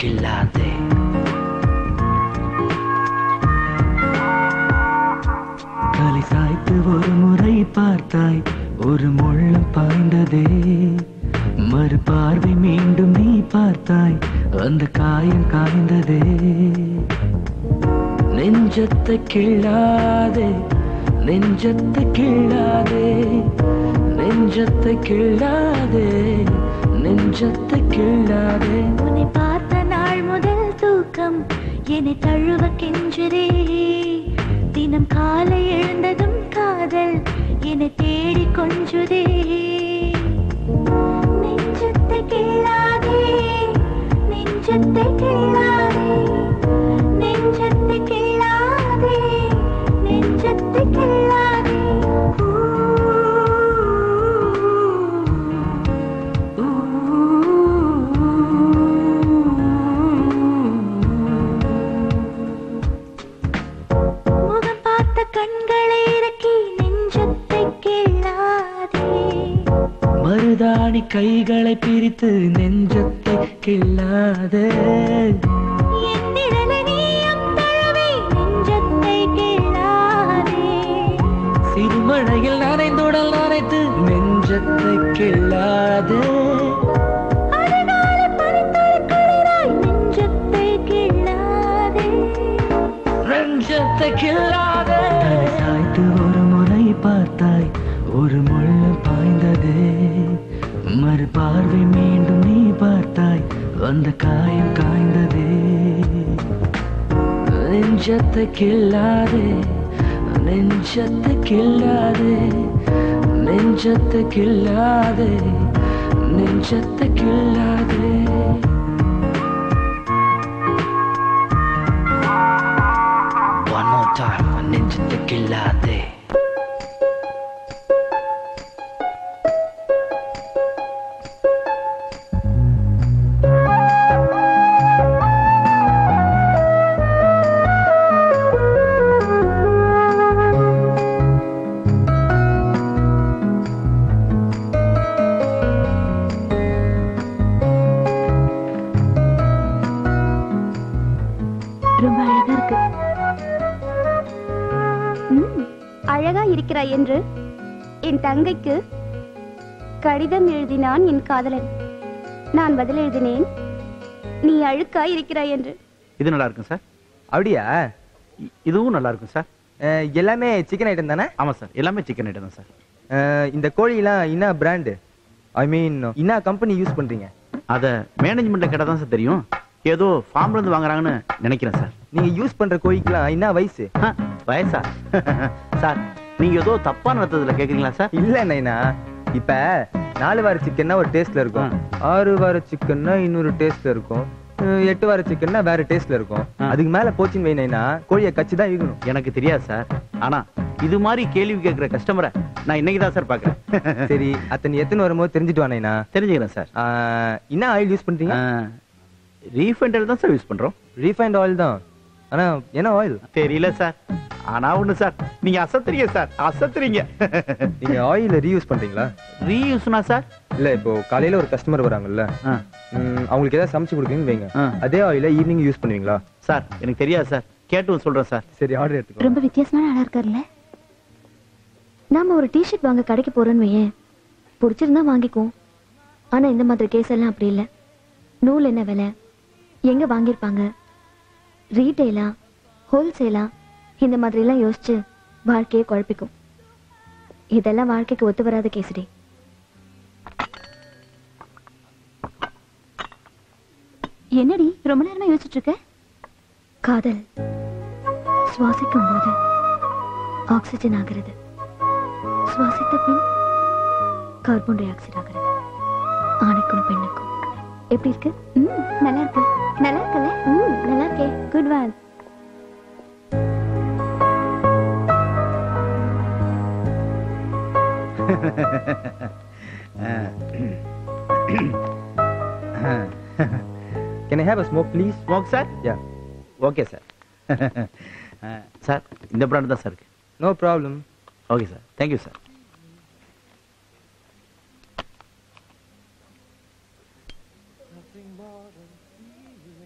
கில்லாதே தலை சாய்த்து ஒரு முறை பார்த்தாய் ஒரு முள்ளம் பாய்ந்ததே மறு பார்வை மீண்டும் நீ பார்த்தாய் அந்த காயம் காய்ந்ததே நெஞ்சத்தை கிள்ளாதே நெஞ்சத்தை கிள்ளாதே நெஞ்சத்தை கிள்ளாதே நெஞ்சத்தை கிள்ளாதே உன்னை பார்த்த நாள் முதல் தூக்கம் என்னை தழுவ கெஞ்சுதே தினம் காலை எழுந்ததும் காதல் என்னை தேடி கொஞ்சுதே நெஞ்சத்தை கிள்ளாதே நெஞ்சத்தை கிள்ளாதே நெஞ்சத்தை கிள்ளாதே நெஞ்சத்தை கிள்ளாதே முகம் பார்த்த கண்களை இறக்கி நெஞ்சத்தை கிள்ளாதே மருதாணி கைகளை பிரித்து நெஞ்சத்தை கிள்ளாதே என் நிழலை நீயும் தழுவி நெஞ்சத்தை கிள்ளாதே சிறுமழையில் நனைந்துடல் நனைத்து நெஞ்சத்தை கிள்ளாதே அதிகாலை பனித்துளி குளிராய் நெஞ்சத்தை கிள்ளாதே நெஞ்சத்தை கிள்ளாதே தலை சாய்த்து ஒரு முறை பார்த்தாய் ஒரு முள்ளு பாய்ந்ததே மறு பார்வை மீண்டும் நீ பார்த்தாய் அந்த காயம் காய்ந்ததே நெஞ்சத்தை கிள்ளாதே நெஞ்சத்தை கிள்ளாதே நெஞ்சத்தை கிள்ளாதே நெஞ்சத்தை கிள்ளாதே One more time, நெஞ்சத்தை கிள்ளாதே ரொம்ப அழகா இருக்கு ம், அழகா இருக்கிறாய் என்று என் தங்கைக்கு கடிதம் எழுதினான் என் காதலன் நான் பதில் எழுதினேன் நீ அழுக்காய் இருக்கிறாய் என்று இது நல்லா இருக்கும் சார் அப்படியா இ- இதுவும் நல்லா இருக்கும் சார் அஹ், எல்லாமே சிக்கன் ஐட்டம் தானே ஆமாம் சார் எல்லாமே சிக்கன் ஐட்டம் தான் சார் அஹ், இந்த கோழிலாம் என்ன பிராண்டு ஐ மீன் என்ன கம்பெனி யூஸ் பண்றீங்க அதை மேனேஜ்மெண்ட்டில் கேட்டால் தான் சார் தெரியும் ஏதோ ஃபார்ம்ல இருந்து வாங்குறாங்கன்னு நினைக்கிறேன் சார் நீங்க யூஸ் பண்ற கோழிக்கெல்லாம் என்ன வயசு ஆ, வயசா சார் நீங்க ஏதோ தப்பான அர்த்தத்துல கேக்குறீங்களா சார் இல்ல நைனா இப்ப நாலு வார சிக்கன்னா ஒரு டேஸ்ட்ல இருக்கும் ஆறு வார சிக்கன்னா இன்னொரு டேஸ்ட்ல இருக்கும் அஹ், எட்டு வார சிக்கன்னா வேற டேஸ்ட்ல இருக்கும் ஆ. அதுக்கு மேல போச்சுன்னு வை நைனா கோழியை கச்சி தான் இருக்கணும் எனக்கு தெரியாது சார் ஆனா இது மாதிரி கேள்வி கேட்குற கஸ்டமரை நான் இன்னைக்கு தான் சார் பார்க்குறேன் சரி அத்தனை எத்தனை வரும்போது தெரிஞ்சுட்டு வா நைனா தெரிஞ்சுக்கிறேன் சார் அஹ், என்ன ஆயில் யூஸ் பண்றீங்க ரீஃபண்ட் தான் சார் யூஸ் பண்றோம் ரீஃபைண்ட் ஆயில் தான் ஆனா என்ன ஆயில் தெரியல சார் ஆனா ஒண்ணு சார் நீங்க அசத்துறீங்க சார் அசத்துறீங்க நீங்க ஆயில் ரீயூஸ் பண்றீங்களா ரீயூஸ்னா சார் இல்ல இப்போ காலையில ஒரு கஸ்டமர் வராங்கல்ல ஆ, ம், அவங்களுக்கு ஏதாவது சமைச்சு கொடுக்குறீங்கன்னு வைங்க ஆ. அதே ஆயில ஈவினிங் யூஸ் பண்ணுவீங்களா சார் எனக்கு தெரியாது சார் கேட்டு சொல்றேன் சார் சரி ஆர்டர் எடுத்துக்கோ ரொம்ப வித்தியாசமான ஆளா இருக்கார்ல நாம ஒரு டிஷர்ட் வாங்க கடைக்கு போறோம்னு வையேன் பிடிச்சிருந்தா வாங்கிக்குவோம் ஆனா இந்த மாதிரி கேஸ் எல்லாம் அப்படி இல்லை நூல் என்ன விலை எங்க வாங்கியிருப்பாங்க ரீட்டெயிலா ஹோல்சேலா இந்த மாதிரி எல்லாம் யோசிச்சு வாழ்க்கையை குழப்பிக்கும் இதெல்லாம் வாழ்க்கைக்கு ஒத்து வராத கேசடி என்னடி ரொம்ப நேரமா யோசிச்சுட்டு இருக்க காதல் சுவாசிக்கும் போது ஆக்சிஜன் ஆகிறது சுவாசித்த பின் கார்பன் டை ஆக்சைடு ஆகிறது ஆணுக்கும் பெண்ணுக்கும் எப்படி இருக்கு ம், நல்லா இருக்கு நல்லா இருக்குல்ல ம், நல்லா இருக்கே good one can I have a smoke please smoke sir yeah okay sir sir இந்த பிராண்ட் தான் சார் இருக்கு no problem okay sir thank you sir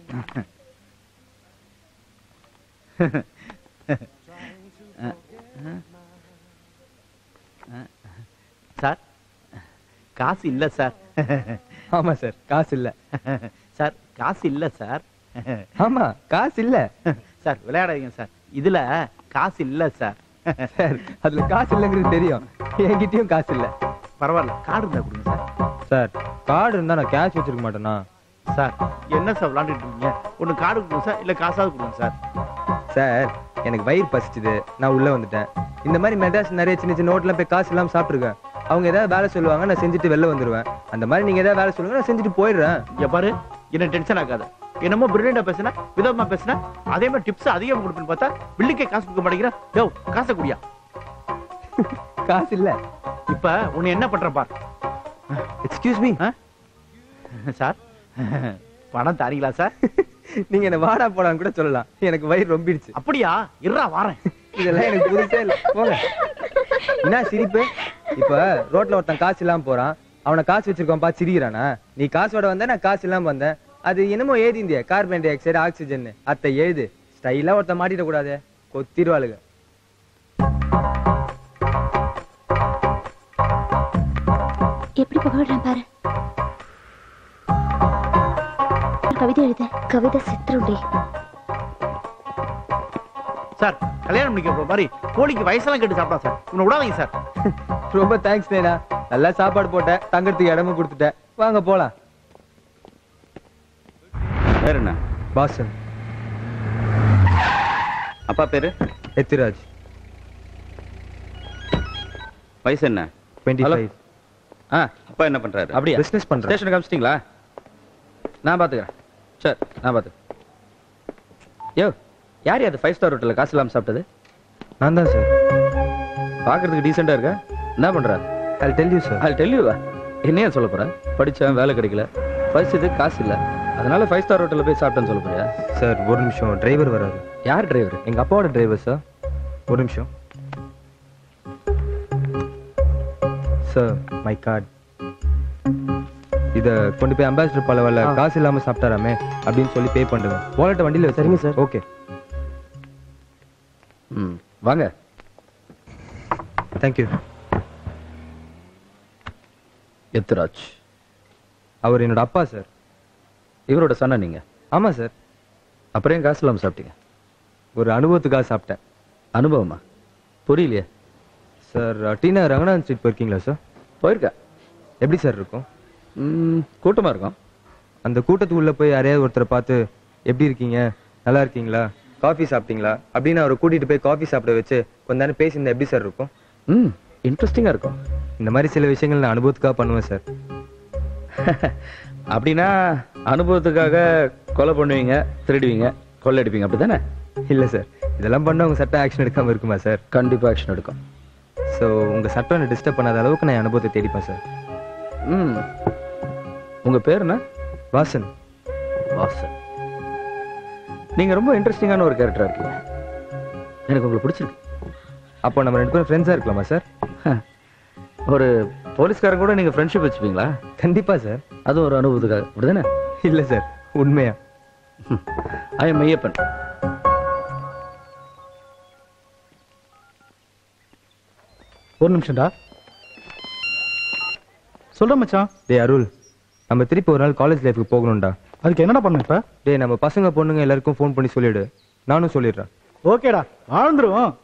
sir காசு இல்ல சார் ஆமா சார் காசு இல்ல சார் காசு இல்ல சார் ஆமா காசு இல்ல சார் விளையாடாதீங்க சார் இதுல காசு இல்ல சார் சார் அதுல காசு இல்லைங்கிறது தெரியும் என்கிட்டயும் காசு இல்ல பரவாயில்ல கார்டு இருந்தா கொடுங்க சார் சார் கார்டு இருந்தா நான் கேஷ் வச்சிருக்க மாட்டேனா சார் என்ன சார் விளையாண்டுட்டு இருக்கீங்க ஒண்ணு கார்டு கொடுங்க சார் இல்ல காசாவது கொடுங்க சார் சார் எனக்கு வயிறு பசிச்சுது நான் உள்ள வந்துட்டேன் இந்த மாதிரி மெட்ராஸ் நிறைய சின்ன சின்ன ஹோட்டல்ல போய் காசு இல்லாம சாப்பிட்டுருக்கேன் அவங்க ஏதாவது வேலை சொல்லுவாங்க நான் செஞ்சுட்டு வெளில வந்துருவேன் அந்த மாதிரி நீங்க ஏதாவது வேலை சொல்லுங்க நான் செஞ்சுட்டு போயிடுறேன் இங்க பாரு என்ன டென்ஷன் ஆகாத என்னமோ பிரில்லியண்டா பேசுன விதமா பேசுன அதே மாதிரி டிப்ஸ் அதிகம் கொடுப்பேன்னு பார்த்தா பில்லுக்கே காசு கொடுக்க மாட்டேங்கிற யோ காசை குடியா காசு இல்ல இப்ப உன்னை என்ன பண்ற பார் எக்ஸ்கியூஸ் மீ ஆ? சார் பணம் தாரீங்களா சார் நீங்க என்ன வாடா போடான்னு கூட சொல்லலாம் எனக்கு வயிறு ரொம்பிடுச்சு அப்படியா இருறா வாரேன் இதெல்லாம் எனக்கு புதுசே இல்ல போங்க என்ன சிரிப்பு இப்ப ரோட்ல ஒருத்தன் காசு இல்லாம போறான் அவனை காசு வச்சிருக்கோம் பார்த்து சிரிக்கிறானா நீ காசோட வந்த நான் காசு இல்லாம வந்தேன் அது என்னமோ ஏதி இந்திய கார்பன் டை ஆக்சைடு ஆக்சிஜன் அத்தை எழுது ஸ்டைலா ஒருத்தன் மாட்டிட கூடாது கொத்திருவாளுங்க எப்படி புகழ்றேன் பாரு கவிதை எழுத கவிதை சித்திரண்டி சார் கல்யாணம் பண்ணிக்க போற மாதிரி கோழிக்கு வயசெல்லாம் கேட்டு சாப்பிடலாம் சார் உன்னை விடாதீங்க சார் ரொம்ப தேங்க்ஸ் நேனா நல்லா சாப்பாடு போட்டேன் தங்கறதுக்கு இடமும் கொடுத்துட்டேன் வாங்க போலாம் வேற என்ன பாசன் அப்பா பேரு எத்திராஜ் வயசு என்ன டுவெண்ட்டி Hello. ஃபைவ் ஆ அப்பா என்ன பண்றாரு அப்படியா பிசினஸ் பண்றேன் ஸ்டேஷனுக்கு அமிச்சிட்டிங்களா நான் பாத்துக்கிறேன் சரி நான் பாத்து யோ யார் அது ஃபைவ் ஸ்டார் ஹோட்டல்ல காசு இல்லாம சாப்பிட்டது நான் தான் சார் பாக்குறதுக்கு டீசெண்டா இருக்கா என்ன பண்ற ஐ டெல் யூ சார் அது டெல்லியூவா என்னையா சொல்ல போற படிச்சேன் வேலை கிடைக்கல பரிசுது காசு இல்ல அதனால ஃபைவ் ஸ்டார் ஹோட்டல்ல போய் சாப்பிட்டேன்னு சொல்ல போறியா சார் ஒரு நிமிஷம் டிரைவர் வராரு யார் டிரைவர் எங்க அப்பாவோட டிரைவர் சார் ஒரு நிமிஷம் சார் மை கார்டு இத கொண்டு போய் அம்பாசிடர் பலவல்ல காசு இல்லாம சாப்பிட்டாராமே அப்படின்னு சொல்லி பே பண்ணுங்க வாலெட் வண்டியில சரிங்க சார் ஓகே ம் வாங்க தேங்க்யூ எத்ராஜ் அவர் என்னோட அப்பா சார் இவரோட சன்ன நீங்க ஆமா சார் அப்புறம் ஏன் காசு இல்லாம சாப்பிட்டீங்க ஒரு அனுபவத்துக்காக சாப்பிட்டேன் அனுபவமா புரியலையே சார் டீனா ரங்கநாதன் ஸ்ட்ரீட் போயிருக்கீங்களா சார் போயிருக்கா எப்படி சார் இருக்கும் ம், கூட்டமா இருக்கும் அந்த கூட்டத்துக்குள்ள போய் யாரையாவது ஒருத்தரை பார்த்து எப்படி இருக்கீங்க நல்லா இருக்கீங்களா காஃபி சாப்பிட்டீங்களா அப்படின்னு அவரை கூட்டிட்டு போய் காஃபி சாப்பிட வச்சு கொஞ்ச நேரம் பேசியிருந்தா எப்படி சார் இருக்கும் ம் இன்ட்ரெஸ்டிங்கா இருக்கும் இந்த மாதிரி சில விஷயங்கள் நான் அனுபவத்துக்காக பண்ணுவேன் சார் அப்படின்னா அனுபவத்துக்காக கொலை பண்ணுவீங்க திருடுவீங்க கொள்ளடிப்பீங்க அப்படிதானே இல்ல சார் இதெல்லாம் பண்ண உங்க சட்டம் ஆக்ஷன் எடுக்காம இருக்குமா சார் கண்டிப்பா ஆக்ஷன் எடுக்கும் ஸோ உங்க சட்டம் என்ன டிஸ்டர்ப் பண்ணாத அளவுக்கு நான் என் அனுபவத்தை தேடிப்பேன் சார் ம் உங்க பேர் என்ன வாசன் வாசன் நீங்க ரொம்ப இன்ட்ரெஸ்டிங்கான ஒரு கேரக்டரா இருக்கீங்க எனக்கு உங்களுக்கு பிடிச்சிருக்கு அப்போ நம்ம ரெண்டு பேரும் ஃப்ரெண்ட்ஸா இருக்கலாமா சார் ஒரு போலீஸ்காரன் கூட நீங்க ஃப்ரெண்ட்ஷிப் வச்சுப்பீங்களா கண்டிப்பா சார் அதுவும் ஒரு அனுபவத்துக்காக அப்படிதானே இல்ல சார் உண்மையா ஐ எம் ஐயப்பன் ஒரு நிமிஷம்டா சொல்ற மச்சான் டேய் அருள் நம்ம திருப்பி ஒரு நாள் காலேஜ் லைஃப்க்கு போகணும்டா அதுக்கு என்னடா பண்ண இப்ப டேய் நம்ம பசங்க பொண்ணுங்க எல்லாருக்கும் ஃபோன் பண்ணி சொல்லிடு நானும் சொல்லிடுறேன் ஓகேடா வாழ்ந்துரும்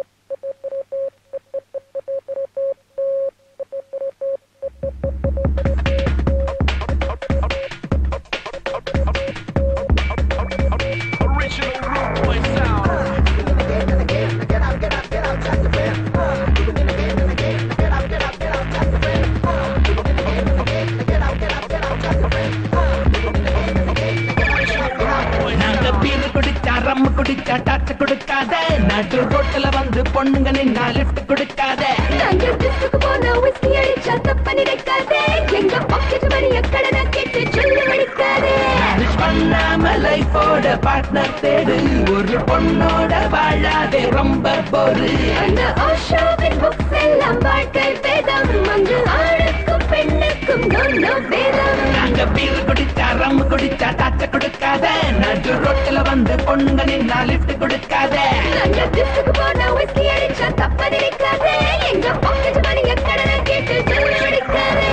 நாங்க பீர் குடிச்சா ரம் குடிச்சா டாச்சு கொடுக்காத நடு ரோட்டுல வந்து பொண்ணுங்க நின்னா லிஃப்ட் கொடுக்காத நாங்க டிஸ்க்கு போன whiskey அடிச்சா தப்ப நினைக்காதே. எங்க pocket money ய கடனா கேட்டு சொல்லு வடிக்காதே. Manage பண்ணாம லைஃபோட பார்ட்னர் தேடு ஒரு பொண்ணோட வாழாதே ரொம்ப பொறு அந்த ஓஷோவின் books எல்லாம் வாழ்க்கை வேதம். அங்கு ஆணுக்கும் பெண்ணுக்கும் no, no பேதம். நாங்க பீர் குடிச்சா ரம் குடிச்சா டாச்ச கொடுக்காத பொண்ணுங்க நின்னா லிஃப்ட் கொடுக்காத நாங்க டிஸ்க்கு போன whiskey அடிச்சா தப்பா நினைக்காதே. எங்க pocket money ய கடனை கேட்டு ஜல்லு அடிக்காதே.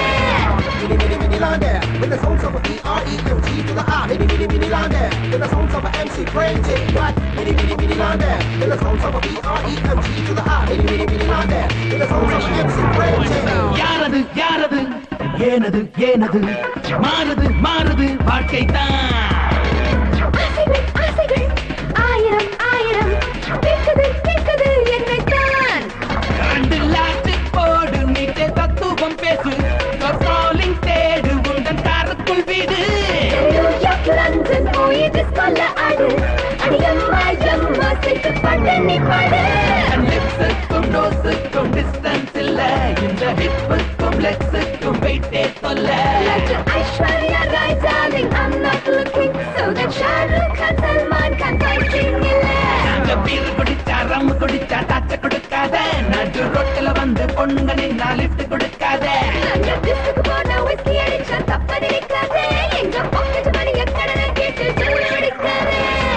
யாரது யாரது ஏனது ஏனது மாறுது மாறுது வாழ்க்கை தான் ஆசைகள், ஆசைகள், ஆயிரம் ஆயிரம் கேட்குது கேட்குது என்னைத்தான் ரெண்டு லாட்டு போடு நீட்டே தத்துவம் பேசு காலிங் தேடு உந்தன் காருக்குள் வீடு நியூயார்க், லண்டன் போய் டிஸ்கோல ஆடு அடியம்மா ஜம்மா சிட்டு பாட்டு நீ பாடு லிப்ஸுக்கும் நோஸுக்கும் டிஸ்டன்ஸ் இல்ல இந்த ஹிப்புக்கும் லெக்ஸுக்கும் வெயிட்டே சொல்ல Like to Aishwarya Rai, darling, I'm not looking so that Shah Rukh Khan, Salman Khan fighting இல்ல நாங்க பீர் குடிச்சா ரம் குடிச்சா தாச்ச கொடுக்காத நடு ரோட்டுல வந்து பொண்ணுங்க நின்னா லிஃப்ட் கொடுக்காத நாங்க டிஸ்க்கு போன whiskey அடிச்சா தப்பா நினைக்காதே. எங்க pocket money ய கடனை கேட்டு ஜல்லு அடிக்காதே.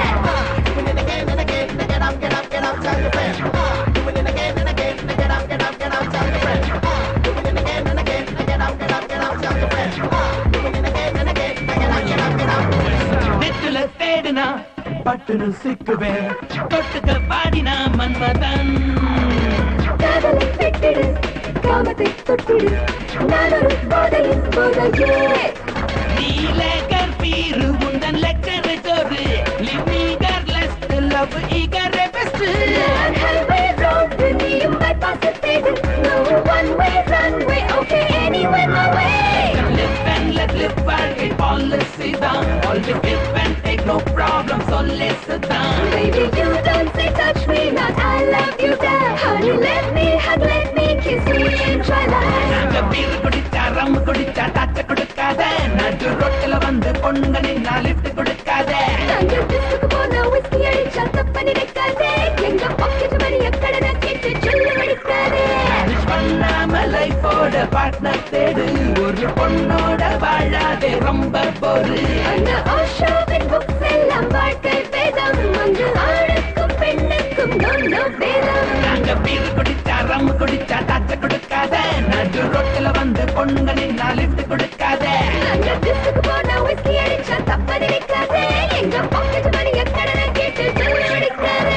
நெட்டுல தேடுனா பட்டுன்னு சிக்குவேன் தொட்டுக்க பாடினா மன்மதன் காதலை பெற்றிடு, காமத்தை தொட்டிடு. நான் ஒரு போதையின் போதையே. நீலகர் பீரு உந்தன் லெக்கர் ஜோரு லிவிகர் லெஸ்ட் லவ் ஈகர் பெஸ்ட் நான் highway road, நீயும் bypass தேடு. No one-way runway, okay, anywhere my way. live and let live வாழ்க்கை பாலிசி தான் always give and take no problem சொல்லேசுதான் Baby, you don't say touch me, not I love you there. Honey, let me hug, let me kiss me and try life. நாங்க beer குடிச்சா rum குடிச்சா தாச்ச கொடுக்காத நடு ரோட்டுல வந்து பொண்ணுங்க நின்னா லிஃப்ட் கொடுக்காத நாங்க டிஸ்க்கு போன whiskey அடிச்சா தப்பா நினைக்காதே. எங்க pocket money ய கடனை கேட்டு ஜல்லு அடிக்காதே. Manage பண்ணாம லைஃபோட பார்ட்னர் தேடு ஒரு பொண்ணோட வாழாதே ரொம்ப போரு அந்த ஓஷோவின் books எல்லாம் வாழ்க்கை வேதம். அங்கு ஆணுக்கும் பெண்ணுக்கும் no, no பேதம். நாங்க பீர் குடிச்சா ரம் குடிச்சா தாச்ச கொடுக்காத நடு ரோட்டுல வந்து பொண்ணுங்க நின்னா லிஃப்ட் கொடுக்காத நாங்க டிஸ்க்கு போன whiskey அடிச்சா தப்பா நினைக்காதே. எங்க pocket money ய கடனை கேட்டு ஜல்லு அடிக்காதே.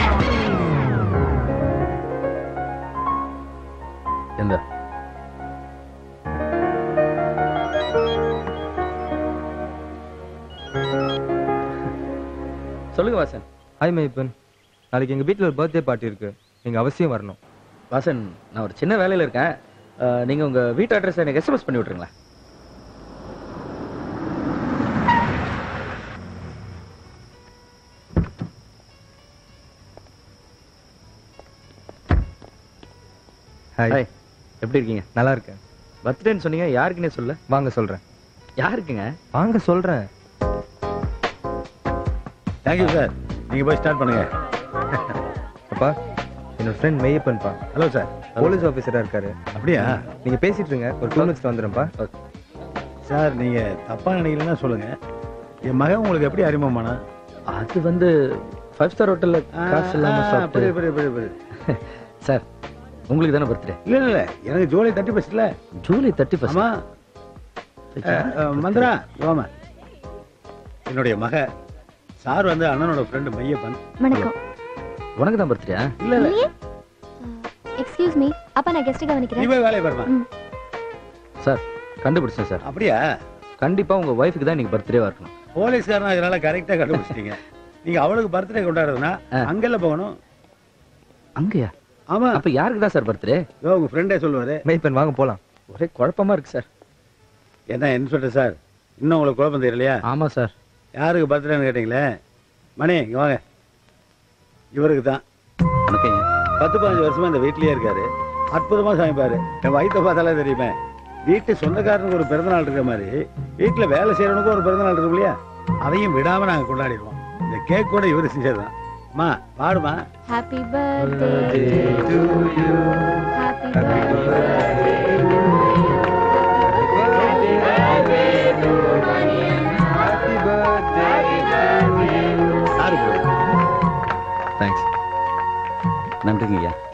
எந்த சொல்லுங்க வாசன் ஹாய் மைப்பன் நாளைக்கு எங்க வீட்ல ஒரு பர்த்டே பார்ட்டி இருக்கு நீங்க அவசியம் வரணும் வாசன் நான் ஒரு சின்ன வேலையில இருக்கேன் அஹ், நீங்க உங்க வீட்டு அட்ரஸ் எனக்கு எஸ்எம்எஸ் பண்ணி விட்டுருங்களா ஹாய் ஹாய் எப்படி இருக்கீங்க நல்லா இருக்கேன் பர்த்டேன்னு சொன்னீங்க யாருக்குன்னே சொல்ல வாங்க சொல்றேன் யாருக்குங்க வாங்க சொல்றேன் தேங்க்யூ சார் நீங்க போய் ஸ்டார்ட் பண்ணுங்க அப்பா என்னோட ஃப்ரெண்ட் மெய்யப்பன்ப்பா ஹலோ சார் போலீஸ் ஆஃபீஸரா இருக்காரு அப்படியா நீங்க பேசிட்டு இருங்க ஒரு டூ மினிட்ஸ் வந்துடும்ப்பா சார் நீங்க தப்பா நினைக்கலன்னா சொல்லுங்க என் மகன் உங்களுக்கு எப்படி அறிமுகமானா அது வந்து ஃபைவ் ஸ்டார் ஹோட்டல்ல காசு இல்லாம புரியுது சாப்பிட்டு புரியுது புரியுது புரியுது சார் உங்களுக்கு தானே பர்த்டே இல்ல இல்ல இல்ல எனக்கு ஜூலை தேர்ட்டி ஃபர்ஸ்ட்ல ஜூலை தேர்ட்டி ஃபர்ஸ்ட் ஆமா அஹ், அஹ், மந்திரா வாமா என்னுடைய மக சார் வந்து அண்ணனோட ஃப்ரெண்டு மையப்பன் வணக்கம் உனக்கு தான் பர்த்டே இல்ல இல்ல எக்ஸ்கியூஸ் மீ அப்பா நான் கெஸ்ட் நீ கவனிக்கிறேன் போய் வேலையை பாருமா சார் கண்டுபிடிச்சேன் சார் அப்படியா கண்டிப்பா உங்க ஒய்ஃபுக்கு தான் இன்னைக்கு பர்த்டேவா இருக்கணும் போலீஸ்காரனா இதனால கரெக்டா கண்டுபிடிச்சிட்டீங்க நீங்க அவளுக்கு பர்த்டே கொண்டாடுறதுன்னா ஆ. அங்கெல்ல போகணும் அங்கயா ஆமா அப்ப யாருக்கு தான் சார் பர்த்டே இதோ உங்க ஃப்ரெண்டே சொல்லுவாரு மெய்ப்பன் வாங்க போலாம் ஒரே குழப்பமா இருக்கு சார் என்ன என்ன சொல்றேன் சார் இன்னும் உங்களுக்கு குழப்பம் தெரியலையா ஆமா சார் யாருக்கு பர்த்டேன்னு கேட்டீங்களே மணி இங்க வாங்க இவருக்கு தான் வணக்கம் பத்து பதினஞ்சு வருஷமா இந்த வீட்லயே இருக்காரு அற்புதமா சமைப்பாரு என் வயிற்ற பார்த்தாலே தெரியுமே வீட்டு சொந்தக்காரனுக்கு ஒரு பிறந்த நாள் இருக்கிற மாதிரி வீட்டுல வேலை செய்யறவனுக்கு ஒரு பிறந்த நாள் இருக்கும் இல்லையா அதையும் விடாம நாங்க கொண்டாடிடுவோம் இந்த கேக் கூட இவரு செஞ்சதுதான் அம்மா பாடுமா happy birthday happy birthday sir நன்றிங்க ஐயா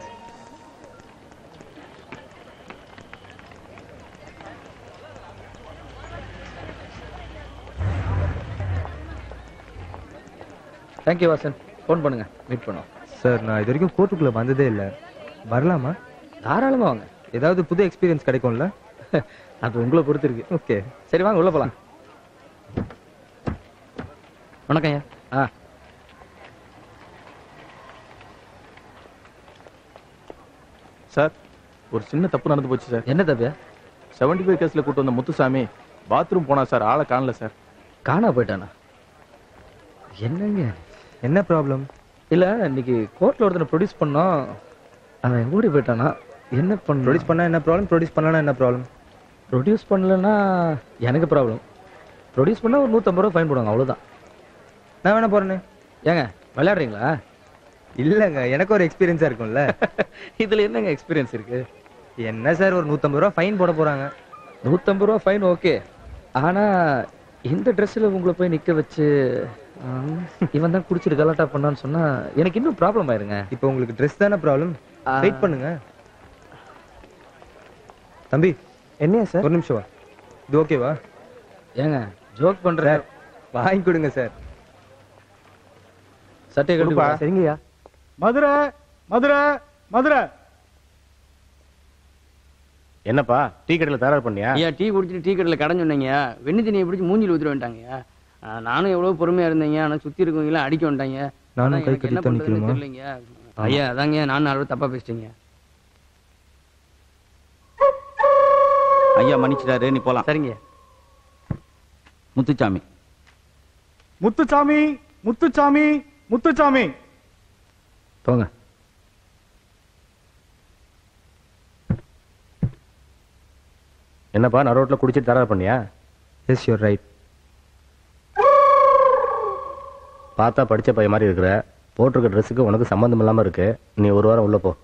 தேங்க்யூ வாசன் ஃபோன் பண்ணுங்க மீட் பண்ணோம் சார் நான் இது வரைக்கும் கோர்ட்டுக்குள்ள வந்ததே இல்லை வரலாமா தாராளமா வாங்க ஏதாவது புது எக்ஸ்பீரியன்ஸ் கிடைக்கும்ல அது உங்களை பொறுத்து இருக்கு ஓகே சரி வாங்க உள்ள போலாம் வணக்கம் ஐயா ஆ சார் ஒரு சின்ன தப்பு நடந்து போச்சு சார் என்ன தப்பியா செவன்டி ஃபைவ் கேஸ்ல கூட்டு வந்த முத்துசாமி பாத்ரூம் போனா சார் ஆளை காணல சார் காணா போயிட்டானா என்னங்க என்ன ப்ராப்ளம் இல்ல இன்னைக்கு கோர்ட்ல ஒருத்தனை ப்ரொடியூஸ் பண்ணோம் அவன் ஓடி போயிட்டானா என்ன பண்ண ப்ரொடியூஸ் பண்ணா என்ன ப்ராப்ளம் ப்ரொடியூஸ் பண்ணலனா என்ன ப்ராப்ளம் ப்ரொடியூஸ் பண்ணலன்னா எனக்கு ப்ராப்ளம் ப்ரொடியூஸ் பண்ணா ஒரு நூற்றம்பது ரூபா ஃபைன் போடுவாங்க அவ்வளவுதான் நான் வேணா போறேனே ஏங்க விளையாடுறீங்களா இல்லைங்க எனக்கு ஒரு எக்ஸ்பீரியன்ஸா இருக்கும்ல இதுல என்னங்க எக்ஸ்பீரியன்ஸ் இருக்கு என்ன சார் ஒரு நூத்தம்பது ரூபா ஃபைன் போட போறாங்க நூற்றம்பது ரூபா ஃபைன் ஓகே ஆனா இந்த ட்ரெஸ்ஸில் உங்களை போய் நிக்க வச்சு ஆ, இவன் தான் குடிச்சிட்டு கலாட்டா பண்ணான்னு சொன்னா எனக்கு இன்னும் ப்ராப்ளம் ஆயிருங்க இப்போ உங்களுக்கு ட்ரெஸ் தானே ப்ராப்ளம் ஆ. வெயிட் பண்ணுங்க தம்பி என்னையா சார் ஒரு நிமிஷம் வா இது ஓகேவா ஏங்க ஜோக் பண்றேன் வாங்கி கொடுங்க சார் சட்டையை கொடுப்பா. கட்டி சரிங்கய்யா மதுரை மதுரை மதுரை என்னப்பா டீ கடையில் தயார் பண்ணியா ஐயா டீ குடிச்சிட்டு டீ கடையில் கடன் சொன்னீங்க வெண்ணி தண்ணியை பிடிச்சி மூஞ்சில் ஊற்றிட்டு வந்துட்டாங்கய்யா ஆ, நானும் எவ்வளோ பொறுமையா இருந்தேங்க ஆனால் சுற்றி இருக்கவங்களாம் அடிக்க வந்துட்டாங்க நானும் அதான் கை எனக்கு கட்டி என்ன தான் பண்றதுன்னு நிக்கணுமா? தெரியலைங்க ஐயா அதாங்க நானும் அளவு தப்பா பேசிட்டீங்க ஐயா மன்னிச்சிட்டாரு நீ போலாம் சரிங்க முத்துச்சாமி முத்துச்சாமி முத்துச்சாமி முத்துச்சாமி போங்க என்னப்பா நான் ரோட்ல குடிச்சிட்டு தயார் பண்ணியா எஸ் யூர் ரைட் பார்த்தா படிச்ச பையன் மாதிரி இருக்கிற போட்டிருக்க ட்ரெஸ்ஸுக்கு உனக்கு சம்மந்தம் இல்லாம இருக்கு நீ ஒரு வாரம் உள்ள போ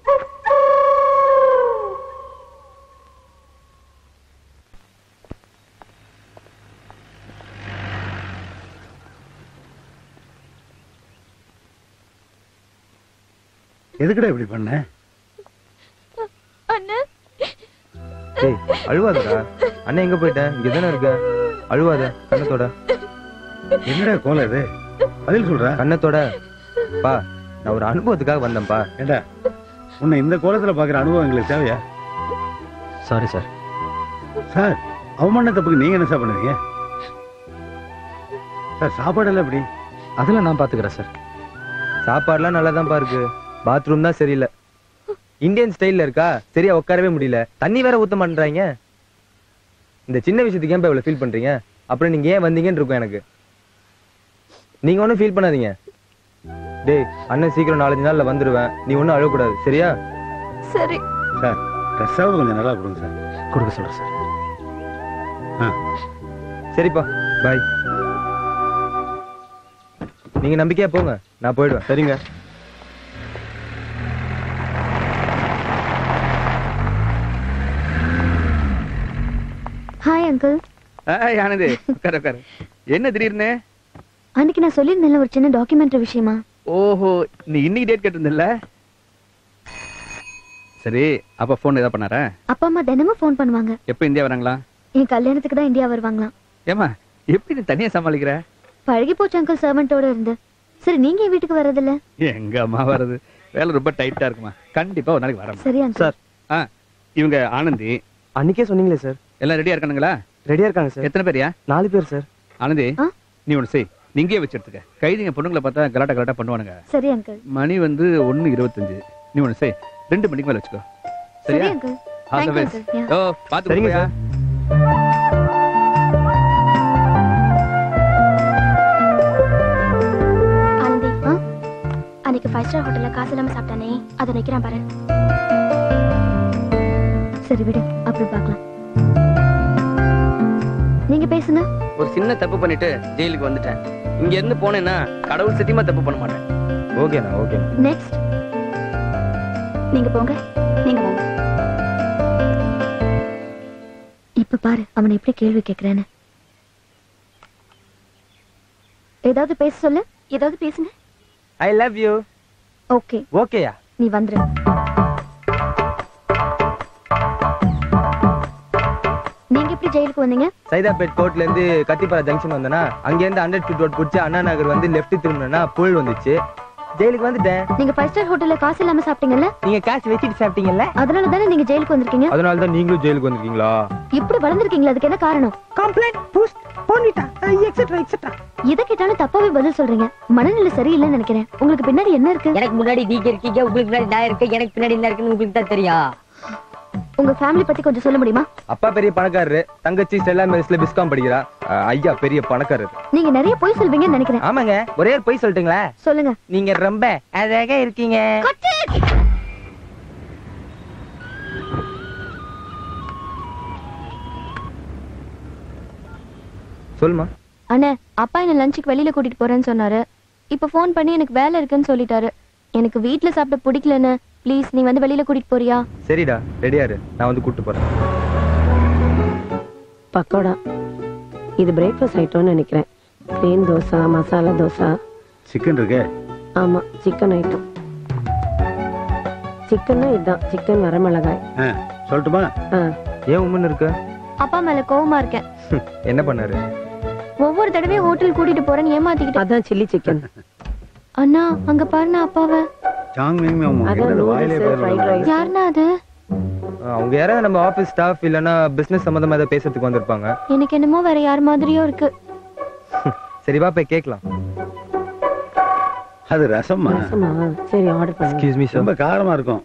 எதுக்குடா இப்படி பண்ண அண்ணன் ஏய் அழுவாதடா அண்ணன் எங்க போயிட்ட இங்க தானே இருக்க அழுவாத கண்ணத்தோட என்னடா கோலம் இது பதில் சொல்ற கண்ணத்தோட பா நான் ஒரு அனுபவத்துக்காக வந்தேன்ப்பா ஏண்டா உன்னை இந்த கோலத்துல பாக்குற அனுபவம் எங்களுக்கு தேவையா சாரி சார் சார் அவமான தப்புக்கு நீங்க என்ன சார் பண்ணுவீங்க சார் சாப்பாடெல்லாம் எப்படி அதெல்லாம் நான் பாத்துக்கிறேன் சார் சாப்பாடுலாம் நல்லா தான்ப்பா இருக்கு பாத்ரூம் தான் சரியில்லை இந்தியன் ஸ்டைல்ல இருக்கா சரியா உட்காரவே முடியல தண்ணி வேற ஊத்த மாட்டேறாங்க இந்த சின்ன விஷயத்துக்கு ஏன் இவ்வளவு ஃபீல் பண்றீங்க அப்புறம் நீங்க ஏன் வந்தீங்கன்னு இருக்கும் எனக்கு நீங்க ஒன்றும் ஃபீல் பண்ணாதீங்க டேய் அண்ணன் சீக்கிரம் நாலஞ்சு நாள்ல வந்துருவேன் நீ ஒன்றும் அழக்கூடாது சரியா சரி சார் ட்ரெஸ்ஸாவது கொஞ்சம் நல்லா கொடுங்க சார் கொடுக்க சொல்றேன் சார் சரிப்பா பாய் நீங்க நம்பிக்கையா போங்க நான் போயிடுவேன் சரிங்க ஹாய் அங்கிள் ஏய் ஆனந்தி உட்காரு உட்காரு என்ன திடீர்னு அன்னைக்கு நான் சொல்லியிருந்தேன்ல ஒரு சின்ன டாக்குமெண்ட்ரி விஷயமா ஓஹோ நீ இன்னைக்கு டேட் கேட்டிருந்தல்ல சரி அப்பா ஃபோன் ஏதாவது பண்ணாரா அப்பா அம்மா தினமும் ஃபோன் பண்ணுவாங்க எப்போ இந்தியா வராங்களா என் கல்யாணத்துக்கு தான் இந்தியா வருவாங்களாம் ஏமா எப்படி நீ தனியா சமாளிக்கிற பழகி போச்சு அங்கிள் சர்வெண்டோட இருந்து சரி நீங்க என் வீட்டுக்கு வர்றதில்ல எங்க அம்மா வர்றது வேலை ரொம்ப டைட்டா இருக்குமா கண்டிப்பா ஒரு நாளைக்கு வரேன் சரி அங்கிள் சார் ஆ இவங்க ஆனந்தி அன்னைக்கே சொன்னீங்களே சார் எல்லாம் ரெடியா இருக்கானுங்களா ரெடியா இருக்காங்க சார் எத்தனை பேரியா நாலு பேர் சார் ஆனந்தி ஆ? நீ ஒன்று செய் நீ இங்கேயே வச்சு எடுத்துக்க கைதிங்க பொண்ணுங்களை பார்த்தா கலாட்டா கலாட்டா பண்ணுவானுங்க சரி அங்கிள் மணி வந்து ஒன்று இருபத்தஞ்சு நீ ஒன்று செய் ரெண்டு மணிக்கு மேலே வச்சுக்கோ சரி சரியா uncle all the thank you best uncle yeah ஓ பார்த்து சரிங்க போயா சார். ஆனந்தி ஆ? அன்னைக்கு ஃபைவ் ஸ்டார் ஹோட்டல்ல காசு இல்லாம சாப்பிட்டானே அதை நிக்கிறான் பாரு சரி விடு அப்புறம் பார்க்கலாம் நீங்க பேசுங்க ஒரு சின்ன தப்பு பண்ணிட்டு ஜெயிலுக்கு வந்துட்டேன் இங்க இருந்து போனேன்னா கடவுள் சத்தியமா தப்பு பண்ண மாட்டேன் ஓகேண்ணா ஓகே நெக்ஸ்ட் நீங்க போங்க நீங்க வாங்க இப்ப பாரு அவனை எப்படி கேள்வி கேக்குறேன்னு ஏதாவது பேச சொல்லு ஏதாவது பேசுங்க ஐ லவ் யூ ஓகே ஓகேயா நீ வந்துரு நீங்க எப்படி ஜெயிலுக்கு வந்தீங்க சைதாப்பேட் கோர்ட்ல இருந்து கத்திப்பாரா ஜங்ஷன் வந்தேனா அங்கேருந்து ஹண்ட்ரட் ஃபீட் ரோட் பிடிச்சி அண்ணா நகர் வந்து லெஃப்ட் திரும்பினா புயல் வந்துச்சு ஜெயிலுக்கு வந்துட்டேன் நீங்க ஃபைவ் ஸ்டார் ஹோட்டல்ல காசு இல்லாம சாப்பிட்டீங்கல்ல நீங்க காசு வச்சுட்டு சாப்பிட்டீங்கல்ல அதனால தானே நீங்க ஜெயிலுக்கு வந்திருக்கீங்க அதனால தான் நீங்களும் ஜெயிலுக்கு வந்திருக்கீங்களா இப்படி வளர்ந்துருக்கீங்களா அதுக்கு என்ன காரணம் Complan Boost Bournvita etcetera etcetera எதை கேட்டாலும் தப்பாவே பதில் சொல்றீங்க மனநிலை சரியில்லைன்னு நினைக்கிறேன் உங்களுக்கு பின்னாடி என்ன இருக்கு எனக்கு முன்னாடி நீங்க இருக்கீங்க உங்களுக்கு முன்னாடி நான் இருக்கேன் எனக்கு பின்னாடி என்ன இருக்குன்னு உங்களுக்கு தான் தெரியும் உங்க ஃபேமிலி பத்தி கொஞ்சம் சொல்ல முடியுமா அப்பா பெரிய பணக்காரரு தங்கச்சி ஸ்டெல்லா மெரிஸ்ல பிஸ்காம் படிக்கிறா அஹ், ஐயா பெரிய பணக்காரரு நீங்க நிறைய பொய் சொல்வீங்கன்னு நினைக்கிறேன் ஆமாங்க ஒரே ஒரு பொய் சொல்லட்டுங்களா சொல்லுங்க நீங்க ரொம்ப அழகா இருக்கீங்க சொல்லுமா அண்ணே அப்பா என்ன லஞ்சுக்கு வெளியில கூட்டிட்டு போறேன்னு சொன்னாரு இப்ப ஃபோன் பண்ணி எனக்கு வேலை இருக்குன்னு சொல்லிட்டாரு எனக்கு வீட்ல சாப்பிட பிடிக்கலன்னு ப்ளீஸ் நீ வந்து வெளியில கூட்டிட்டு போறியா சரிடா ரெடியா இரு நான் வந்து கூட்டு போறேன் பக்கோடா இது பிரேக்ஃபாஸ்ட் ஐட்டம்னு நினைக்கிறேன் பிளேன் தோசை மசாலா தோசை சிக்கன் இருக்கே ஆமா சிக்கன் ஐட்டம் சிக்கன்னா இதுதான் சிக்கன் வரமிளகாய் ஆ, சொல்லட்டுமா ஆ ஏன் உம்முன்னு இருக்க அப்பா மேல கோவமா இருக்கேன் என்ன பண்ணாரு ஒவ்வொரு தடவையும் ஹோட்டல் கூட்டிட்டு போறேன்னு ஏமாத்திக்கிட்டு அதான் சில்லி சிக்கன் அண்ணா அங்க பாருண்ணா அப்பாவை சாங் மீன் அதான் என்னோட வாயிலே நூடுல்ஸ் ஃப்ரைட் பேர் ரைஸ் யாருண்ணா அது அவங்க யாராவது நம்ம ஆபீஸ் ஸ்டாஃப் இல்லனா பிசினஸ் சம்பந்தமா ஏதாவது பேசுறதுக்கு வந்திருப்பாங்க எனக்கு என்னமோ வேற யார் மாதிரியோ இருக்கு சரி வா போய் கேட்கலாம் அது ரசம்மா ரசமா சரி ஆர்டர் பண்ணு எக்ஸ்கியூஸ் மீ ரொம்ப சார் காரமா இருக்கும்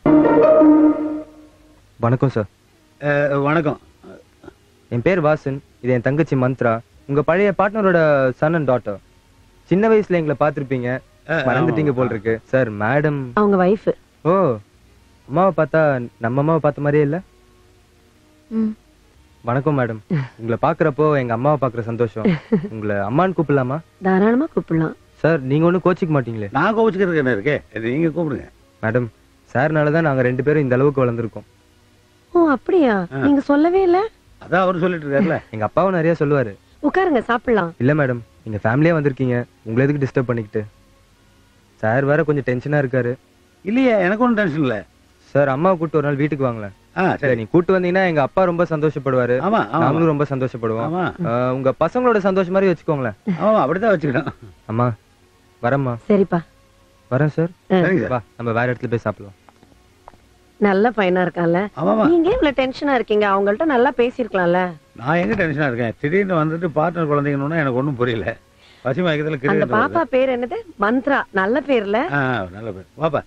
வணக்கம் சார் அஹ், வணக்கம் என் பேர் வாசன் இது என் தங்கச்சி மந்த்ரா உங்க பழைய பார்ட்னரோட சன் அண்ட் டாட்டர் சின்ன வயசுல எங்களை பார்த்திருப்பீங்க அஹ், மறந்துட்டீங்க போல் இருக்கு சார் மேடம் அவங்க வைஃப் ஓ அம்மாவை பார்த்தா நம்ம அம்மாவை பார்த்த மாதிரியே இல்ல ம் வணக்கம் மேடம் உங்களை பாக்குறப்போ எங்க அம்மாவை பாக்குற சந்தோஷம் உங்களை அம்மான்னு கூப்பிடலாமா தாராளமா கூப்பிடலாம் சார் நீங்க ஒன்றும் கோச்சிக்க மாட்டீங்களே நான் கோவிச்சுக்கிறதுக்கு என்ன இருக்கே நீங்க கூப்பிடுங்க மேடம் சார்னால தான் நாங்க ரெண்டு பேரும் இந்த அளவுக்கு வளர்ந்துருக்கோம் ஓ அப்படியா நீங்க சொல்லவே இல்ல அதான் அவர் சொல்லிட்டு இருக்காருல்ல எங்க அப்பாவும் நிறைய சொல்லுவாரு உட்காருங்க சாப்பிடலாம் இல்ல மேடம் நீங்க ஃபேமிலியா வந்திருக்கீங்க உங்களை எதுக்கு டிஸ்டர்ப் பண்ணிக்கிட்டு சார் வேற கொஞ்சம் டென்ஷனா இருக்காரு இல்லையே எனக்கு ஒன்றும் டென்ஷன் இல்லை சார் அம்மாவை கூட்டு ஒரு நாள் வீட்டுக்கு வாங்களேன் ஆ சரி சரி நீ கூட்டு வந்தீங்கன்னா எங்க அப்பா ரொம்ப சந்தோஷப்படுவாரு ஆமா ஆமா நாங்களும் ரொம்ப சந்தோஷப்படுவோம் ஆமா ஆஹ், உங்க பசங்களோட சந்தோஷம் மாதிரி வச்சுக்கோங்களேன் ஆமா அப்படிதான் வச்சுக்கணும் அம்மா வரேம்மா சரிப்பா வரேன் சார் சரிங்க சார் வா நம்ம வேற இடத்துல போய் சாப்பிடலாம் நல்ல பையனா இருக்கான்ல ஆமாமா நீங்க ஏன் இவ்வளவு டென்ஷனா இருக்கீங்க அவங்கள்ட்ட நல்லா பேசியிருக்கலாம்ல நான் எங்க டென்ஷனா இருக்கேன் திடீர்னு வந்துட்டு பார்ட்னர் குழந்தைங்கன்னு எனக்கு ஒன்றும் புரியல பசி மயக்கத்தில் அந்த கிரிக்கெட் பாப்பா பேர் என்னது மந்த்ரா நல்ல பேர்ல ஆ நல்ல பேர் வாப்பா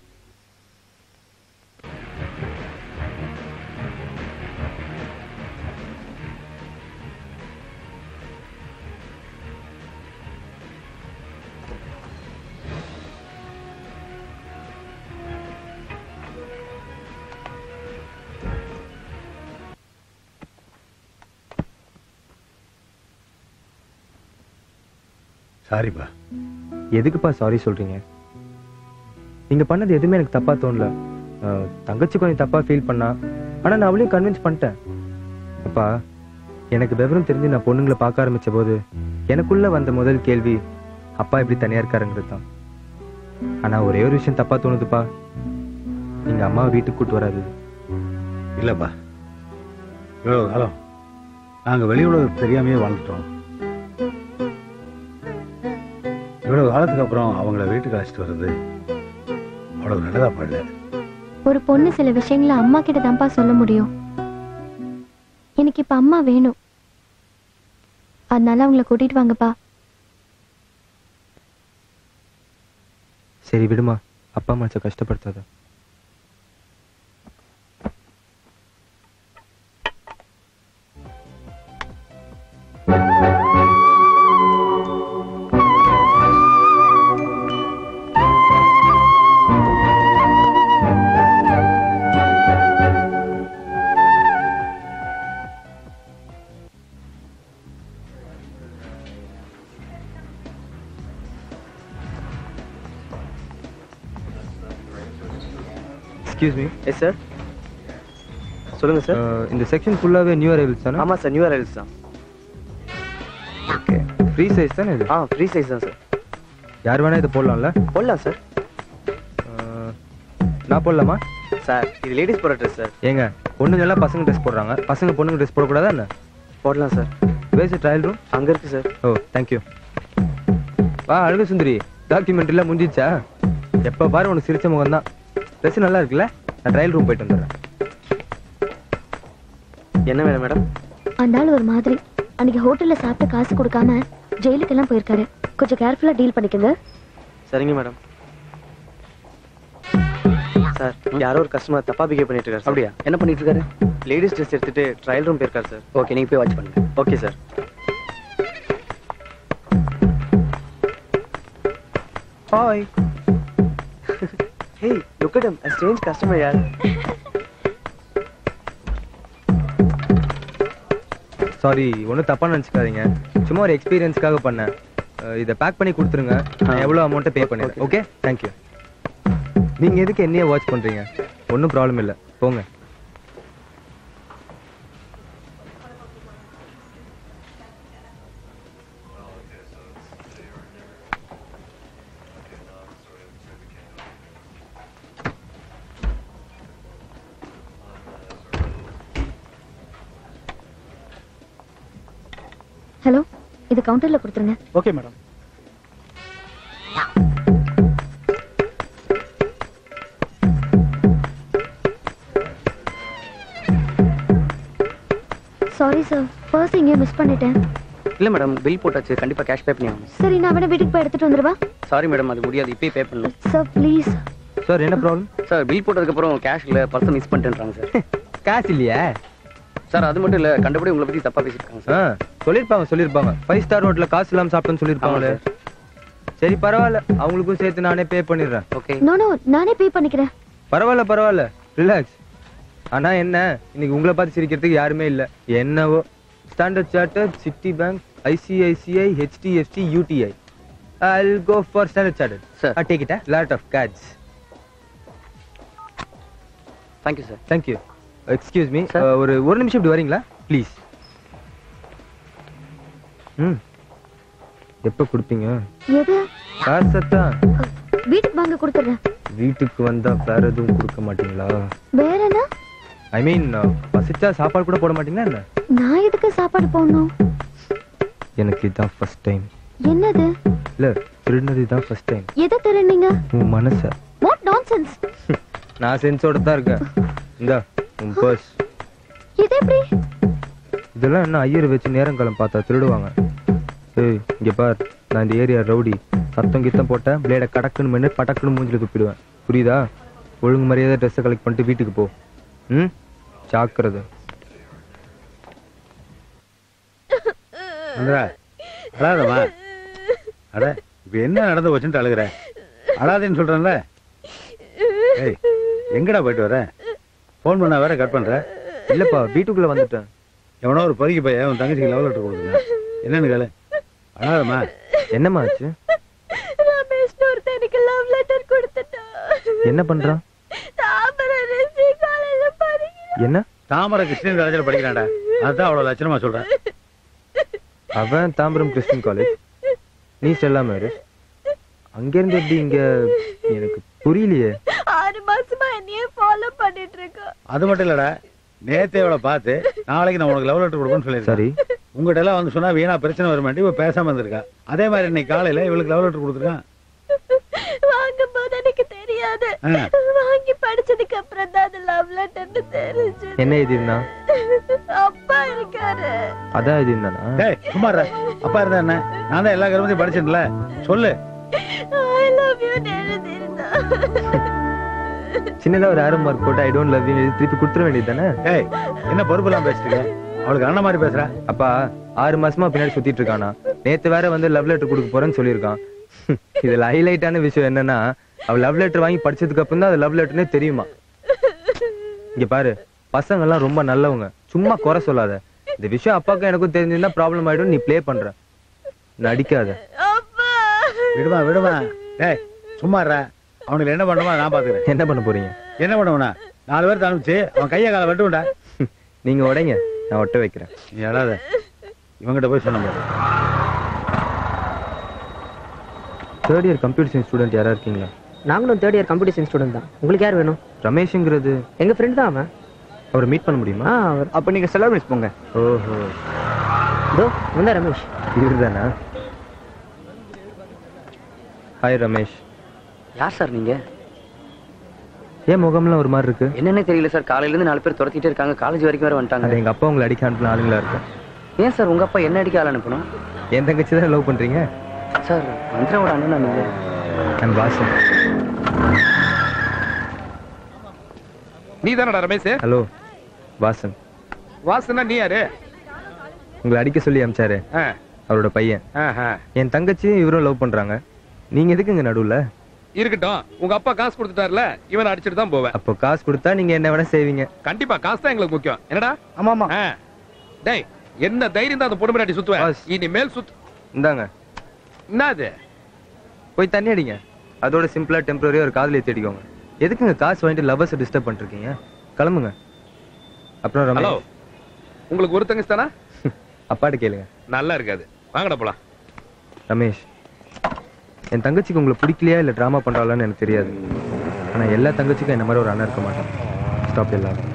சாரிப்பா எதுக்குப்பா சாரி சொல்றீங்க நீங்க பண்ணது எதுவுமே எனக்கு தப்பா தோணல ஆஹ், தங்கச்சி கொஞ்சம் தப்பா ஃபீல் பண்ணா ஆனா நான் அவளையும் கன்வின்ஸ் பண்ணிட்டேன் அப்பா எனக்கு விவரம் தெரிஞ்சு நான் பொண்ணுங்களை பார்க்க ஆரம்பிச்ச போது எனக்குள்ள வந்த முதல் கேள்வி அப்பா இப்படி தனியா இருக்காருங்கிறது தான் ஆனா ஒரே ஒரு விஷயம் தப்பா தோணுதுப்பா நீங்க அம்மாவை வீட்டுக்கு கூட்டு வராது இல்லப்பா இவ்வளோ காலம் நாங்கள் வெளி உலகம் தெரியாமையே வாழ்ந்துட்டோம் இவ்வளவு காலத்துக்கு அப்புறம் அவங்கள வீட்டுக்கு அழைச்சிட்டு வர்றது அவ்வளவு நல்லதா படல ஒரு பொண்ணு சில விஷயங்களை அம்மா கிட்ட தான்ப்பா சொல்ல முடியும் எனக்கு இப்ப அம்மா வேணும் அதனால அவங்கள கூட்டிட்டு வாங்கப்பா சரி விடுமா அப்பா மனசை கஷ்டப்படுத்தாத எக்ஸ்கியூஸ் மீ எஸ் சார் சொல்லுங்க சார் இந்த செக்ஷன் ஃபுல்லாவே நியூ அரைவல்ஸ் தானே ஆமா சார் நியூ அரைவல்ஸ் தான் ஓகே ஃப்ரீ சைஸ் தானே இது ஆ ஃப்ரீ சைஸ் தான் சார் யார் வேணா இதை போடலாம்ல போடலாம் சார் அஹ், சாப்பிடலாமா சார் இது லேடிஸ் போகிற ட்ரெஸ் சார் ஏங்க பொண்ணுங்க எல்லாம் பசங்க ட்ரெஸ் போடுறாங்க பசங்க பொண்ணுங்க ட்ரெஸ் போடக்கூடாதா என்ன போடலாம் சார் வேஸ் ட்ரையல் ரூம் அங்கே இருக்கு சார் ஓ தேங்க்யூ வா அழகு சுந்தரி டாக்குமெண்ட்ரிலாம் முடிஞ்சிச்சா எப்போ பாரு உனக்கு சிரிச்ச முகம் தான் ட்ரெஸ் நல்லா இருக்குல்ல நான் ட்ரையல் ரூம் போயிட்டு வந்துடுறேன் என்ன வேணும் மேடம் அந்த ஆள் ஒரு மாதிரி அன்னைக்கு ஹோட்டல்ல சாப்பிட்டு காசு கொடுக்காம ஜெயிலுக்கெல்லாம் போயிருக்காரு கொஞ்சம் கேர்ஃபுல்லா டீல் பண்ணிக்கோங்க சரிங்க மேடம் சார் யாரோ ஒரு கஸ்டமர் தப்பா பிஹேவ் பண்ணிட்டு இருக்காரு அப்படியா என்ன பண்ணிட்டு இருக்காரு லேடிஸ் ட்ரெஸ் எடுத்துட்டு ட்ரையல் ரூம் போயிருக்காரு சார் ஓகே நீங்க போய் வாட்ச் பண்ணுங்க okay sir hi hey look at him a strange customer யார் சாரி ஒன்றும் தப்பா நினச்சிக்காதீங்க சும்மா ஒரு எக்ஸ்பீரியன்ஸ்க்காக பண்ணேன் அஹ் இதை பேக் பண்ணி கொடுத்துருங்க நான் எவ்வளோ அமௌண்ட்டை பே பண்ணிடுறேன் ஓகே தேங்க்யூ நீங்கள் எதுக்கு என்னையே வாட்ச் பண்ணுறீங்க ஒன்றும் ப்ராப்ளம் இல்லை போங்க ஹலோ இது கவுண்டர்ல கொடுத்துருங்க okay madam sorry sir purse எங்கேயோ மிஸ் பண்ணிட்டேன் இல்ல மேடம் பில் போட்டாச்சு கண்டிப்பா கேஷ் பே பண்ணி ஆகணும் சரி நான் வேணா வீட்டுக்கு போய் எடுத்துட்டு வந்துருவா சாரி மேடம் அது முடியாது இப்பயே பே பண்ணணும் சார் ப்ளீஸ் சார் என்ன ப்ராப்ளம் சார் பில் போட்டதுக்கு அப்புறம் கேஷ் இல்ல பர்ஸ் மிஸ் பண்ணிட்டேன்றாங்க சார் காசு இல்லையா சார் அது மட்டும் இல்ல கண்டபடி உங்களை பத்தி தப்பா பேசிருக்காங்க ஆ சார் சொல்லியிருப்பாங்க சொல்லியிருப்பாங்க ஃபைவ் ஸ்டார் ஹோட்டலில் காசு இல்லாமல் சாப்பிட்டேன்னு சொல்லியிருப்பாங்களே ஆமா சரி பரவாயில்ல அவங்களுக்கும் சேர்த்து நானே பே பண்ணிடுறேன் ஓகே நோ நோ நானே பே பண்ணிக்கிறேன் பரவாயில்ல பரவாயில்ல ரிலாக்ஸ் ஆனா என்ன இன்னைக்கு உங்களை பார்த்து சிரிக்கிறதுக்கு யாருமே இல்ல என்னவோ Standard Charter Citibank ICICI HDFC UTI I go for Standard Charter sir I take it lot of cats thank you sir thank you excuse me Sir. ஒரு ஒரு நிமிஷம் இப்படி வரீங்களா ப்ளீஸ் ம் எப்போ கொடுப்பீங்க எது காசத்தான் வீட்டுக்கு வாங்க கொடுத்துட்றேன் வீட்டுக்கு வந்தா வேற எதுவும் கொடுக்க மாட்டீங்களா வேற என்ன ஐ மீன் பசிச்சா சாப்பாடு கூட போட மாட்டீங்களா என்ன நான் எதுக்கு சாப்பாடு போடணும் எனக்கு இதுதான் ஃபர்ஸ்ட் டைம் என்னது இல்ல திருடினது இதுதான் ஃபர்ஸ்ட் டைம் எதை திருநீங்க உன் மனச வாட் நான்சென்ஸ் நான் சென்ஸோட தான் இருக்கேன் இந்தா உன் பர்ஸ் இது எப்படி இதெல்லாம் என்ன ஐயர் வச்சு நேரங்காலம் பார்த்தா திருடுவாங்க ஏய் இங்க பார் நான் இந்த ஏரியா ரவுடி சத்தம் கித்தம் போட்டேன் பிளேட கடக்குன்னு மண்ணு படக்குன்னு மூஞ்சில துப்பிடுவேன் புரியுதா ஒழுங்கு மரியாதை ட்ரெஸ்ஸை கலெக்ட் பண்ணிட்டு வீட்டுக்கு போ ம் ஜாக்கிரதை அந்தரா அழாதம்மா அட இப்ப என்ன நடந்து வச்சுட்டு அழுகுற அழாதேன்னு சொல்றேன்ல ஏய் எங்கடா போயிட்டு வர ஃபோன் பண்ணா வேற கட் பண்ற இல்லப்பா வீட்டுக்குள்ள வந்துட்டேன் எவனோ ஒரு பறிக்கு பையன் உன் தங்கச்சிக்கு லவ் லெட்டர் கொடுக்குங்க என்னன்னு கேளு அழாதம்மா என்னம்மா ஆச்சு ரமேஷ்னு ஒருத்தன் எனக்கு லவ் லெட்டர் கொடுத்துட்டான் என்ன பண்றான் தாமரை ரிஷி காலேஜ்ல படிக்கிறான் என்ன தாமரை கிருஷ்ணன் காலேஜில் படிக்கிறான்டா அதான் அவ்வளோ லட்சணமா சொல்றேன் அவன் தாம்பரம் கிறிஸ்டின் காலேஜ் நீ ஸ்டெல்லா மேரேஜ் அங்கிருந்து எப்படி இங்க எனக்கு புரியலையே ஆறு மாசமா என்னையே ஃபாலோ பண்ணிட்டு இருக்கான் அது மட்டும் இல்லடா நேத்தே அவளை பார்த்து நாளைக்கு நான் உனக்கு லவ் லெட்டர் கொடுப்பேன்னு சொல்லியிருக்கேன் சரி உங்ககிட்ட எல்லாம் வந்து சொன்னா வீணா பிரச்சனை வர மாட்டேன் இவ பேசாம இருந்திருக்கா அதே மாதிரி இன்னைக்கு காலையில இவளுக்கு லவ் லெட்டர் கொடுத்துருக்கான் வாங்கும் போது எனக்கு தெரியாது ஆ. வாங்கி படிச்சதுக்கு அப்புறம் தான் அது லவ் லெட்டர்னு தெரிஞ்சு என்ன எழுதியிருந்தா அப்பா இருக்காரு அதான் எழுதியிருந்தானா டேய் சும்மா இருடா. அப்பா இருந்தா என்ன நான் தான் எல்லா கருமத்தையும் படிச்சேன்ல சொல்லு ஐ லவ் யூ எழுதியிருந்தா சின்னதா ஒரு ஆரம் மார்க் போட்டு ஐ டோன்ட் லவ் யூ திருப்பி கொடுத்துட வேண்டியது தானே டேய் என்ன பொறுப்பு எல்லாம் பேசிட்டு இருக்க? அவளுக்கு அண்ணன் மாதிரி பேசுற அப்பா ஆறு மாசமா பின்னாடி சுத்திட்டு இருக்கானா நேத்து வேற வந்து லவ் லெட்டர் கொடுக்க போறேன்னு சொல்லியிருக்கான் இதுல ஹைலைட்டான விஷயம் என்னன்னா அவ லவ் லெட்டர் வாங்கி படிச்சதுக்கு அப்புறம் தான் அது லவ் லெட்டர்னே தெரியுமா இங்க பாரு பசங்க எல்லாம் ரொம்ப நல்லவங்க சும்மா குறை சொல்லாத இந்த விஷயம் அப்பாவுக்கும் எனக்கும் தெரிஞ்சிருந்தா ப்ராப்ளம் ஆயிடும் நீ ப்ளே பண்ற நடிக்காத விடுமா விடுமா டேய் சும்மா இருடா. அவனுக்கு என்ன பண்ணுமா நான் பாத்துக்கிறேன் என்ன பண்ண போறீங்க என்ன பண்ணுவனா நாலு பேர் அனுப்பிச்சு அவன் கையை காலை வெட்டுவிடா நீங்க உடைங்க நான் ஒட்ட வைக்கிறேன் நீ அழாத இவங்கிட்ட போய் சொன்ன பாரு. Third year computer science student யாரா இருக்கீங்களா நாங்களும் third year computer science student தான் உங்களுக்கு யார் வேணும் ரமேஷ்ங்கிறது எங்க ஃப்ரெண்ட் தான் அவன் அவரை மீட் பண்ண முடியுமா ஆ அவர் அப்ப நீங்க செலவு மிஸ் போங்க ஓஹோ இதோ வந்தா ரமேஷ் இதுதானா ஹாய் ரமேஷ் யார் சார் நீங்க ஏன் முகம்லாம் ஒரு மாதிரி இருக்கு என்னன்னே தெரியல சார் காலையில இருந்து நாலு பேர் துரத்திட்டே இருக்காங்க காலேஜ் வரைக்கும் வேற வந்துட்டாங்க அது எங்க அப்பா உங்களை அடிக்க அனுப்பின ஆளுங்களா இருக்கும் ஏன் சார் உங்க அப்பா என்ன அடிக்க ஆள் அனுப்பணும் என் தங்கச்சி தான் லவ் பண்றீங்க சார் மந்திராவோட அண்ணனா நீங்க நான் வாசன் நீ தானடா ரமேஷ் ஹலோ வாசன் வாசனா நீ யாரு உங்களை அடிக்க சொல்லி அமிச்சாரு ஆ. அவரோட பையன் ஆஹா. என் தங்கச்சியும் இவரும் லவ் பண்றாங்க நீங்க எதுக்குங்க நடுவுல இருக்கட்டும் உங்க அப்பா காசு கொடுத்துட்டாருல இவனை அடிச்சிட்டு தான் போவேன் அப்போ காசு கொடுத்தா நீங்க என்ன வேணா செய்வீங்க கண்டிப்பா காசு தான் எங்களுக்கு முக்கியம் என்னடா ஆமா ஆமா ஆ. டேய் என்ன தைரியம் தான் அந்த பொண்ணு முன்னாடி சுத்துவேன் இனிமேல் சுத்து இந்தாங்க என்னது போய் தண்ணி அடிங்க அதோட சிம்பிளா டெம்பரரியா ஒரு காதலியை தேடிக்கோங்க எதுக்குங்க காசு வாங்கிட்டு லவ்வர்ஸ் டிஸ்டர்ப் பண்ணிருக்கீங்க கிளம்புங்க அப்புறம் ஹலோ ரமேஷ் உங்களுக்கு ஒரு தங்கச்சி தானா அப்பாட்ட கேளுங்க நல்லா இருக்காது வாங்கடா போலாம் ரமேஷ் என் தங்கச்சிக்கு உங்களை பிடிக்கலையா இல்ல டிராமா பண்றாளான்னு எனக்கு தெரியாது ஆனா எல்லா தங்கச்சிக்கும் என்ன மாதிரி ஒரு அண்ணன் இருக்க மாட்டான் ஸ்டாப் எல்லாரும்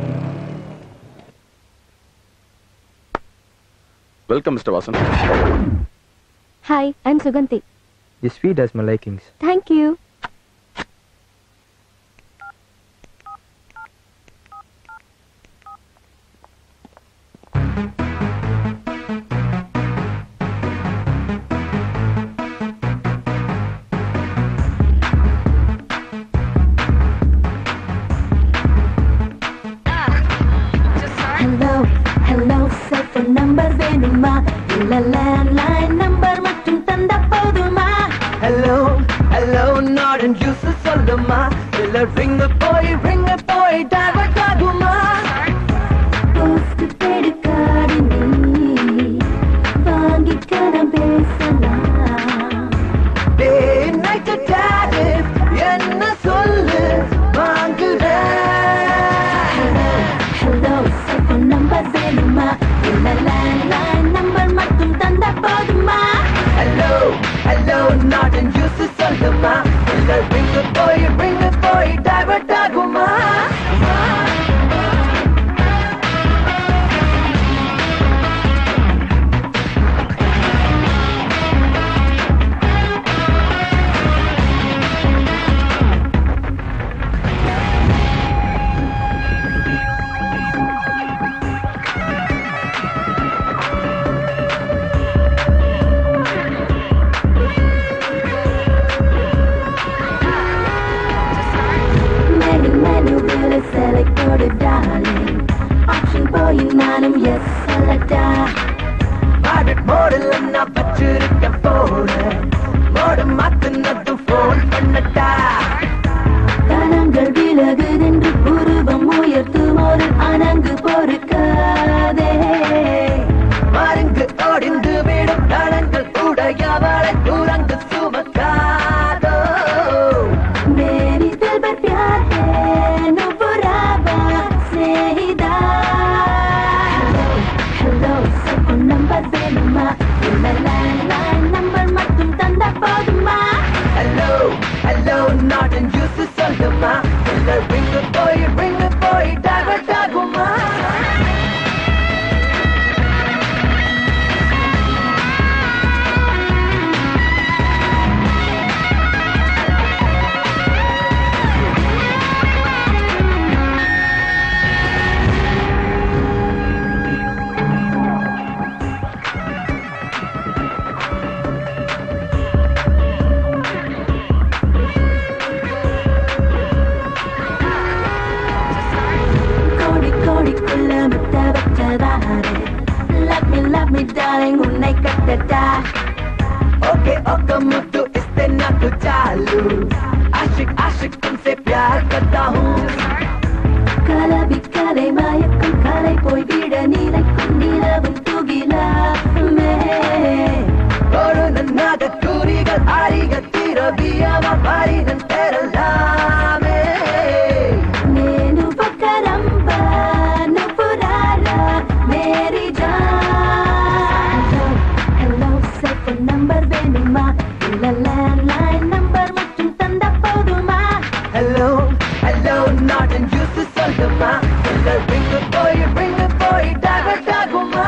welcome mister Vasan hi I'm Suganthi you sweet as my likings thank you hello hello cellphone number வேணுமா இல்ல லேண்ட்லைன் நம்பர் மட்டும் தந்தா போதுமா ஹலோ ஹலோ நாடன் ஜூஸ் சொல்லுமா இல்ல ரிங்க போய் ரிங்க போய் டைவர்ட் ஆகுமா போஸ்ட் பெடுக்காடு நீ வாங்கிக்க நான் பேசலாம் டே நைட் டாடு என்ன சொல்லு வாங்குறேன் ஹலோ செல்போன் நம்பர் வேணுமா இல்ல லேண்ட்லைன் நம்பர் மட்டும் தந்தா போதுமா ஹலோ ஹலோ நாடன் ஜூஸ் சொல்லுமா இல்ல ரிங்க போய் ரிங்க போய் டைவர்ட் ஆகுமா மெனு மெனுவில் செலக்ட் போடு டார்லிங் ஆப்ஷன் போய் நானும் எஸ் சொல்லட்டா ஆர்டர் மோடல் நான் வச்சிருக்க போன மோட மாத்துனது போன் பண்ணட்டா கணங்கள் விலகுதென்று உருவம் உயர்த்தும் ஒரு அணங்கு பொறுக்காதே மருங்கு ஒடிந்து விடும் தளங்கள் உடையவளை குரங்கு சுமக்காதோ मेरी दिल पर प्यार है नुपुरावा स्नेहिदा हेलो हेलो सबको नंबर வேணுமா இல்ல லேண்ட்லைன் நம்பர் மட்டும் தந்தா போதுமா ஹலோ ஹலோ நாடன் ஜூஸ் சொல்லுமா இல்ல ரிங்கு போய் ரிங்கு போய் டைவர்ட் ஆகுமா கோடி கோடிக்குள்ள முத்த வச்சதாரே Love me, love me, darling, உன்னை கட்டட்டா ओके ओके मुट्टू इस्ते ना तू चालू आशिक आशिक तुमसे प्यार करता हूँ கலவி கலை மயக்கும் கலை போய் விட நிலைக்கும் நிலவும் துகிலாமே ஒரு நன்னாக கூறிகள் ஆரிகள் திரவியம பாரிதன் பெறலாமே నేను పక్కరంబ నువ్వు రారా మేరీ జాన్ హలో సెల్ నంబర్ వేணுமா இல்ல லேண்ட்லைன் நம்பர் மட்டும் தந்தா போதுமா ரிங்கு போய் ரிங்கு போய் டைவர்ட் ஆகுமா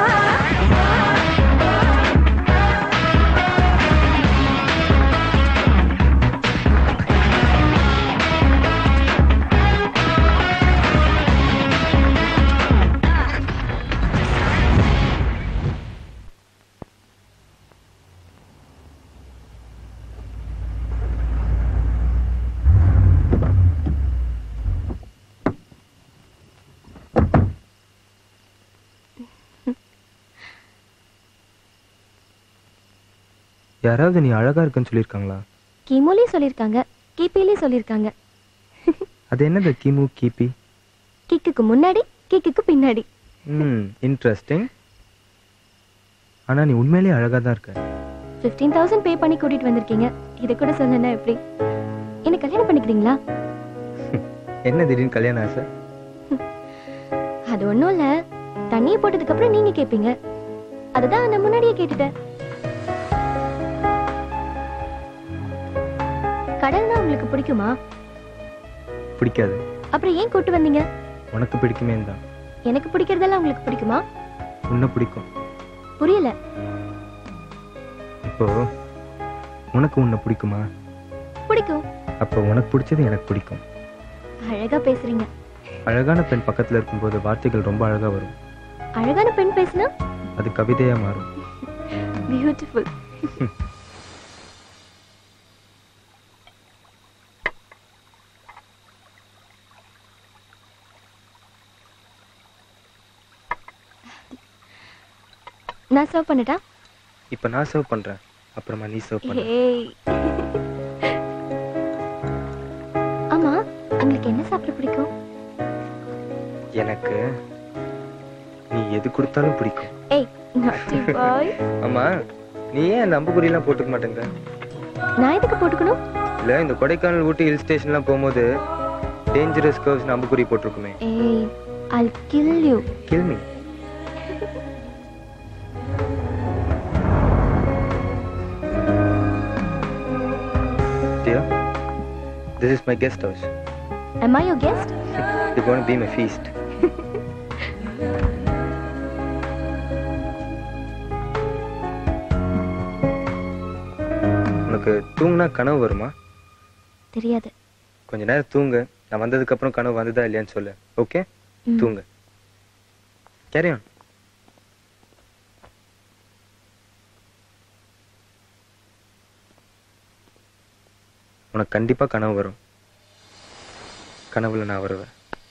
யாராவது நீ அழகா இருக்குன்னு சொல்லியிருக்காங்களா கிமோலையும் சொல்லியிருக்காங்க கிபிலையும் சொல்லியிருக்காங்க அது என்னது கிமு கிபி கிக்குக்கு முன்னாடி கிக்குக்கு பின்னாடி ம் இன்ட்ரெஸ்டிங் ஆனா நீ உண்மையிலேயே அழகா தான் இருக்க ஃபிஃப்டீன் தௌசண்ட் பே பண்ணி கூட்டிட்டு வந்திருக்கீங்க இது கூட சொல்லனா எப்படி என்ன கல்யாணம் பண்ணிக்கிறீங்களா என்ன திடீர்னு கல்யாணம் ஆசை அது ஒண்ணும் இல்ல தண்ணியை போட்டதுக்கு அப்புறம் நீங்க கேப்பீங்க அதுதான் நான் முன்னாடியே கேட்டுட்டேன் கடல்னா உங்களுக்கு பிடிக்குமா பிடிக்காது அப்புறம் ஏன் கூட்டு வந்தீங்க உனக்கு பிடிக்குமே தான் எனக்கு பிடிக்கிறதெல்லாம் உங்களுக்கு பிடிக்குமா உன்னை பிடிக்கும் புரியல இப்போ உனக்கு உன்னை பிடிக்குமா பிடிக்கும் அப்போ உனக்கு பிடிச்சது எனக்கு பிடிக்கும் அழகா பேசுறீங்க அழகான பெண் பக்கத்துல இருக்கும்போது வார்த்தைகள் ரொம்ப அழகா வரும் அழகான பெண் பேசுனா அது கவிதையா மாறும் பியூட்டிஃபுல் நான் சர்வ் பண்ணட்டா இப்போ நான் சர்வ் பண்றேன் அப்புறமா நீ சர்வ் பண்ணு ஏய் ஆமா உங்களுக்கு என்ன சாப்பிட பிடிக்கும் எனக்கு நீ எது கொடுத்தாலும் பிடிக்கும் ஏய் naughty boy ஆமா நீ ஏன் அந்த அம்புக்குறியெல்லாம் போட்டுக்க மாட்டேங்கிற நான் எதுக்கு போட்டுக்கணும் இல்ல இந்த கொடைக்கானல் ஊட்டி ஹில் ஸ்டேஷன்லாம் போகும்போது டேஞ்சரஸ் கர்வ்ஸ் அம்புக்குறி போட்டிருக்குமே ஏய் I'll kill you kill me Dear, this is my guest house. am I your guest You're going to be my feast. உனக்கு தூங்குனா கனவு வருமா தெரியாது கொஞ்ச நேரம் தூங்கு நான் வந்ததுக்கு அப்புறம் கனவு வந்ததா இல்லையான்னு சொல்லு ஓகே ம். தூங்கு கேரி ஆன் உனக்கு கண்டிப்பா கனவு வரும் கனவுல நான் வருவேன்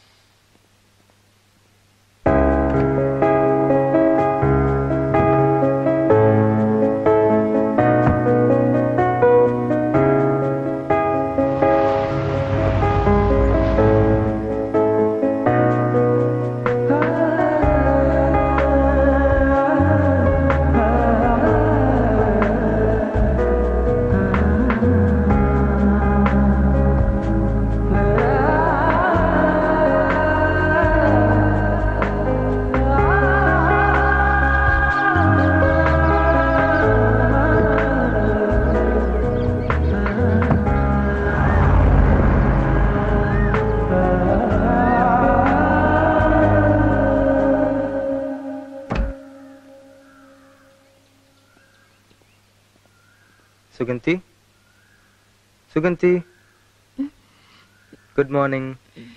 சுகந்தி சுகந்தி குட் மார்னிங்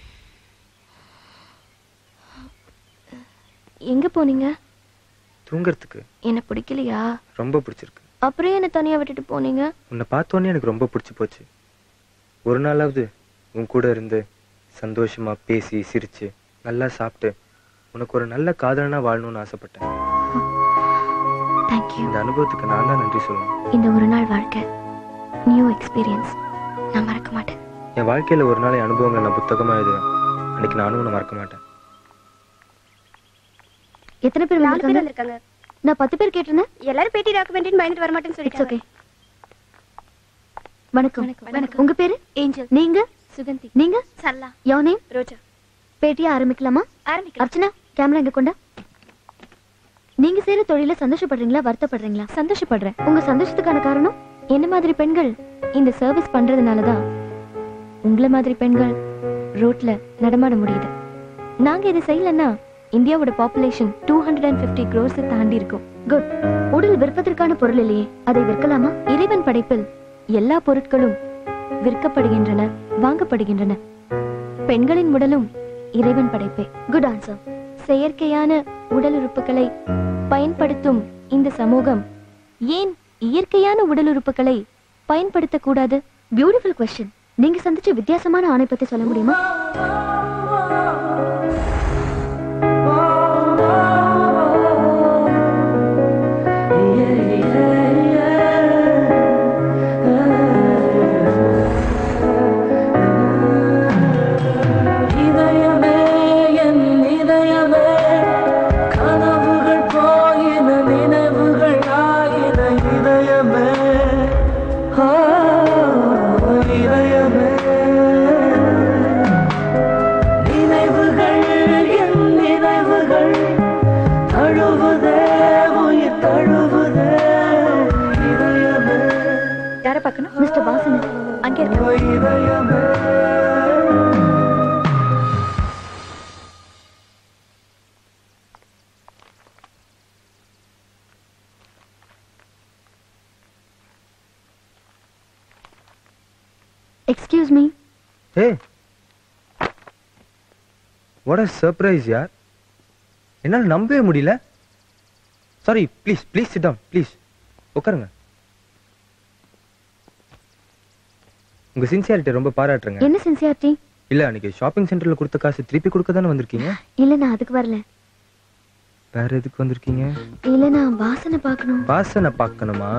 எங்க போனீங்க தூங்குறதுக்கு என்ன பிடிக்கலையா ரொம்ப பிடிச்சிருக்கு அப்புறம் என்ன தனியா விட்டுட்டு போனீங்க உன்னை பார்த்தோன்னே எனக்கு ரொம்ப பிடிச்சி போச்சு ஒரு நாளாவது உன் கூட இருந்து சந்தோஷமா பேசி சிரிச்சு நல்லா சாப்பிட்டு உனக்கு ஒரு நல்ல காதலனா வாழணும்னு ஆசைப்பட்டேன் தேங்க்யூ இந்த அனுபவத்துக்கு நான் தான் நன்றி சொல்லணும் இந்த ஒரு நாள் வாழ்க்கை நியூ எக்ஸ்பீரியன்ஸ் நான் மறக்க மாட்டேன் என் வாழ்க்கையில ஒரு நாள் என் அனுபவங்களை நான் புத்தகமா எழுதுவேன் அன்னைக்கு நானும் உன்னை மறக்க மாட்டேன் எத்தனை பேர் நாலு பேர் வந்திருக்காங்க வந்திருக்காங்க நான் பத்து பேர் கேட்டிருந்தேன் எல்லாரும் பேட்டி டாக்குமெண்ட்னு பயந்துட்டு வர மாட்டேன்னு இட்ஸ் சொல்லிட்டாங்க ஓகே வணக்கம் வணக்கம் உங்க பேரு ஏஞ்சல் நீங்க சுகந்தி நீங்க சல்லா யோர் நேம் ரோஜா பேட்டியா ஆரம்பிக்கலாமா ஆரம்பிக்கலாம் அர்ச்சனா கேமரா இங்க கொண்டா நீங்க செய்யற தொழில சந்தோஷப்படுறீங்களா வருத்தப்படுறீங்களா சந்தோஷப்படுறேன் உங்க சந்தோஷத்துக்கான காரணம் என்ன மாதிரி பெண்கள் இந்த சர்வீஸ் பண்றதுனால தான் உங்களை மாதிரி பெண்கள் ரோட்ல நடமாட முடியுது நாங்க இதை செய்யலன்னா இந்தியாவோட population two hundred and fifty crores தாண்டி இருக்கும் குட் உடல் விற்பதற்கான பொருள் இல்லையே அதை விற்கலாமா இறைவன் படைப்பில் எல்லா பொருட்களும் விற்கப்படுகின்றன வாங்கப்படுகின்றன பெண்களின் உடலும் இறைவன் படைப்பே குட் ஆன்சர் செயற்கையான உடல் உறுப்புகளை பயன்படுத்தும் இந்த சமூகம் ஏன் இயற்கையான உடல் உறுப்புகளை பயன்படுத்தக்கூடாது பியூட்டிஃபுல் கொஸ்டின் நீங்க சந்திச்ச வித்தியாசமான ஆணை பத்தி சொல்ல முடியுமா இதயமே என் இதயமே கனவுகள் போயின நினைவுகள் ஆயின இதயமே ஆ, இதயமே நினைவுகள் என் நினைவுகள் தழுவுதே உயிர் தழுவுதே இதயமே யார பார்க்கணும் மிஸ்டர் வாசன் அங்கே இருக்க இதயமே excuse me hey what a surprise யார் என்னால் நம்பவே முடியல sorry please please sit down please உட்காருங்க உங்க சின்சியாரிட்டி ரொம்ப பாராட்டுறேங்க என்ன சின்சியாரிட்டி இல்ல அன்னைக்கு ஷாப்பிங் சென்டர்ல கொடுத்த காசு திருப்பி கொடுக்க தானே வந்திருக்கீங்க இல்ல நான் அதுக்கு வரல வேற எதுக்கு வந்திருக்கீங்க இல்ல நான் வாசனை பார்க்கணும் வாசனை பார்க்கணுமா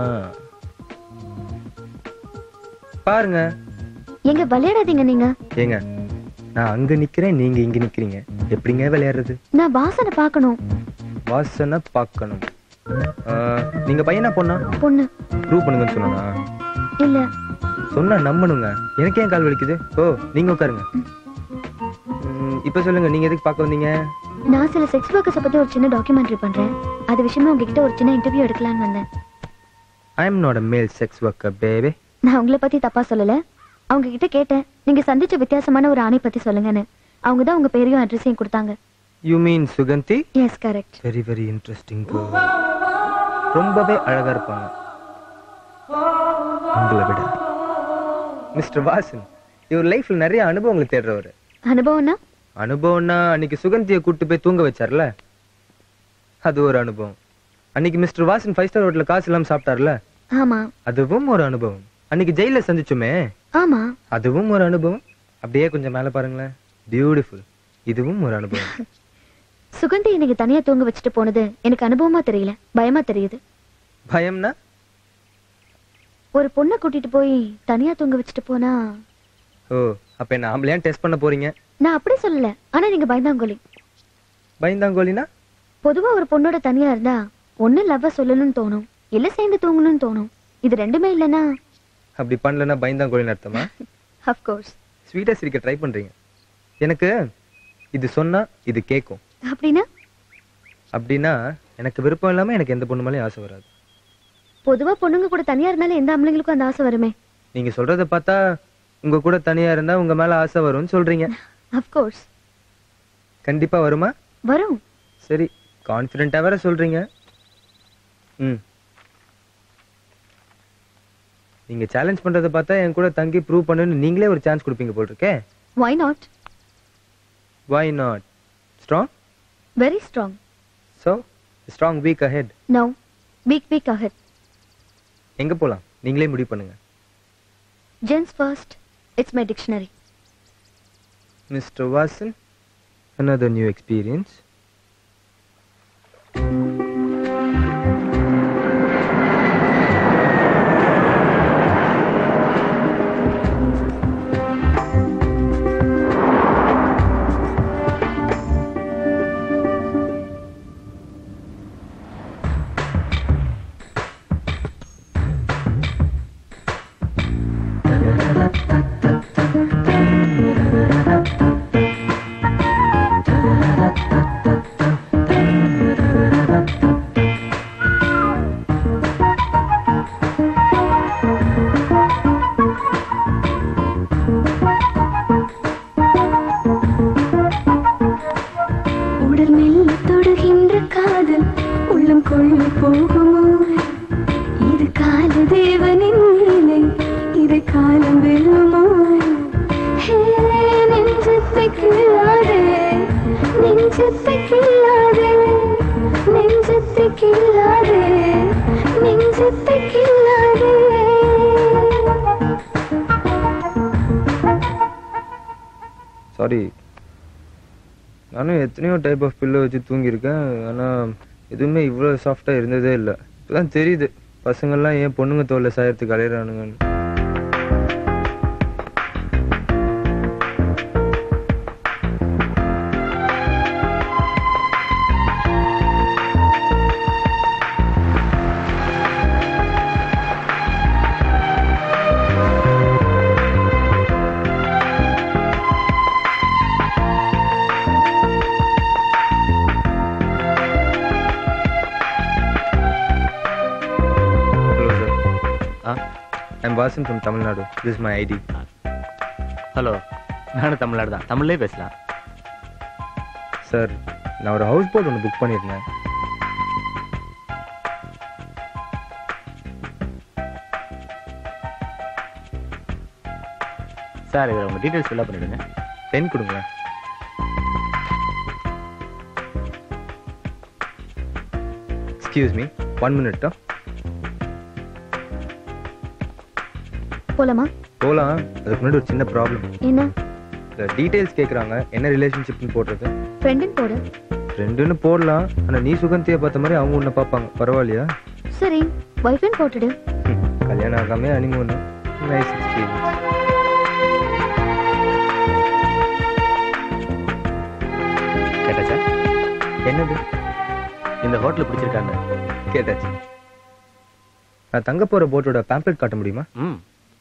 பாருங்க எங்க விளையாடாதீங்க நீங்க ஏங்க நான் அங்க நிக்கிறேன் நீங்க இங்க நிக்கிறீங்க எப்படிங்க விளையாடுறது நான் வாசனை பார்க்கணும் வாசனை பார்க்கணும் ஆ, நீங்க பையனா பொண்ணா பொண்ணு ப்ரூவ் பண்ணுங்கன்னு சொன்னா இல்ல சொன்னா நம்பணுங்க எனக்கு ஏன் கால் வலிக்குது ஓ நீங்க உட்காருங்க ம், இப்ப சொல்லுங்க நீங்க எதுக்கு பார்க்க வந்தீங்க நான் சில செக்ஸ் ஒர்க்கர்ஸ் பத்தி ஒரு சின்ன டாக்குமெண்ட்ரி பண்றேன் அது விஷயமா உங்ககிட்ட ஒரு சின்ன இன்டர்வியூ எடுக்கலாம்னு வந்தேன் ஐ எம் நாட் அ மேல் செக்ஸ் ஒர்க்கர் பேபி நான் உங்களை பத்தி தப்பா சொல்லல அவங்க கிட்ட கேட்டேன் நீங்க சந்திச்ச வித்தியாசமான ஒரு ஆணை பத்தி சொல்லுங்கன்னு அவங்க தான் உங்க பேரையும் அட்ரஸையும் கொடுத்தாங்க you mean Suganthi yes correct very very interesting ரொம்பவே அழகா இருப்பாங்க உங்களை விட மிஸ்டர் வாசன் இவர் லைஃப்ல நிறைய அனுபவங்களை தேடுறவர் அனுபவம்னா அனுபவம்னா அன்னைக்கு சுகந்தியை கூட்டு போய் தூங்க வச்சார்ல அது ஒரு அனுபவம் அன்னைக்கு மிஸ்டர் வாசன் ஃபைவ் ஸ்டார் ஹோட்டல்ல காசு இல்லாம சாப்பிட்டார்ல ஆமா அதுவும் ஒரு அனுபவம் அன்னைக்கு ஜெயில சந்திச்சோமே ஆமா அதுவும் ஒரு அனுபவம் அப்படியே கொஞ்சம் மேல பாருங்களேன் பியூட்டிஃபுல் இதுவும் ஒரு அனுபவம் சுகந்தி இன்னைக்கு தனியா தூங்க வச்சுட்டு போனது எனக்கு அனுபவமா தெரியல பயமா தெரியுது பயம்னா ஒரு பொண்ணை கூட்டிட்டு போய் தனியா தூங்க வச்சுட்டு போனா ஓ அப்ப என்ன ஆம்பளையா டெஸ்ட் பண்ண போறீங்க நான் அப்படி சொல்லல ஆனா நீங்க பயந்தாங்கோலி பயந்தாங்கோலினா பொதுவா ஒரு பொண்ணோட தனியா இருந்தா ஒண்ணு லவ்வ சொல்லணும்னு தோணும் இல்ல சேர்ந்து தூங்கணும்னு தோணும் இது ரெண்டுமே இல்லனா அப்படி பண்ணலன்னா பயந்தாங்கோலின்னு அர்த்தமா ஆஃப் கோர்ஸ் ஸ்வீட்டா சிரிக்க ட்ரை பண்றீங்க எனக்கு இது சொன்னா இது கேட்கும் அப்படின்னா அப்படின்னா எனக்கு விருப்பம் இல்லாம எனக்கு எந்த பொண்ணு மேலயும் ஆசை வராது பொதுவா பொண்ணுங்க கூட தனியா இருந்தாலும் எந்த ஆம்பளைங்களுக்கும் அந்த ஆசை வருமே நீங்க சொல்றத பார்த்தா உங்க கூட தனியா இருந்தா உங்க மேல ஆசை வரும்னு சொல்றீங்க ஆஃப் கோர்ஸ் கண்டிப்பா வருமா வரும் சரி கான்ஃபிடென்ட்டா வேற சொல்றீங்க ம் நீங்க சேலஞ்ச் பண்றத பார்த்தா என் கூட தங்கி ப்ரூவ் பண்ணுன்னு நீங்களே ஒரு சான்ஸ் கொடுப்பீங்க போல் இருக்கே why not why not strong very strong so strong week ahead no week week ahead எங்க போலாம் நீங்களே முடிவு பண்ணுங்க gents first it's my dictionary mister Vasan another new experience Da நெஞ்சத்தை கில்லாதே நெஞ்சத்தை கில்லாதே நெஞ்சத்தை கில்லாதே சாரி நானும் எத்தனையோ டைப் ஆஃப் பில்லோ வச்சு தூங்கியிருக்கேன் ஆனால் எதுவுமே இவ்வளோ சாஃப்டாக இருந்ததே இல்லை இப்போதான் தெரியுது பசங்கள்லாம் ஏன் பொண்ணுங்க தோல்ல சாயறதுக்கு அலையிறானுங்கன்னு ஹலோ சார் ஆ I'm Vasan from Tamil Nadu this my ID hello நானும் தமிழ்நாடு தான் தமிழ்லேயே பேசலாம் சார் நான் ஒரு ஹவுஸ் போட் ஒன்று புக் பண்ணியிருந்தேன் சார் இதில் உங்கள் டீட்டெயில்ஸ் ஃபில்அப் பண்ணிவிடுங்க பென் கொடுங்களேன் எக்ஸ்கியூஸ் மீ ஒன் மினிட்டா போலாமா போகலாம் அதுக்கு முன்னாடி ஒரு சின்ன ப்ராப்ளம் என்ன இந்த டீட்டெயில்ஸ் கேட்குறாங்க என்ன ரிலேஷன்ஷிப்னு போடுறது ஃப்ரெண்டுன்னு போடு ரெண்டுன்னு போடலாம் ஆனால் நீ சுகந்தியை பார்த்த மாதிரி அவங்க உன்னை பார்ப்பாங்க பரவாயில்லையா சரி ஒய்ஃப்னு போட்டுடு கல்யாணம் ஆகாமே அனிமோன்னு நைஸ் எக்ஸ்பீரியன்ஸ் கேட்டாச்சா என்னது இந்த ஹோட்டல் பிடிச்சிருக்காங்க கேட்டாச்சு நான் தங்க போகிற போட்டோட பேம்ப்ளெட் காட்ட முடியுமா ம்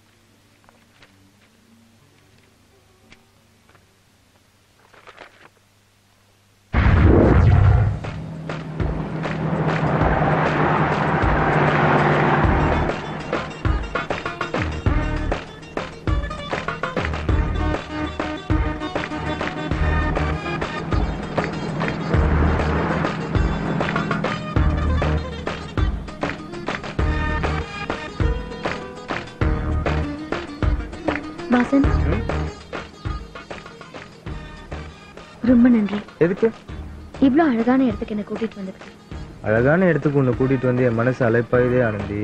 வாசன் ரொம்ப நன்றி எதுக்கு இவ்ளோ அழகான இடத்துக்கு என்ன கூட்டிட்டு வந்ததுக்கு அழகான இடத்துக்கு உன்னை கூட்டிட்டு வந்து என் மனசு அலைப்பாயுதே ஆனந்தி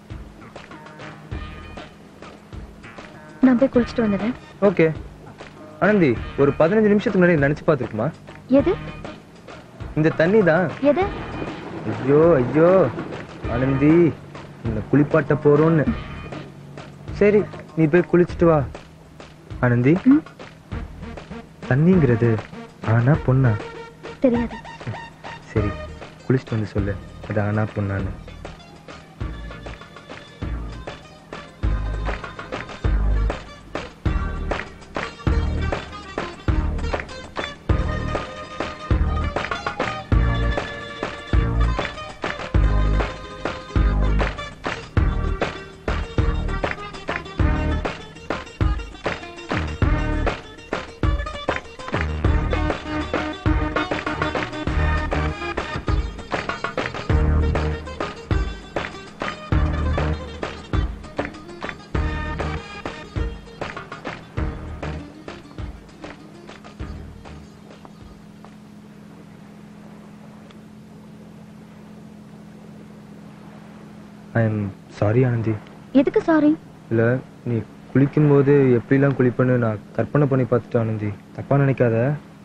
நான் போய் குளிச்சுட்டு வந்துடுறேன் ஓகே ஆனந்தி ஒரு பதினஞ்சு நிமிஷத்துக்கு முன்னாடி நினைச்சு பார்த்துருக்குமா எது இந்த தண்ணி தான் எது ஐயோ ஐயோ ஆனந்தி உன்னை குளிப்பாட்ட போறோம்னு சரி நீ போய் குளிச்சுட்டு வா ஆனந்தி தண்ணிங்கிறது ஆனா பொண்ணா தெரியாது சரி குளிச்சுட்டு வந்து சொல்லு அது ஆனா பொண்ணான்னு ஐ எம் சாரி ஆனந்தி எதுக்கு சாரி இல்லை நீ குளிக்கும்போது எப்படிலாம் குளிப்பேன்னு நான் கற்பனை பண்ணி பார்த்துட்டேன் ஆனந்தி தப்பா நினைக்காத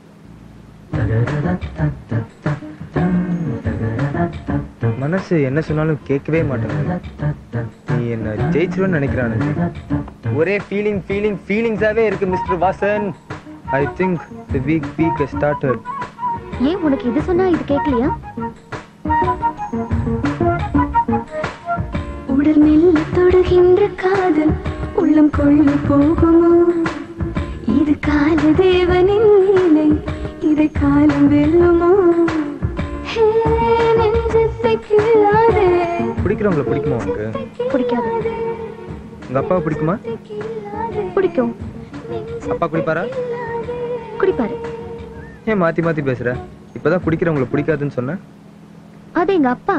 மனசு என்ன சொன்னாலும் கேட்கவே மாட்டேங்குது நீ என்ன ஜெயிச்சிருவேன்னு நினைக்கிற ஆனந்தி ஒரே ஃபீலிங் ஃபீலிங் ஃபீலிங்ஸாவே இருக்கு mister Vasan I think the week week started ஏன் உனக்கு இது சொன்னா இது கேட்கலையா உடல் மெல்ல தொடுகின்ற காதல் உள்ளம் கொள்ளி போகுமோ இது கால தேவனின் நீலை இதை காலம் வெல்லுமோ ஹே, நெஞ்சத்தை கிள்ளாதே பிடிக்கிறவங்கள பிடிக்குமா உனக்கு பிடிக்காது உங்க அப்பாவை பிடிக்குமா பிடிக்கும் அப்பா குடிப்பாரா குடிப்பாரு ஏன் மாத்தி மாத்தி பேசுற இப்பதான் குடிக்கிறவங்கள பிடிக்காதுன்னு சொன்ன அது எங்க அப்பா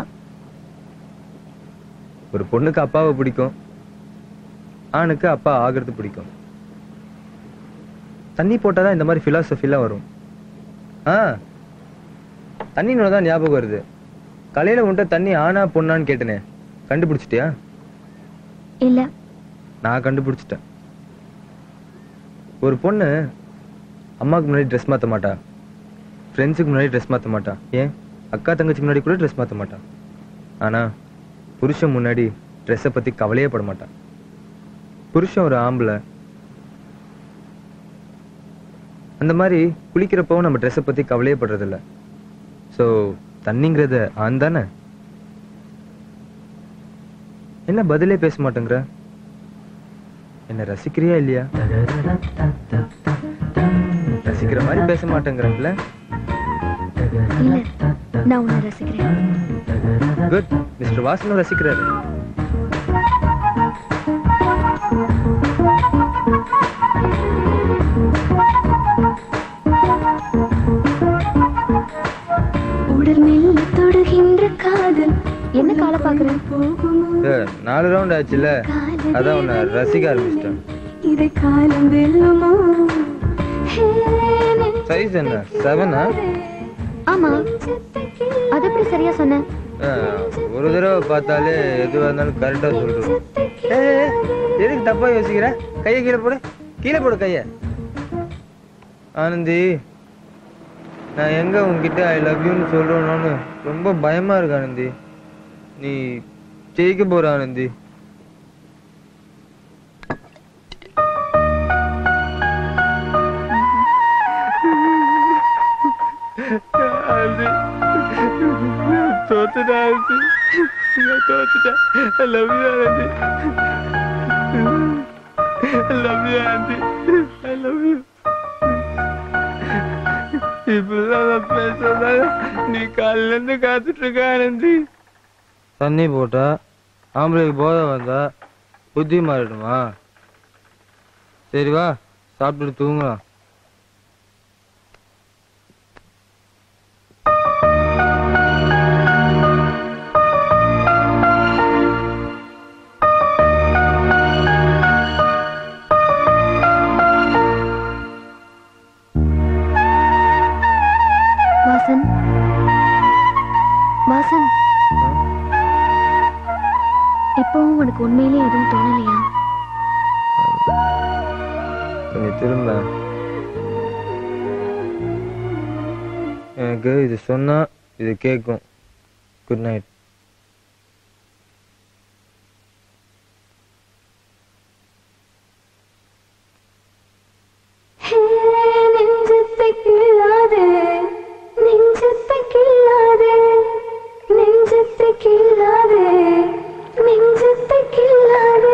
ஒரு பொண்ணுக்கு அப்பாவை பிடிக்கும் ஆணுக்கு அப்பா ஆகிறது பிடிக்கும் தண்ணி போட்டாதான் இந்த மாதிரி பிலாசபிலாம் வரும் ஆ தண்ணின்னு தான் ஞாபகம் வருது காலையில உன்கிட்ட தண்ணி ஆனா பொண்ணான்னு கேட்டனே கண்டுபிடிச்சிட்டியா இல்ல நான் கண்டுபிடிச்சிட்டேன் ஒரு பொண்ணு அம்மாவுக்கு முன்னாடி ட்ரெஸ் மாத்த மாட்டா ஃப்ரெண்ட்ஸுக்கு முன்னாடி ட்ரெஸ் மாத்த மாட்டா ஏன் அக்கா தங்கச்சிக்கு முன்னாடி கூட ட்ரெஸ் மாத்த மாட்டா ஆனா புருஷன் முன்னாடி ட்ரெஸ்ஸை பத்தி கவலையே பட மாட்டான் புருஷன் ஒரு ஆம்பளை அந்த மாதிரி குளிக்கிறப்பவும் நம்ம ட்ரெஸ்ஸை பத்தி கவலையே படுறதில்ல ஸோ தண்ணிங்கிறத ஆண் தானே என்ன பதிலே பேச மாட்டேங்கிற என்ன ரசிக்கிறியா இல்லையா ரசிக்கிற மாதிரி பேச மாட்டேங்கிறல்ல இல்ல நான் உன்னை ரசிக்கிறேன் குட் மிஸ்டர் வாசனும் ரசிக்கிறாரு உடல் மெல்ல தொடுகின்ற காதல் என்ன காலை பாக்குறேன் ஏய், நாலு ரவுண்ட் ஆச்சுல்ல அதான் உன்னை ரசிக்க ஆரம்பிச்சிட்டேன் இதை காலம் வெல்லுமோ ஹே, நெஞ்சு சைஸ் என்ன செவனா ஆமா அது எப்படி சரியா சொன்ன ஒரு தடவை பார்த்தாலே எதுவாக இருந்தாலும் கரெக்டாக சொல்றோம் ஏய், எதுக்கு தப்பா யோசிக்கிற கையை கீழே போடு கீழே போடு கையை ஆனந்தி நான் எங்க உன்கிட்ட ஐ லவ் யூன்னு சொல்றேனோன்னு ரொம்ப பயமா இருக்கு ஆனந்தி நீ ஜெயிக்க போற ஆனந்தி தோத்துட்டா நான் தோத்துட்டேன் I love you Anandhi I love you Anandhi I love you இப்படிதான் நான் பேசுறதால நீ காலையில இருந்து காத்துட்டு இருக்க ஆனந்தி தண்ணி போட்டா ஆம்பளைக்கு போதை வந்தா புத்தி மாறிடுமா சரி வா சாப்பிட்டுட்டு தூங்கலாம் வாசன் வாசன் இப்பவும் உனக்கு உண்மையிலே எதுவும் தோணலையா கொஞ்சம் திரும்ப எனக்கு இது சொன்னா இது கேட்கும் குட் நைட் ஹே, நெஞ்சத்தை கிள்ளாதே நெஞ்சத்தை கிள்ளாதே நெஞ்சத்தை கிள்ளாதே நெஞ்சத்தை கிள்ளாதே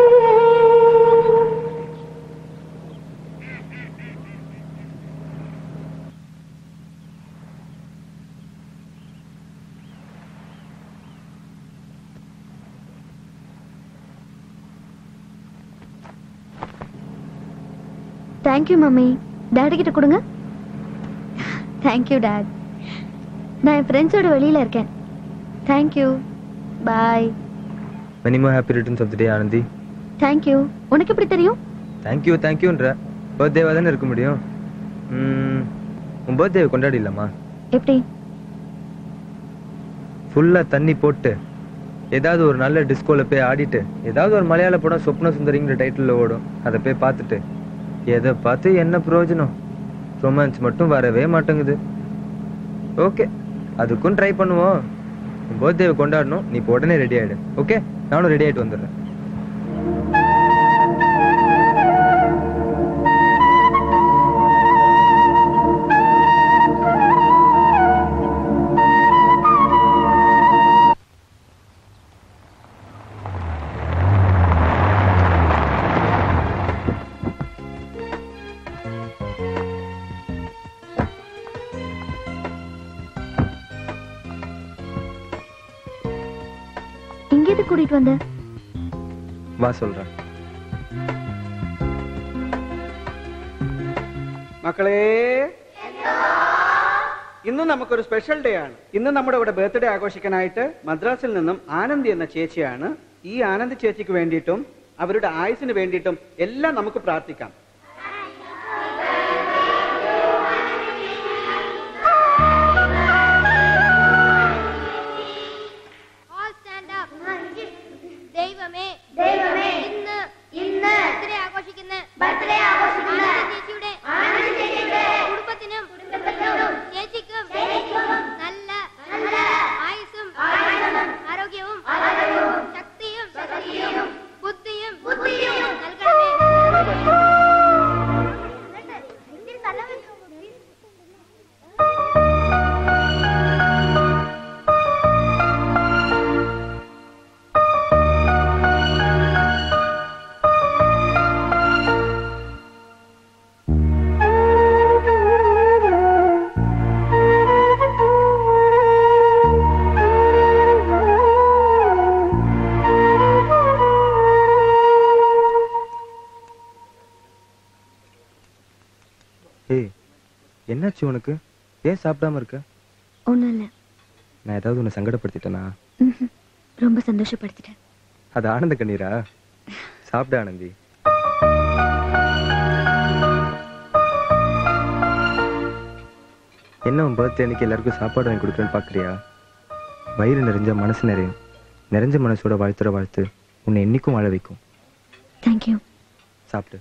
தேங்க்யூ மம்மி டாடி கிட்ட கொடுங்க தேங்க்யூ டாட் நான் என் ஃப்ரெண்ட்ஸோட வெளியில இருக்கேன் thank you bye many more happy returns of the day Anandhi thank you உனக்கு எப்படி தெரியும் தேங்க்யூ தேங்க்யூன்ற பர்த்டேவா தானே இருக்க முடியும் ம், உன் பர்த்டேவை கொண்டாடிடலாமா எப்படி ஃபுல்லா தண்ணி போட்டு ஏதாவது ஒரு நல்ல டிஸ்கோல போய் ஆடிட்டு ஏதாவது ஒரு மலையாள படம் சொப்ன சுந்தரிங்கிற டைட்டில் ஓடும் அதை போய் பார்த்துட்டு எதை பார்த்து என்ன பிரயோஜனம் ரொமான்ஸ் மட்டும் வரவே மாட்டேங்குது ஓகே அதுக்கும் ட்ரை பண்ணுவோம் உன் பர்த்டேவை கொண்டாடணும் நீ இப்போ உடனே ரெடி ஆயிடு ஓகே நானும் ரெடி ஆயிட்டு வந்துடுறேன் இங்க எதுக்கு கூட்டிட்டு வந்த வா சொல்றேன் മക്കളെ ഇന്ന് നമുക്കൊരു സ്പെഷ്യൽ ഡേ ആണ് ഇന്ന് നമ്മുടെ ഇവിടെ ബർത്ത്ഡേ ആഘോഷിക്കാനായിട്ട് മദ്രാസിൽ നിന്നും ആനന്ദി എന്ന ചേച്ചിയാണ് ഈ ആനന്ദി ചേച്ചിക്ക് വേണ്ടിയിട്ടും അവരുടെ ആയുസിന് വേണ്ടിയിട്ടും എല്ലാം നമുക്ക് പ്രാർത്ഥിക്കാം ஏய் என்னாச்சு உனக்கு ஏன் சாப்பிடாம இருக்க ஒன்றும் இல்லை நான் ஏதாவது உன்னை சங்கடப்படுத்திட்டேனா ரொம்ப சந்தோஷப்படுத்திட்டேன் அது ஆனந்த கண்ணீரா சாப்பிட ஆனந்தி என்ன உன் பர்த்டே அன்னைக்கு எல்லாருக்கும் சாப்பாடு வாங்கி கொடுக்குறேன்னு பார்க்குறியா வயிறு நிறைஞ்ச மனசு நிறையும் நிறைஞ்ச மனசோட வாழ்த்துற வாழ்த்து உன்னை என்னைக்கும் வாழ வைக்கும் தேங்க்யூ சாப்பிட்டு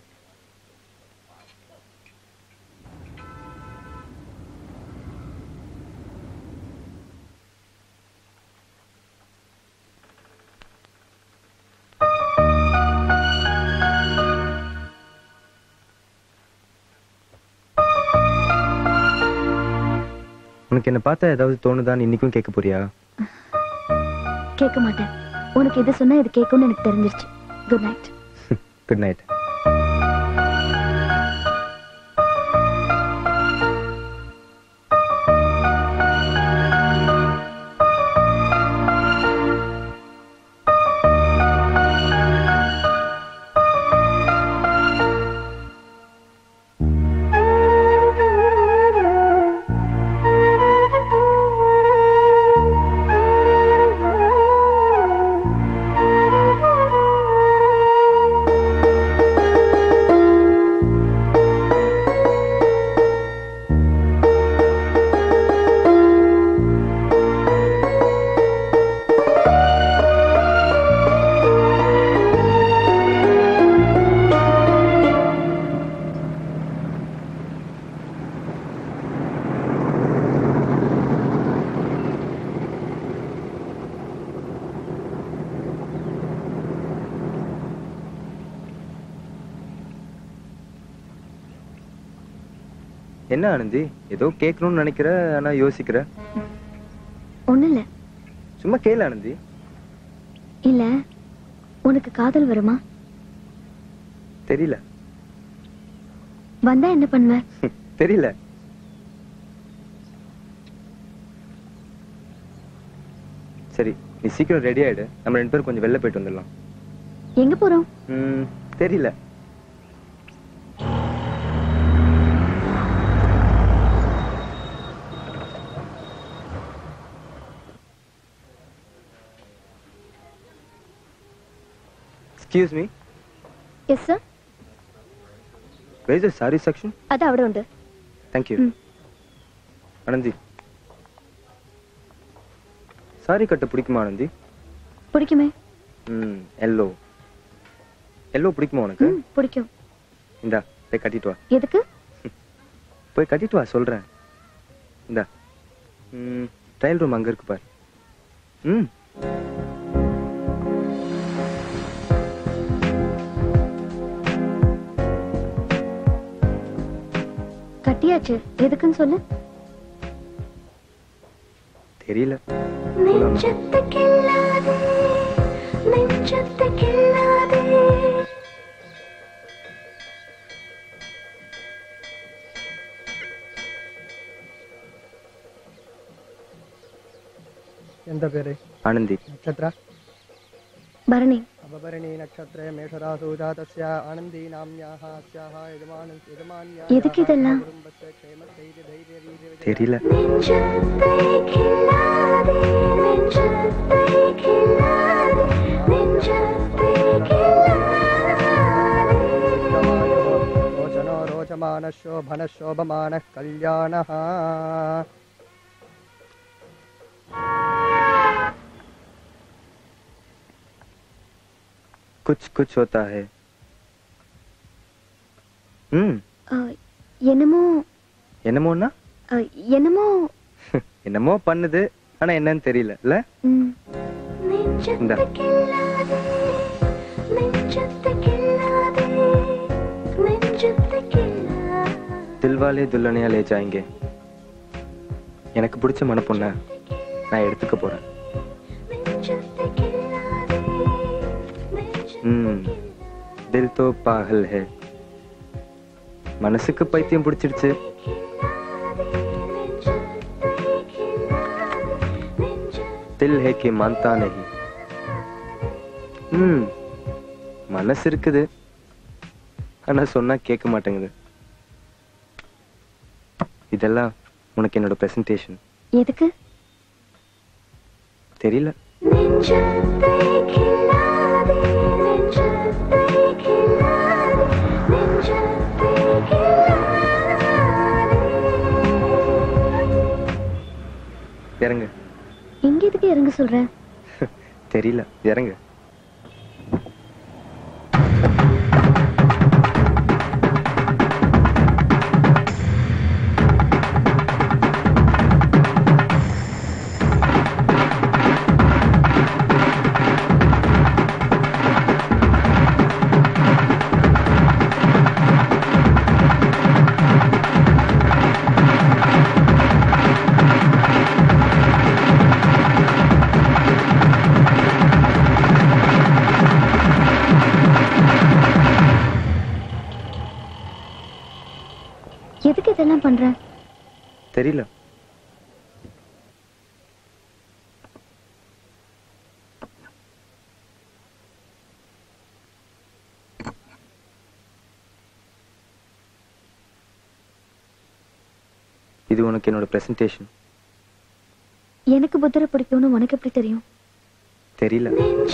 உனக்கு என்ன பார்த்தா ஏதாவது தோணுதான்னு இன்னைக்கும் கேட்க போறியா கேட்க மாட்டேன் உனக்கு எது சொன்னா இது கேட்கும்னு எனக்கு தெரிஞ்சிருச்சு குட் நைட் குட் நைட் என்ன ஆனந்தி ஏதோ கேட்கணும்னு நினைக்கிற ஆனா யோசிக்கிற ஒன்றும் இல்லை சும்மா கேளு ஆனந்தி இல்லை உனக்கு காதல் வருமா தெரியல வந்தா என்ன பண்ணுவ தெரியல சரி நீ சீக்கிரம் ரெடி ஆயிடு நம்ம ரெண்டு பேரும் கொஞ்சம் வெளில போயிட்டு வந்துடலாம் எங்க போறோம் ம், தெரியல excuse me yes sir where is the saree section அது അവിടെ ഉണ്ട് thank you ஆனந்தி சாரி கட்ட பிடிக்குமா ஆனந்தி பிடிக்குமே ம் எல்லோ எல்லோ பிடிக்குமா உனக்கு ம் பிடிக்கும் இந்தா போய் கட்டிட்டு வா எதுக்கு போய் கட்டிட்டு வா சொல்றேன் இந்தா ம் ட்ரையல் ரூம் அங்க இருக்கு பாரு ம் கட்டியாச்சு எதுக்குன்னு சொல்லு தெரியல நெஞ்சத்து கில்லாதே நெஞ்சத்து கில்லாதே ಎಂತ ಬೇರೆ ஆனந்தி ನಕ್ಷತ್ರ பரணி ಅಪಭರಣಿ ನಕ್ಷತ್ರೆ ಮೇಷರಾಸು ಜಾತಸ್ಯ ಆನಂದಿ ನಾಮ್ಯಾಹ ಅಸ್ಯಾಹ ಯಜಮಾನ ಯಜಮಾನ್ಯ எதுக்கு இதெல்லாம் ಕುಟುಂಬಸ್ಯ ಕ್ಷೇಮ ಸ್ಥೈರ್ಯ ಧೈರ್ಯ ವೀರ್ಯ ವಿಜಯ தெரியல நெஞ்சத்தை கில்லாதே நெஞ்சத்தை கில்லாதே நெஞ்சத்தை रोचनो रोचमानः शोभनः शोभमानः कल्याणः कुछ कुछ होता है ம் அஹ், என்னமோ என்னமோன்னா அஹ், என்னமோ என்னமோ பண்ணுது ஆனா என்னன்னு தெரியல இல்ல ம், இந்த கில்லாதே நெஞ்சத்தை கில்லாதே நெஞ்சத்தை கில்லாதே தில்வாலே துல்லனையா லே ஜாயங்க எனக்கு பிடிச்ச மனப்பொண்ண நான் எடுத்துக்க போறேன் நெஞ்சத்தை கில்லாதே ம் தில் தோ பாகல் ஹே மனசுக்கு பைத்தியம் பிடிச்சிடுச்சு தில் ஹே கி மான்தா நஹி ம் மனசு இருக்குது ஆனா சொன்னா கேட்க மாட்டேங்குது இதெல்லாம் உனக்கு என்னோட பிரசன்டேஷன் எதுக்கு தெரியல இறங்கு இங்க எதுக்கு இறங்க சொல்ற தெரியல இறங்கு எதுக்கு இதெல்லாம் பண்ற தெரியல இது உனக்கு என்னோட பிரசன்டேஷன் எனக்கு புத்தரை பிடிக்கும்னு உனக்கு எப்படி தெரியும் தெரியல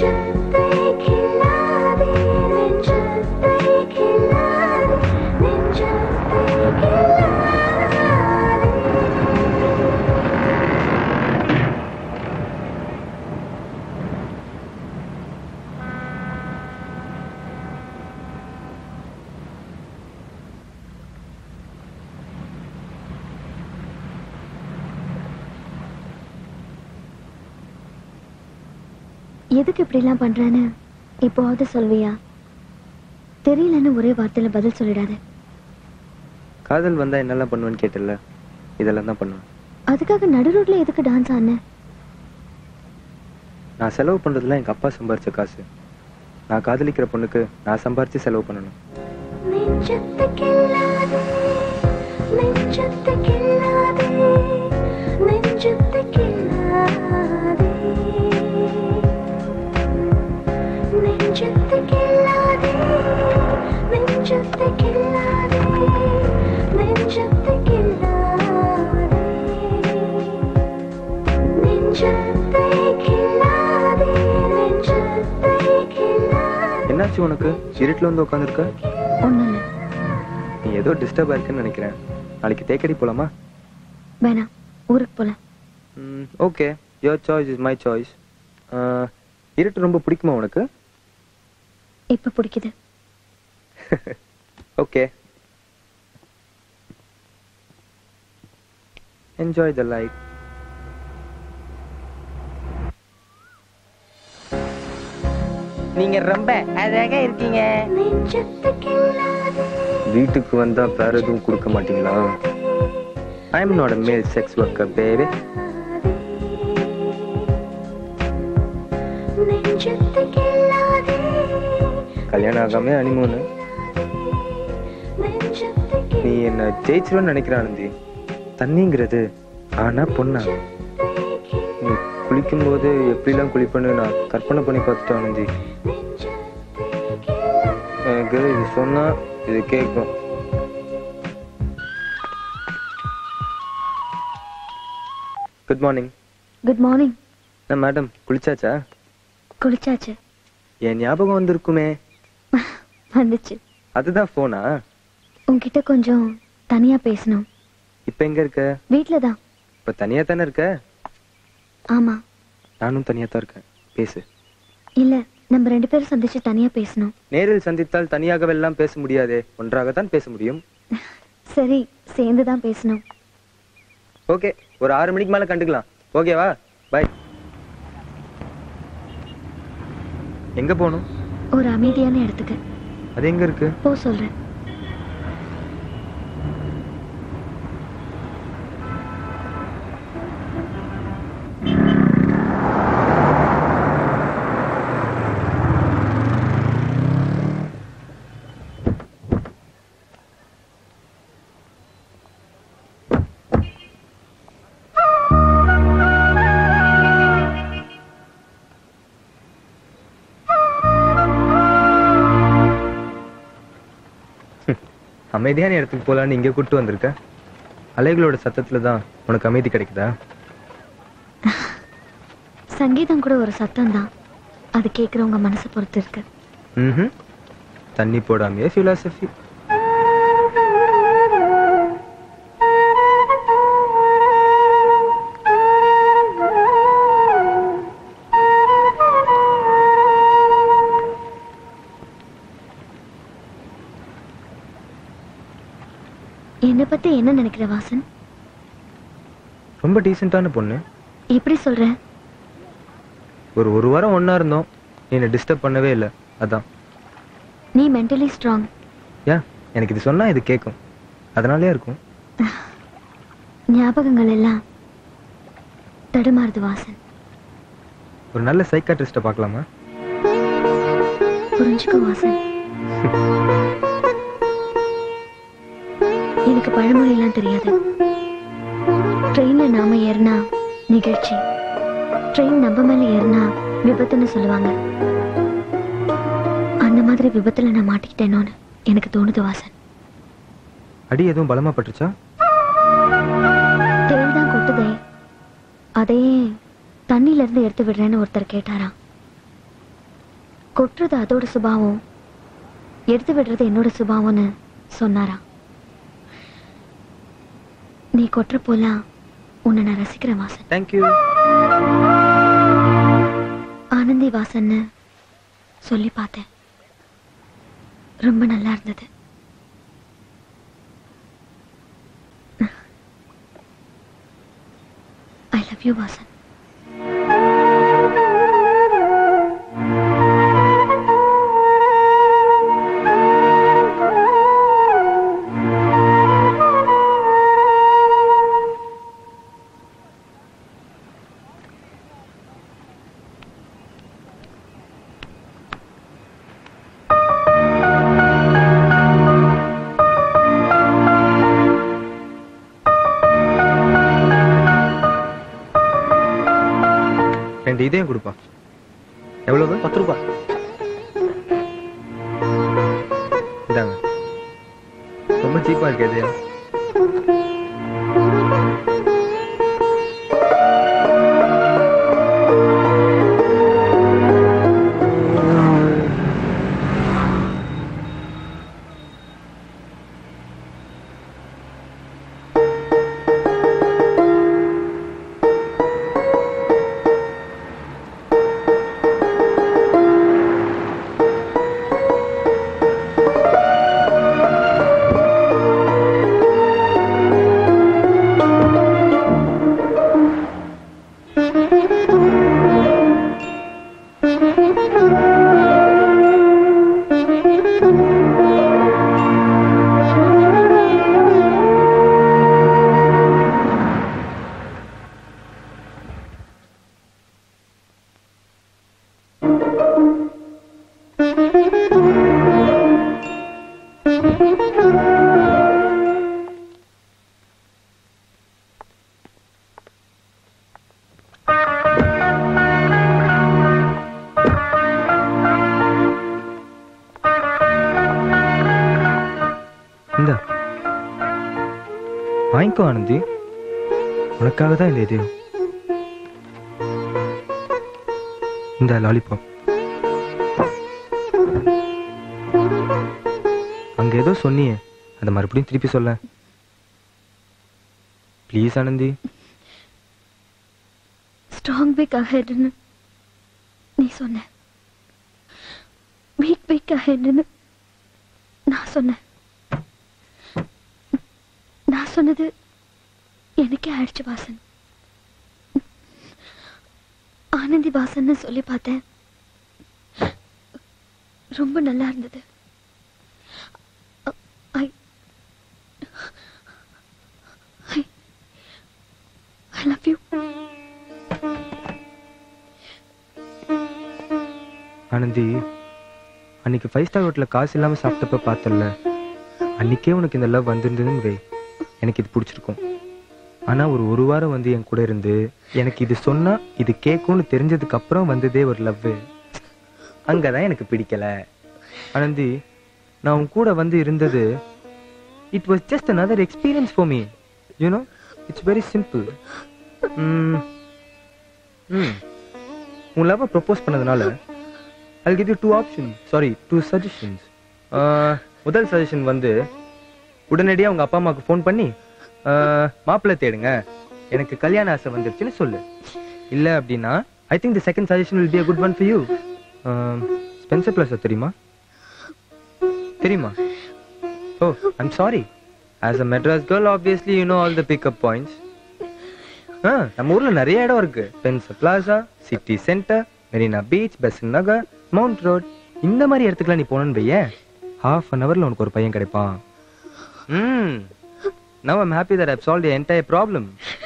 எதுக்கு இப்படி எல்லாம் பண்றேன்னு இப்போவாவது சொல்வியா தெரியலன்னு ஒரே வார்த்தையில பதில் சொல்லிடாத காதல் வந்தா என்னெல்லாம் பண்ணுவேன்னு கேட்டல இதெல்லாம் தான் பண்ணுவேன் அதுக்காக நடு ரோட்ல எதுக்கு டான்ஸ் ஆன நான் செலவு பண்றதுலாம் எங்க அப்பா சம்பாரிச்ச காசு நான் காதலிக்கிற பொண்ணுக்கு நான் சம்பாரிச்சு செலவு பண்ணணும் என்னாச்சு உனக்கு இருட்டுல வந்து உட்காந்துருக்க ஒண்ணும் இல்ல நீ ஏதோ டிஸ்டர்ப் இருக்குன்னு நினைக்கிறேன் நாளைக்கு தேக்கடி போலாமா வேணாம் ஊருக்கு போலாம் okay your choice is my choice இருட்டு ரொம்ப பிடிக்குமா உனக்கு இப்ப பிடிக்குது ஓகே என்ஜாய் த லைஃப் நீங்க ரொம்ப அழகா இருக்கீங்க வீட்டுக்கு வந்தா வேற எதுவும் கொடுக்க மாட்டீங்களா ஐ எம் நாட் அ மேல் செக்ஸ் ஒர்க்கர் பேபி கல்யாணம் ஆகாம அனிமோனு நீ என்ன ஜெயிச்சிருன்னு நினைக்கிற ஆனந்தி தண்ணிங்கிறது ஆனா பொண்ணா நீ குளிக்கும்போது எப்படிலாம் குளிப்பேன்னு நான் கற்பனை பண்ணி பார்த்துட்டேன் ஆனந்தி எனக்கு இது சொன்னா இது கேட்கும் குட் மார்னிங் குட் மார்னிங் என்ன மேடம் குளிச்சாச்சா குளிச்சாச்சு என் ஞாபகம் வந்திருக்குமே வந்துச்சு அதுதான் போனா உன்கிட்ட கொஞ்சம் தனியா பேசணும் இப்ப எங்க இருக்க வீட்ல தான் இப்ப தனியா தானே இருக்க ஆமா நானும் தனியா தான் இருக்கேன் பேசு இல்ல நம்ம ரெண்டு பேரும் சந்திச்சு தனியா பேசணும் நேரில் சந்தித்தால் தனியாகவெல்லாம் பேச முடியாதே ஒன்றாகத்தான் பேச முடியும் சரி சேர்ந்து தான் பேசணும் ஓகே ஒரு ஆறு மணிக்கு மேல கண்டுக்கலாம் ஓகேவா பை எங்க போகணும் ஒரு அமைதியான இடத்துக்கு அது எங்க இருக்கு போ சொல்றேன் அமைதியான இடத்துக்கு போலான்னு இங்க கூட்டு வந்திருக்க அலைகளோட சத்தத்துல தான் உனக்கு அமைதி கிடைக்குதா சங்கீதம் கூட ஒரு சத்தம் தான் அது கேட்குறவங்க மனசை பொறுத்து இருக்கு ம் தண்ணி போடாமையே ஃபிலாசபி என்னை பத்தி என்ன நினைக்கிற வாசன் ரொம்ப டீசெண்டான பொண்ணு எப்படி சொல்ற ஒரு ஒரு வாரம் ஒண்ணா இருந்தோம் நீ என்னை டிஸ்டர்ப் பண்ணவே இல்லை அதான் நீ மென்டலி ஸ்ட்ராங் ஏன் எனக்கு இது சொன்னா இது கேட்கும் அதனாலே இருக்கும் ஞாபகங்கள் எல்லாம் தடுமாறுது வாசன் ஒரு நல்ல சைக்காட்ரிஸ்ட்டை பார்க்கலாமா புரிஞ்சுக்கோ வாசன் எனக்கு பழமொழி எல்லாம் தெரியாது ட்ரெயின்ல நாம ஏறினா நிகழ்ச்சி ட்ரெயின் நம்ம மேல ஏறினா விபத்துன்னு சொல்லுவாங்க அந்த மாதிரி விபத்துல நான் மாட்டிக்கிட்டேனோன்னு எனக்கு தோணுது வாசன் அடி எதுவும் பலமா பட்டுச்சா தேள் தான் கொட்டுதே அதையே தண்ணியில இருந்து எடுத்து விடுறேன்னு ஒருத்தர் கேட்டாராம் கொட்டுறது அதோட சுபாவம் எடுத்து விடுறது என்னோட சுபாவம்னு சொன்னாராம் நீ கொட்டுற போலாம் உன்னை நான் ரசிக்கிற வாசன் தேங்க்யூ ஆனந்தி வாசன்னு சொல்லி பார்த்தேன் ரொம்ப நல்லா இருந்தது ஐ லவ் யூ வாசன் ரெண்டு இதையும் கொடுப்பா எவ்வளவு பத்து ரூபாய் இந்தாங்க ரொம்ப சீப்பா இருக்கு இது இந்த வாங்கிக்கோ ஆனந்தி உனக்காக தான் இந்த இது இந்த லாலிபாப் அங்க ஏதோ சொன்னியே அதை மறுபடியும் திருப்பி சொல்ல ப்ளீஸ் ஆனந்தி ஸ்ட்ராங் வீக் அஹெட்னு நீ சொன்ன வீக் வீக் அஹெட்னு நான் சொன்னேன் நான் சொன்னது எனக்கே ஆயிடுச்சு வாசன் ஆனந்தி வாசன்னு சொல்லி பார்த்தேன் ரொம்ப நல்லா இருந்தது I I love you Anandhi அன்னைக்கு ஃபைவ் ஸ்டார் ஹோட்டலில் காசு இல்லாம சாப்பிட்டப்ப பார்த்தல அன்னைக்கே உனக்கு இந்த லவ் வந்திருந்ததுன்னு வை எனக்கு இது பிடிச்சிருக்கும் ஆனா ஒரு ஒரு வாரம் வந்து என் கூட இருந்து எனக்கு இது சொன்னா இது கேட்கும்னு தெரிஞ்சதுக்கு அப்புறம் வந்ததே ஒரு லவ் அங்கதான் எனக்கு பிடிக்கல ஆனந்தி நான் உன் கூட வந்து இருந்தது it was just another experience for me you know it's very simple ம் உன் லவ்வை ப்ரொப்போஸ் பண்ணதுனால I'll give you two options sorry two suggestions முதல் சஜஷன் வந்து உடனடியாக உங்கள் அப்பா அம்மாவுக்கு ஃபோன் பண்ணி மாப்பிள்ளை தேடுங்க எனக்கு கல்யாண ஆசை வந்துருச்சுன்னு சொல்லு இல்லை அப்படின்னா I think the second suggestion will be a good one for you Spencer plus தெரியுமா தெரியுமா oh I'm sorry as a Madras girl obviously you know all the pickup points ஆ நம்ம ஊர்ல நிறைய இடம் இருக்கு பென்ச plaza city centre Marina beach Besant Nagar mount road இந்த மாதிரி இடத்துக்குலாம் நீ போனன்னு வையேன் ஹாஃப் அன் ஹவர்ல உனக்கு ஒரு பையன் கிடைப்பான் hmm now I'm happy that I've solve the entire problem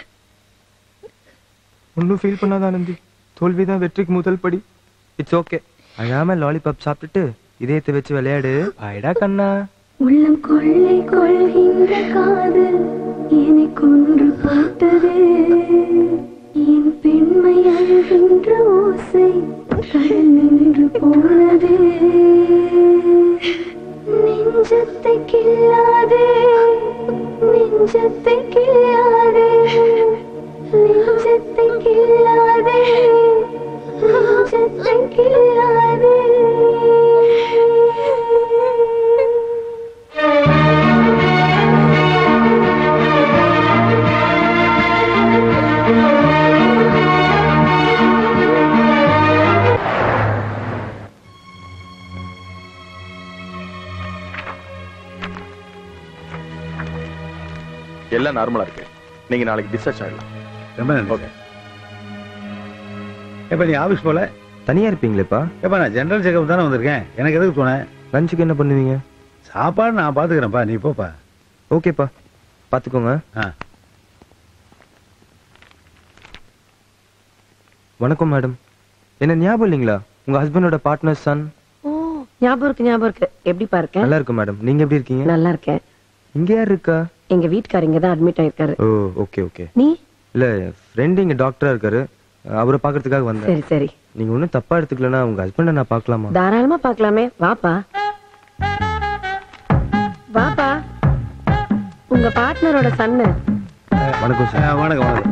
ஒன்றும் ஃபீல் பண்ணாத ஆனந்தி தோல்விதான் வெற்றிக்கு முதல் படி இட்ஸ் ஓகே அழாம லாலிபாப் சாப்பிட்டுட்டு இதயத்தை வச்சு விளையாடு ஆயிடா கண்ணா உள்ளம் கொள்ளை கொள்கின்ற காதல் என்னை கொன்று போட்டதே என் பெண்மை அழுகின்ற ஓசை கடல் நின்று போனதே நெஞ்சத்தை கில்லாதே நெஞ்சத்தை கில்லாதே நெஞ்சத்தை கில்லாதே நெஞ்சத்தை கில்லாதே எல்லாம் நார்மலா இருக்கு நீங்க நாளைக்கு டிஸ்சார்ஜ் ஆயிடலாம் ரொம்ப நன்றி ஓகே எப்ப நீ ஆபீஸ் போல தனியா இருப்பீங்களேப்பா எப்ப நான் ஜெனரல் செக்அப் தானே வந்திருக்கேன் எனக்கு எதுக்கு தோணேன் லஞ்சுக்கு என்ன பண்ணுவீங்க சாப்பாடு நான் பாத்துக்கிறேன்ப்பா நீ போப்பா ஓகேப்பா பார்த்துக்கோங்க ஆ வணக்கம் மேடம் என்ன ஞாபகம் இல்லைங்களா உங்க ஹஸ்பண்டோட பார்ட்னர் சன் ஓ ஞாபகம் இருக்கு ஞாபகம் இருக்கு எப்படிப்பா இருக்கேன் நல்லா இருக்கு மேடம் நீங்க எப்படி இருக்கீங்க நல்லா இருக்கேன் இங்க யார் இருக்கா எங்க வீட்டுக்காரர் இங்க தான் அட்மிட் ஆயிருக்காரு ஓ ஓகே ஓகே நீ இல்ல ஃப்ரெண்ட் இங்க டாக்டரா இருக்காரு அவரை பாக்குறதுக்காக வந்தேன் சரி சரி நீங்க ஒண்ணும் தப்பா எடுத்துக்கலனா உங்க ஹஸ்பண்ட நான் பார்க்கலாமா தாராளமா பார்க்கலாமே வாப்பா வாப்பா உங்க பார்ட்னரோட சன்னு வணக்கம் சார் வணக்கம் வணக்கம்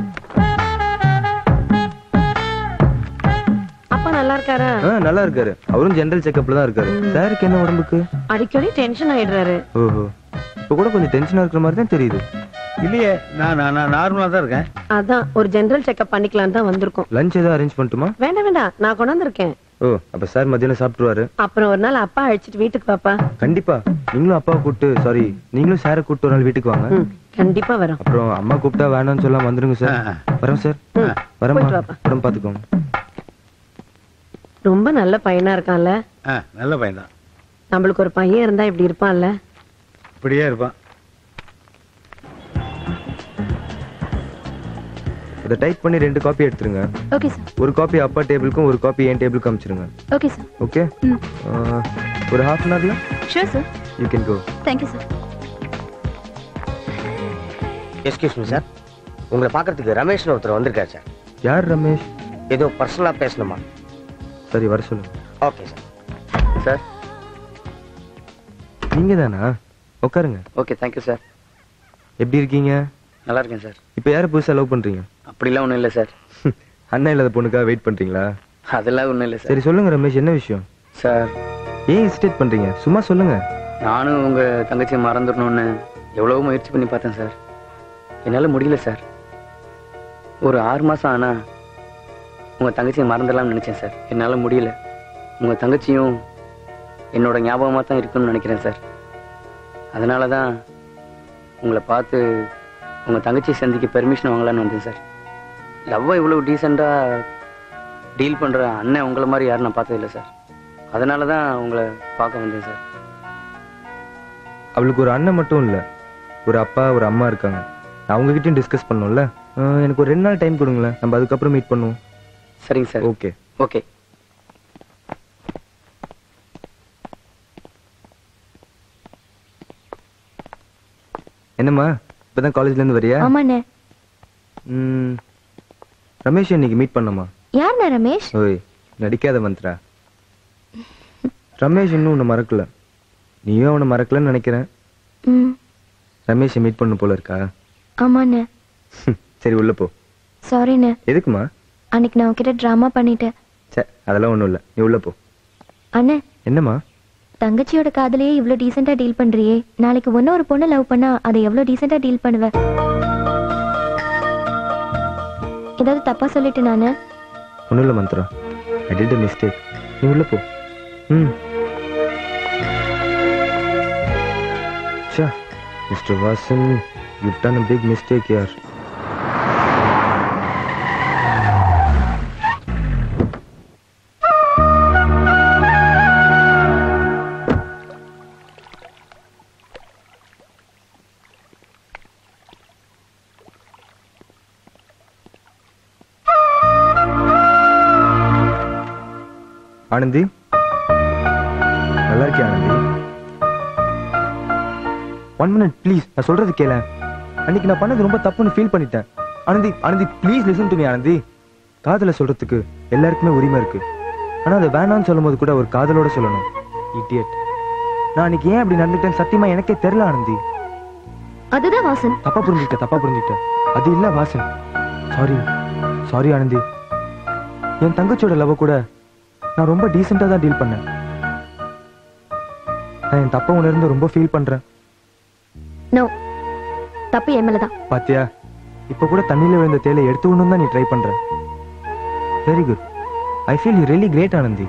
அப்பா நல்லா இருக்காரா ஆ நல்லா இருக்காரு அவரும் ஜெனரல் செக்கப்ல தான் இருக்காரு சாருக்கு என்ன உடம்புக்கு அடிக்கடி டென்ஷன் ஆயிடுறாரு ஓஹோ இப்போ கூட கொஞ்சம் டென்ஷனா இருக்கிற மாதிரி தான் தெரியுது இல்லையே நான் நான் நான் நார்மலா தான் இருக்கேன் அதான் ஒரு ஜெனரல் செக்அப் பண்ணிக்கலாம் தான் வந்திருக்கோம் லஞ்ச் ஏதாவது அரேஞ்ச் பண்ணட்டுமா வேண்டாம் வேண்டாம் நான் கொண்டாந்துருக்கேன் ஓ அப்ப சார் மத்தியானம் சாப்பிட்டுருவாரு அப்புறம் ஒரு நாள் அப்பா அழைச்சிட்டு வீட்டுக்கு வாப்பா கண்டிப்பா நீங்களும் அப்பாவை கூப்பிட்டு சாரி நீங்களும் சாரை கூப்பிட்டு ஒரு நாள் வீட்டுக்கு வாங்க கண்டிப்பா வரோம் அப்புறம் அம்மா கூப்பிட்டா வேணாம்னு சொல்லாம வந்துருங்க சார் வரோம் சார் வரமா போயிட்டு வாப்பா. உடம்பு பாத்துக்கோங்க ரொம்ப நல்ல பையனா இருக்கான்ல ஆ நல்ல பையன் தான் நம்மளுக்கு ஒரு பையன் இருந்தா இப்படி இருப்பான்ல இப்படியே இருப்பான் இதை டைப் பண்ணி ரெண்டு காப்பி எடுத்துருங்க ஓகே சார் ஒரு காப்பி அப்பா டேபிளுக்கும் ஒரு காப்பி என் டேபிளுக்கும் அனுப்பிச்சிருங்க ஓகே சார் ஓகே ம் ஒரு ஹாஃப் அன் ஹவர்ல sure sir you can go thank you sir excuse me sir உங்களை பார்க்கறதுக்கு ரமேஷ்னு ஒருத்தர் வந்திருக்காரு சார் யார் ரமேஷ் ஏதோ பர்சனலாக பேசணுமா சரி வர சொல்லுங்க ஓகே சார் சார் நீங்க தானா உட்காருங்க ஓகே தேங்க்யூ சார் எப்படி இருக்கீங்க நல்லா இருக்கேன் சார் இப்போ யாரை புதுசா லவ் பண்றீங்க அப்படிலாம் ஒன்றும் இல்லை சார் அண்ணன் இல்லாத பொண்ணுக்காக வெயிட் பண்றீங்களா அதெல்லாம் ஒன்றும் இல்லை சார் சரி சொல்லுங்க ரமேஷ் என்ன விஷயம் சார் ஏன் ஹெசிடேட் பண்றீங்க சும்மா சொல்லுங்க நானும் உங்கள் தங்கச்சியை மறந்துடணும்னு எவ்வளவோ முயற்சி பண்ணி பார்த்தேன் சார் என்னால் முடியல சார் ஒரு ஆறு மாதம் ஆனால் உங்கள் தங்கச்சியை மறந்துடலாம்னு நினச்சேன் சார் என்னால் முடியல உங்கள் தங்கச்சியும் என்னோட ஞாபகமாக தான் இருக்குன்னு நினைக்கிறேன் சார் அதனால தான் உங்களை பார்த்து உங்கள் தங்கச்சியை சந்திக்க பெர்மிஷன் வாங்கலான்னு வந்தேன் சார் லவ்வை இவ்வளோ டீசெண்டாக டீல் பண்ணுற அண்ணன் உங்களை மாதிரி யாரும் நான் பார்த்ததில்ல சார் அதனால தான் உங்களை பார்க்க வந்தேன் சார் அவளுக்கு ஒரு அண்ணன் மட்டும் இல்ல ஒரு அப்பா ஒரு அம்மா இருக்காங்க நான் அவங்க கிட்டயும் டிஸ்கஸ் பண்ணோம்ல அஹ், எனக்கு ஒரு ரெண்டு நாள் டைம் கொடுங்களேன் நம்ம அதுக்கப்புறம் மீட் பண்ணுவோம் சரிங்க சார் ஓகே ஓகே என்னம்மா இப்பதான் காலேஜ்ல இருந்து வரியா ஆமாண்ணே ம், ரமேஷ் இன்னைக்கு மீட் பண்ணமா யாருண்ணே ரமேஷ் ஓய் நடிக்காத மந்த்ரா ரமேஷ் இன்னும் உன்னை மறக்கல நீயும் அவனை மறக்கலன்னு நினைக்கிறேன் ம் ரமேஷை மீட் பண்ண போல இருக்கா ஆமாண்ணே சரி உள்ள போ சாரிண்ணே எதுக்குமா அன்னைக்கு நான் உன்கிட்ட ட்ராமா பண்ணிட்டேன் சே அதெல்லாம் ஒண்ணும் இல்ல நீ உள்ள போ அண்ணே என்னம்மா தங்கச்சியோட காதலையே இவ்ளோ டீசெண்டா டீல் பண்றியே நாளைக்கு ஒன்னும் ஒரு பொண்ணு லவ் பண்ணா அதை எவ்வளவு டீசெண்டா டீல் பண்ணுவ ஏதாவது தப்பா சொல்லிட்டு நானு ஒண்ணும் இல்ல மந்த்ரா ஐ டிட் மிஸ்டேக் நீ உள்ள போ ம் ச்சே mister Vasan you done a big mistake யார் ஆனந்தி நல்லா இருக்கியா ஆனந்தி ஒன் மினிட் ப்ளீஸ் நான் சொல்றது கேள அன்னைக்கு நான் பண்ணது ரொம்ப தப்புன்னு ஃபீல் பண்ணிட்டேன் Anandhi Anandhi please listen to me Anandhi காதல சொல்றதுக்கு எல்லாருக்குமே உரிமை இருக்கு ஆனா அதை வேணாம்னு சொல்லும்போது கூட ஒரு காதலோட சொல்லணும் இடியட் நான் அன்னைக்கு ஏன் அப்படி நடந்துட்டேன்னு சத்தியமா எனக்கே தெரியல ஆனந்தி அதுதான் வாசன் தப்பா புரிஞ்சுக்கிட்ட தப்பா புரிஞ்சுக்கிட்ட அது இல்ல வாசன் சாரி சாரி ஆனந்தி என் தங்கச்சியோட லவ் கூட நான் ரொம்ப டீசெண்டா தான் டீல் பண்ணேன் நான் என் தப்ப உணர்ந்து ரொம்ப ஃபீல் பண்றேன் நோ தப்பு என் மேலதான் பாத்தியா இப்ப கூட தண்ணியில விழுந்த தேலை எடுத்து விடணும் தான் நீ ட்ரை பண்ற very good I feel you really great Anandhi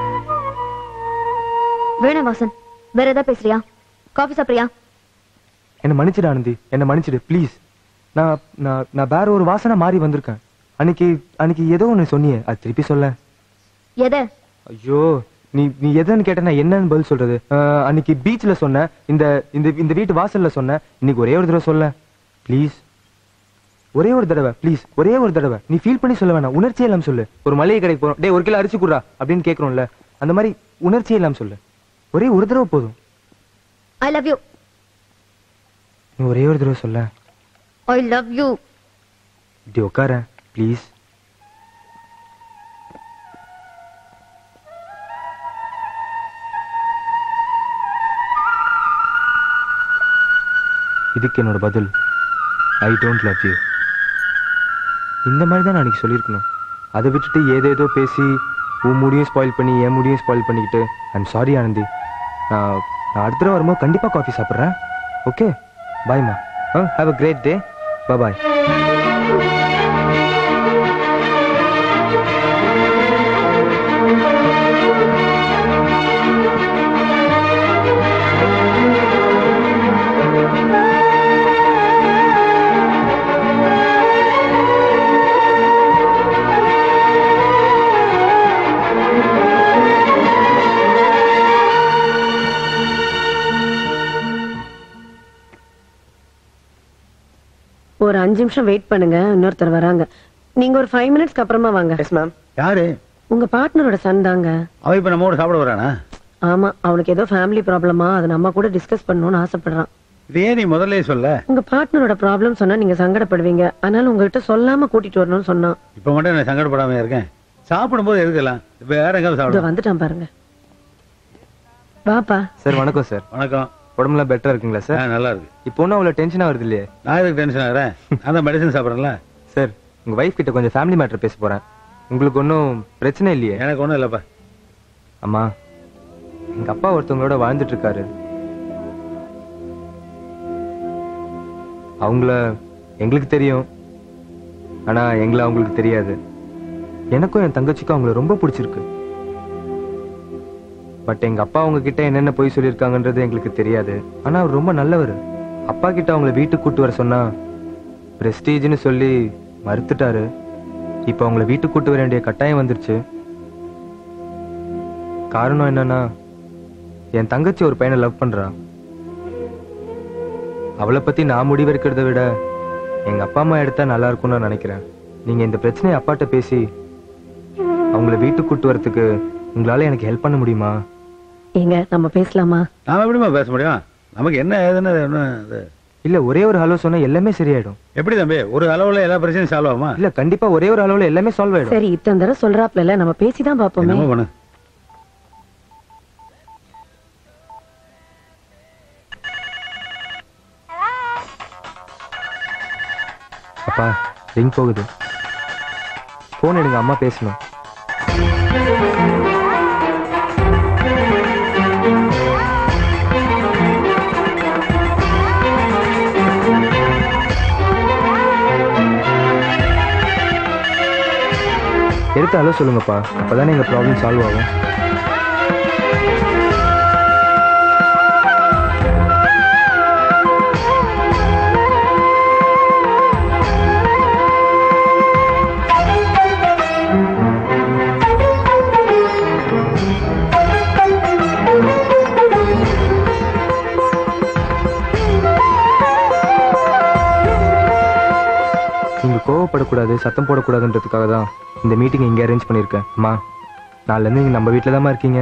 வேணாம் வாசன் வேற ஏதாவது பேசுறியா காஃபி சாப்பிடுறியா என்ன மன்னிச்சிடு ஆனந்தி என்ன மன்னிச்சிடு ப்ளீஸ் நான் நான் நான் வேற ஒரு வாசனை மாறி வந்திருக்கேன் அன்னைக்கு அன்னைக்கு ஏதோ ஒன்று சொன்னியே அது திருப்பி சொல்ல எதை ஐயோ நீ நீ எதுன்னு கேட்ட நான் என்னன்னு பதில் சொல்றது அஹ், அன்னைக்கு பீச்ல சொன்ன இந்த இந்த இந்த வீட்டு வாசல்ல சொன்ன இன்னைக்கு ஒரே ஒரு தடவை சொல்ல ப்ளீஸ் ஒரே ஒரு தடவை ப்ளீஸ் ஒரே ஒரு தடவை நீ ஃபீல் பண்ணி சொல்ல வேணாம் உணர்ச்சியே இல்லாம சொல்லு ஒரு மளிகை கடைக்கு போறோம் டேய் ஒரு கிலோ அரிசி குடுறா அப்படின்னு கேக்குறோம்ல அந்த மாதிரி உணர்ச்சியே இல்லாம சொல்லு ஒரே ஒரு தடவை போதும் ஐ லவ் யூ நீ ஒரே ஒரு தடவை சொல்ல ஐ லவ் யூ இப்படி உட்கார ப்ளீஸ் இதுக்கு என்னோட பதில் ஐ டோன்ட் லவ் யூ இந்த மாதிரி தான் நான் அன்னைக்கு சொல்லியிருக்கணும் அதை விட்டுட்டு ஏதேதோ பேசி உன் முடியும் ஸ்பாயில் பண்ணி என் முடியும் ஸ்பாயில் பண்ணிக்கிட்டு ஐம் சாரி ஆனந்தி நான் நான் அடுத்த தடவை வரும்போது கண்டிப்பாக காஃபி சாப்பிட்றேன் ஓகே பாய்மா ah have a great day bye ஒரு அஞ்சு நிமிஷம் வெயிட் பண்ணுங்க இன்னொருத்தர் வராங்க நீங்க ஒரு ஃபைவ் மினிட்ஸ்க்கு அப்புறமா வாங்க எஸ் மேம் யாரு உங்க பார்ட்னரோட சன் தாங்க அவன் இப்ப நம்ம கூட சாப்பிட வரானா ஆமா அவனுக்கு ஏதோ ஃபேமிலி ப்ராப்ளமா அதை நம்ம கூட டிஸ்கஸ் பண்ணணும்னு ஆசைப்படுறான் இது ஏன் நீ முதல்ல சொல்ல உங்க பார்ட்னரோட ப்ராப்ளம் சொன்னா நீங்க சங்கடப்படுவீங்க அதனால உங்ககிட்ட சொல்லாம கூட்டிட்டு வரணும்னு சொன்னான் இப்ப மட்டும் நான் சங்கடப்படாம இருக்கேன் சாப்பிடும்போது எதுக்கலாம் வேற எங்காவது இதோ சாப்பிடுவோம் வந்துட்டான் பாருங்க வாப்பா சார் வணக்கம் சார் வணக்கம் உடம்புலாம் பெட்டரா இருக்குங்களா சார் நல்லா இருக்கு இப்போ ஒன்றும் அவ்வளோ டென்ஷனாக வருது இல்லையே நான் எதுக்கு டென்ஷன் ஆகிறேன் அந்த மெடிசன் சாப்பிட்றேன்ல சார் உங்க வைஃப் கிட்ட கொஞ்சம் ஃபேமிலி மேட்டர் பேச போறேன் உங்களுக்கு ஒன்றும் பிரச்சனை இல்லையே எனக்கு ஒன்றும் இல்லைப்பா அம்மா எங்க அப்பா ஒருத்தவங்களோட வாழ்ந்துட்டு இருக்காரு அவங்கள எங்களுக்கு தெரியும் ஆனா எங்களை அவங்களுக்கு தெரியாது எனக்கும் என் தங்கச்சிக்கும் அவங்கள ரொம்ப பிடிச்சிருக்கு பட் எங்க அப்பா அவங்க கிட்ட என்னென்ன பொய் சொல்லியிருக்காங்கன்றது எங்களுக்கு தெரியாது ஆனா அவர் ரொம்ப நல்லவர் அப்பா கிட்ட அவங்கள வீட்டுக்கு கூட்டு வர சொன்னா பிரஸ்டீஜ்னு சொல்லி மறுத்துட்டாரு இப்போ அவங்கள வீட்டுக்கு கூட்டு வர வேண்டிய கட்டாயம் வந்துருச்சு காரணம் என்னன்னா என் தங்கச்சி ஒரு பையனை லவ் பண்றா அவளை பத்தி நான் முடிவெடுக்கிறத விட எங்க அப்பா அம்மா எடுத்தா நல்லா இருக்கும்னு நான் நினைக்கிறேன் நீங்க இந்த பிரச்சனையை அப்பாட்ட பேசி அவங்கள வீட்டுக்கு கூட்டு வரதுக்கு உங்களால எனக்கு ஹெல்ப் பண்ண முடியுமா ஏங்க நம்ம பேசலாமா நாம எப்படிமா பேச முடியும் நமக்கு என்ன ஏதுன்னு ஒண்ணு இது இல்ல ஒரே ஒரு ஹலோ சொன்னா எல்லாமே சரியாயிடும் எப்படி தம்பி ஒரு அளவுல எல்லா பிரச்சனையும் சால்வ் ஆகுமா இல்ல கண்டிப்பா ஒரே ஒரு அளவுல எல்லாமே சால்வ் ஆயிடும் சரி இத்தனை தடவை சொல்றாப்ல இல்ல நம்ம பேசிதான் பாப்போமே என்னமோ பண்ணு அப்பா ரிங் போகுது ஃபோன் எடுங்க அம்மா பேசணும் எடுத்து ஹலோ சொல்லுங்கப்பா அப்பதானே எங்க ப்ராப்ளம் சால்வ் ஆகும் நீங்க கோவப்படக்கூடாது சத்தம் போடக்கூடாதுன்றதுக்காக தான் இந்த மீட்டிங் இங்கே அரேஞ்ச் பண்ணியிருக்கேன் அம்மா நாளிலேருந்து நீங்கள் நம்ம வீட்டில் தாம்மா இருக்கீங்க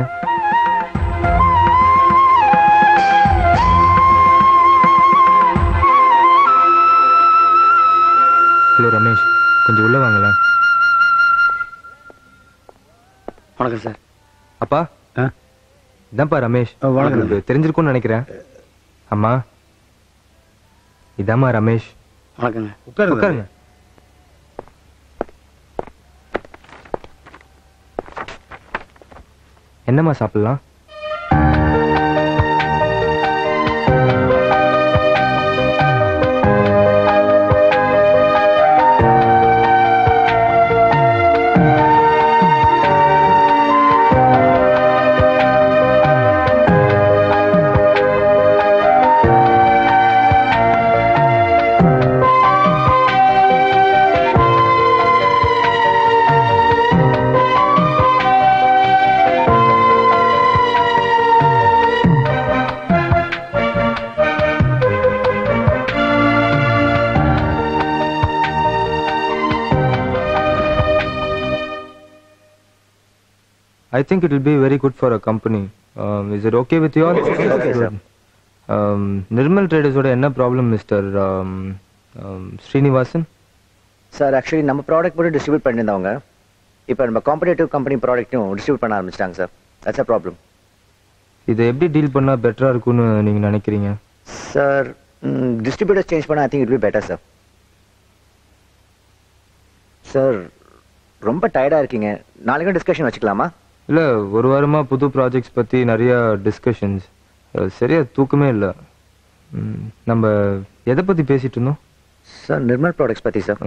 ஹலோ ரமேஷ் கொஞ்சம் உள்ள வாங்களேன் வணக்கம் சார் அப்பா இதான்ப்பா ரமேஷ் வணக்கம். உங்களுக்கு தெரிஞ்சிருக்கும்னு நினைக்கிறேன் அம்மா இதாம்மா ரமேஷ் வணக்கங்க உட்காருங்க. உட்காருங்க என்னம்மா சாப்பிடலாம் I think it will be very good for a company. Um, is it okay with you all? Okay, sir. Um, Nirmal ட்ரேடர்ஸோட என்ன problem mister Srinivasan sir actually நம்ம ப்ராடக்ட் மட்டும் டிஸ்ட்ரிபியூட் பண்ணியிருந்தவங்க இப்போ நம்ம காம்படேட்டிவ் கம்பெனி ப்ராடக்ட்டும் டிஸ்ட்ரிபியூட் பண்ண ஆரம்பிச்சிட்டாங்க சார் தட்ஸ் அ ப்ராப்ளம் இதை எப்படி டீல் பண்ணா பெட்டரா இருக்கும்னு நீங்க நினைக்கிறீங்க சார் டிஸ்ட்ரிபியூட்டர் சேஞ்ச் பண்ண I think it be better sir sir ரொம்ப டயர்டாக இருக்கீங்க நாளைக்கும் டிஸ்கஷன் வச்சுக்கலாமா இல்ல ஒரு வாரமா புது ப்ராஜெக்ட்ஸ் பத்தி நிறைய டிஸ்கஷன்ஸ் சரியா தூக்கமே இல்ல ம், நம்ம எதை பத்தி பேசிட்டு இருந்தோம் சார் நிர்மல் ப்ராடக்ட்ஸ் பற்றி sir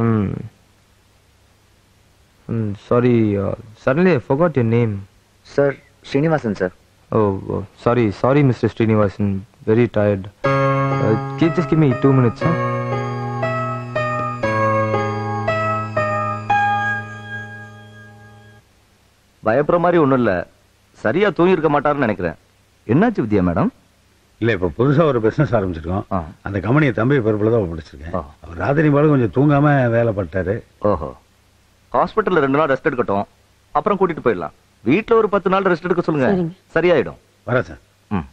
sorry suddenly I forgot your name sir Srinivasan sir oh sorry sorry mister Srinivasan very tired just give me two minutes பயப்படுற மாதிரி ஒண்ணும் இல்ல சரியா தூங்கி இருக்க மாட்டாருன்னு நினைக்கிறேன் என்னாச்சு வித்யா மேடம் இல்ல இப்ப புதுசா ஒரு பிசினஸ் ஆரம்பிச்சிருக்கோம் அந்த கம்பெனியை தம்பி பொறுப்புல தான் ஒப்படைச்சிருக்கேன் அவர் ராத்திரி பாலும் கொஞ்சம் தூங்காம வேலை பட்டாரு ஓஹோ ஹாஸ்பிட்டல்ல ரெண்டு நாள் ரெஸ்ட் எடுக்கட்டும் அப்புறம் கூட்டிட்டு போயிடலாம் வீட்ல ஒரு பத்து நாள் ரெஸ்ட் எடுக்க சொல்லுங்க சரிங்க. சரியாயிடும் வரேன் சார் ம்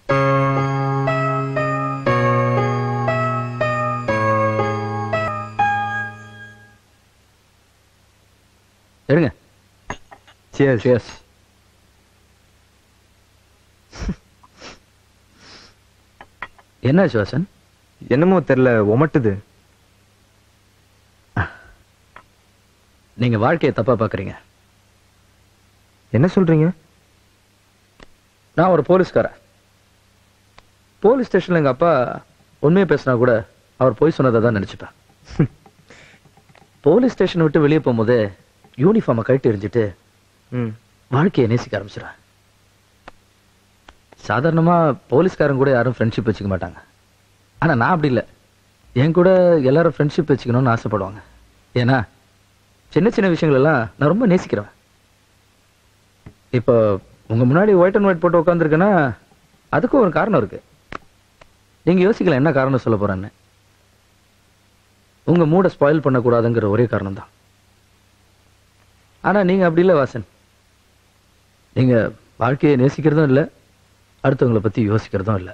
எடுங்க சியர்ஸ் சியர்ஸ் என்ன சுவாசன் என்னமோ தெரியல ஒமட்டுது நீங்க வாழ்க்கையை தப்பா பாக்குறீங்க என்ன சொல்றீங்க நான் ஒரு போலீஸ்காரன் போலீஸ் ஸ்டேஷன்ல எங்க அப்பா உண்மையை பேசினா கூட அவர் போய் சொன்னதை தான் நினைச்சுப்பேன் போலீஸ் ஸ்டேஷன் விட்டு வெளியே போகும்போது யூனிஃபார்மை கழட்டி எறிஞ்சிட்டு ம் வாழ்க்கையை நேசிக்க ஆரம்பிச்சிடுவேன் சாதாரணமா போலீஸ்காரங்க கூட யாரும் ஃப்ரெண்ட்ஷிப் வச்சுக்க மாட்டாங்க ஆனா நான் அப்படி இல்லை என் கூட எல்லாரும் ஃப்ரெண்ட்ஷிப் வச்சுக்கணும்னு ஆசைப்படுவாங்க ஏன்னா சின்ன சின்ன விஷயங்கள் எல்லாம் நான் ரொம்ப நேசிக்கிறேன் இப்போ உங்க முன்னாடி ஒயிட் அண்ட் ஒயிட் போட்டு உட்காந்துருக்கேன்னா அதுக்கும் ஒரு காரணம் இருக்கு நீங்க யோசிக்கலாம் என்ன காரணம் சொல்ல போறேன்னு உங்க மூடை ஸ்பாயில் பண்ணக்கூடாதுங்கிற ஒரே காரணம் தான் ஆனா நீங்க அப்படி இல்லை வாசன் நீங்க வாழ்க்கையை நேசிக்கிறதும் இல்லை அடுத்தவங்களை பத்தி யோசிக்கிறதும் இல்லை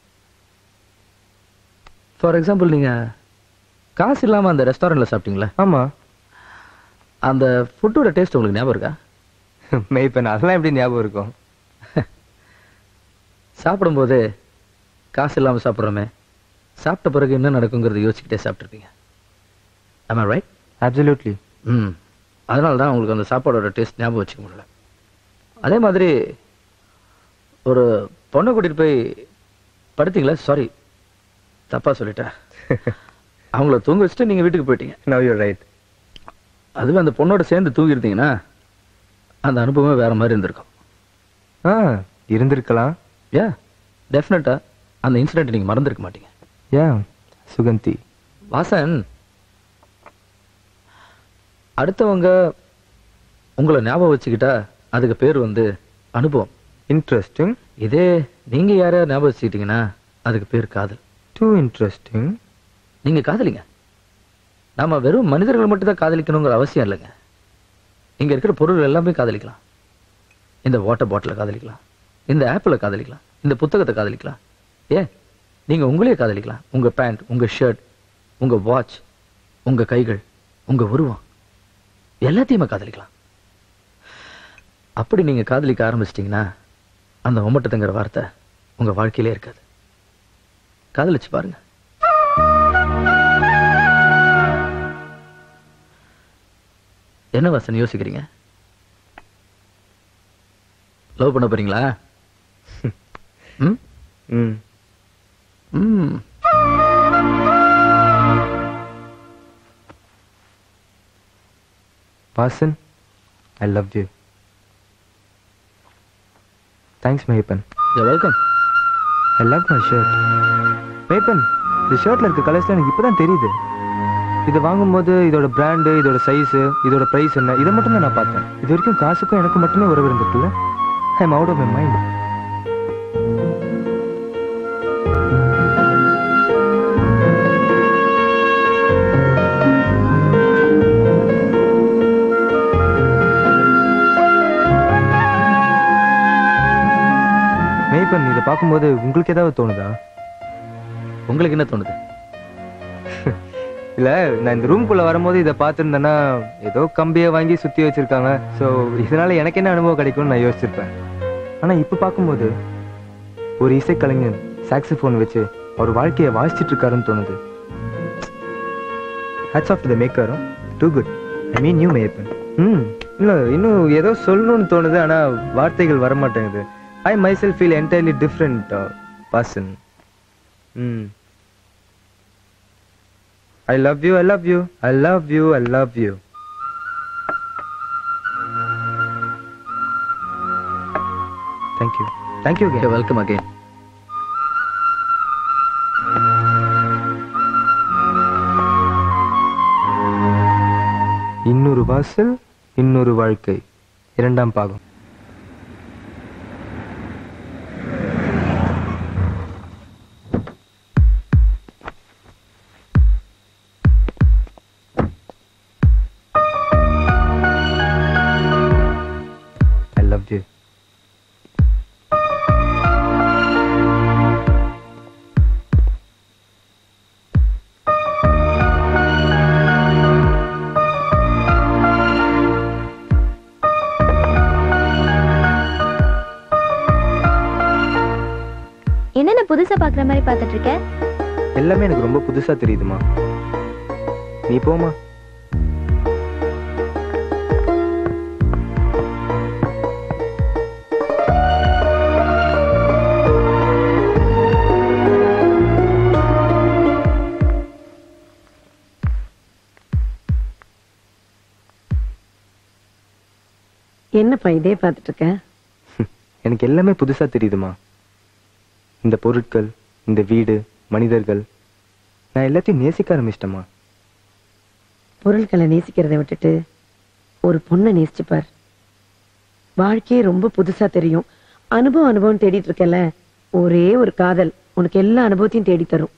ஃபார் எக்ஸாம்பிள் நீங்க காசு இல்லாம அந்த ரெஸ்டாரண்ட்ல சாப்பிட்டீங்களா ஆமா அந்த ஃபுட்டோட டேஸ்ட் உங்களுக்கு ஞாபகம் இருக்கா மெய்ப்பன் அதெல்லாம் எப்படி ஞாபகம் இருக்கும் சாப்பிடும்போது காசு இல்லாம சாப்பிட்றோமே சாப்பிட்ட பிறகு என்ன நடக்குங்கிறத யோசிச்சுக்கிட்டே சாப்பிட்ருப்பீங்க am I right அப்சல்யூட்லி ம் அதனால தான் உங்களுக்கு அந்த சாப்பாடோட டேஸ்ட் ஞாபகம் வச்சுக்க முடியல அதே மாதிரி ஒரு பொண்ணை கூட்டிட்டு போய் படுத்தீங்களா சாரி தப்பா சொல்லிட்டேன் அவங்கள தூங்க வச்சுட்டு நீங்க வீட்டுக்கு போயிட்டீங்க நவ் யூர் ரைட் அதுவே அந்த பொண்ணோட சேர்ந்து தூங்கியிருந்தீங்கன்னா அந்த அனுபவமே வேற மாதிரி இருந்திருக்கும் ஆ இருந்திருக்கலாம் ஏ டெஃபினட்டா அந்த இன்சிடென்ட் நீங்க மறந்துருக்க மாட்டீங்க ஏன் சுகந்தி வாசன் அடுத்தவங்க உங்களை ஞாபகம் வச்சுக்கிட்டா அதுக்கு பேர் வந்து அனுபவம் இன்ட்ரெஸ்டிங் இதே நீங்க யாரையா ஞாபகம் வச்சுக்கிட்டீங்கன்னா அதுக்கு பேர் காதல் டூ இன்ட்ரெஸ்டிங் நீங்க காதலிங்க நாம வெறும் மனிதர்கள் மட்டும் தான் காதலிக்கணுங்கிற அவசியம் இல்லைங்க இங்க இருக்கிற பொருள் எல்லாமே காதலிக்கலாம் இந்த வாட்டர் பாட்டிலை காதலிக்கலாம் இந்த ஆப்பிளை காதலிக்கலாம் இந்த புத்தகத்தை காதலிக்கலாம் ஏன் நீங்க உங்களையே காதலிக்கலாம் உங்க பேண்ட் உங்க ஷர்ட் உங்க வாட்ச் உங்க கைகள் உங்க உருவம் எல்லாத்தையுமே காதலிக்கலாம் அப்படி நீங்க காதலிக்க ஆரம்பிச்சிட்டீங்கன்னா அந்த ஒமட்டத்துங்கிற வார்த்தை உங்க வாழ்க்கையிலே இருக்காது காதலிச்சு பாருங்க என்ன வாசன் யோசிக்கிறீங்க லவ் பண்ண போறீங்களா ம் ம் ம் Vasan I love you thanks Meyyappan you welcome I love my shirt Meyyappan இந்த ஷர்ட்ல இருக்க கலர்ஸ்லாம் எனக்கு இப்பதான் தெரியுது இதை வாங்கும்போது இதோட பிராண்டு இதோட சைஸு இதோட ப்ரைஸ் என்ன இதை மட்டும் தான் நான் பார்த்தேன் இது வரைக்கும் காசுக்கும் எனக்கு மட்டுமே உறவு இருந்திருக்குல்ல I am out of my mind Meyyappan இதை பார்க்கும்போது உங்களுக்கு ஏதாவது தோணுதா உங்களுக்கு என்ன தோணுது இல்ல நான் இந்த ரூம்குள்ள வரும்போது இதை பார்த்துருந்தேன்னா ஏதோ கம்பியை வாங்கி சுத்தி வச்சிருக்காங்க ஸோ இதனால எனக்கு என்ன அனுபவம் கிடைக்கும்னு நான் யோசிச்சிருப்பேன் ஆனா இப்ப பார்க்கும்போது ஒரு இசைக்கலைஞன் சாக்ஸிஃபோன் வச்சு அவர் வாழ்க்கையை வாசிச்சிட்டு இருக்காருன்னு தோணுது ஹேட்ஸ் ஆஃப் த மேக்கரும் too good I mean new Meyyappan ம் இல்ல இன்னும் ஏதோ சொல்லணும்னு தோணுது ஆனா வார்த்தைகள் வர மாட்டேங்குது I myself feel entirely different person ம் I love you, I love you, I love you, I love you. Thank you. Thank you again. You're welcome again. இன்னொரு வாசல் இன்னொரு வாழ்க்கை இரண்டாம் பாகம் I loved you. என்னென்ன புதுசா பாக்குற மாதிரி பார்த்துட்டு இருக்க எல்லாமே எனக்கு ரொம்ப புதுசா தெரியுதுமா நீ போமா என்னப்பா இதே பார்த்துட்டு இருக்க எனக்கு எல்லாமே புதுசா தெரியுதுமா இந்த பொருட்கள் இந்த வீடு மனிதர்கள் நான் எல்லாத்தையும் நேசிக்க ஆரம்பிச்சிட்டேமா பொருட்களை நேசிக்கிறதை விட்டுட்டு ஒரு பொண்ணை நேசிச்சுப்பார் வாழ்க்கையே ரொம்ப புதுசா தெரியும் அனுபவம் அனுபவம் தேடிட்டு இருக்கல ஒரே ஒரு காதல் உனக்கு எல்லா அனுபவத்தையும் தேடி தரும்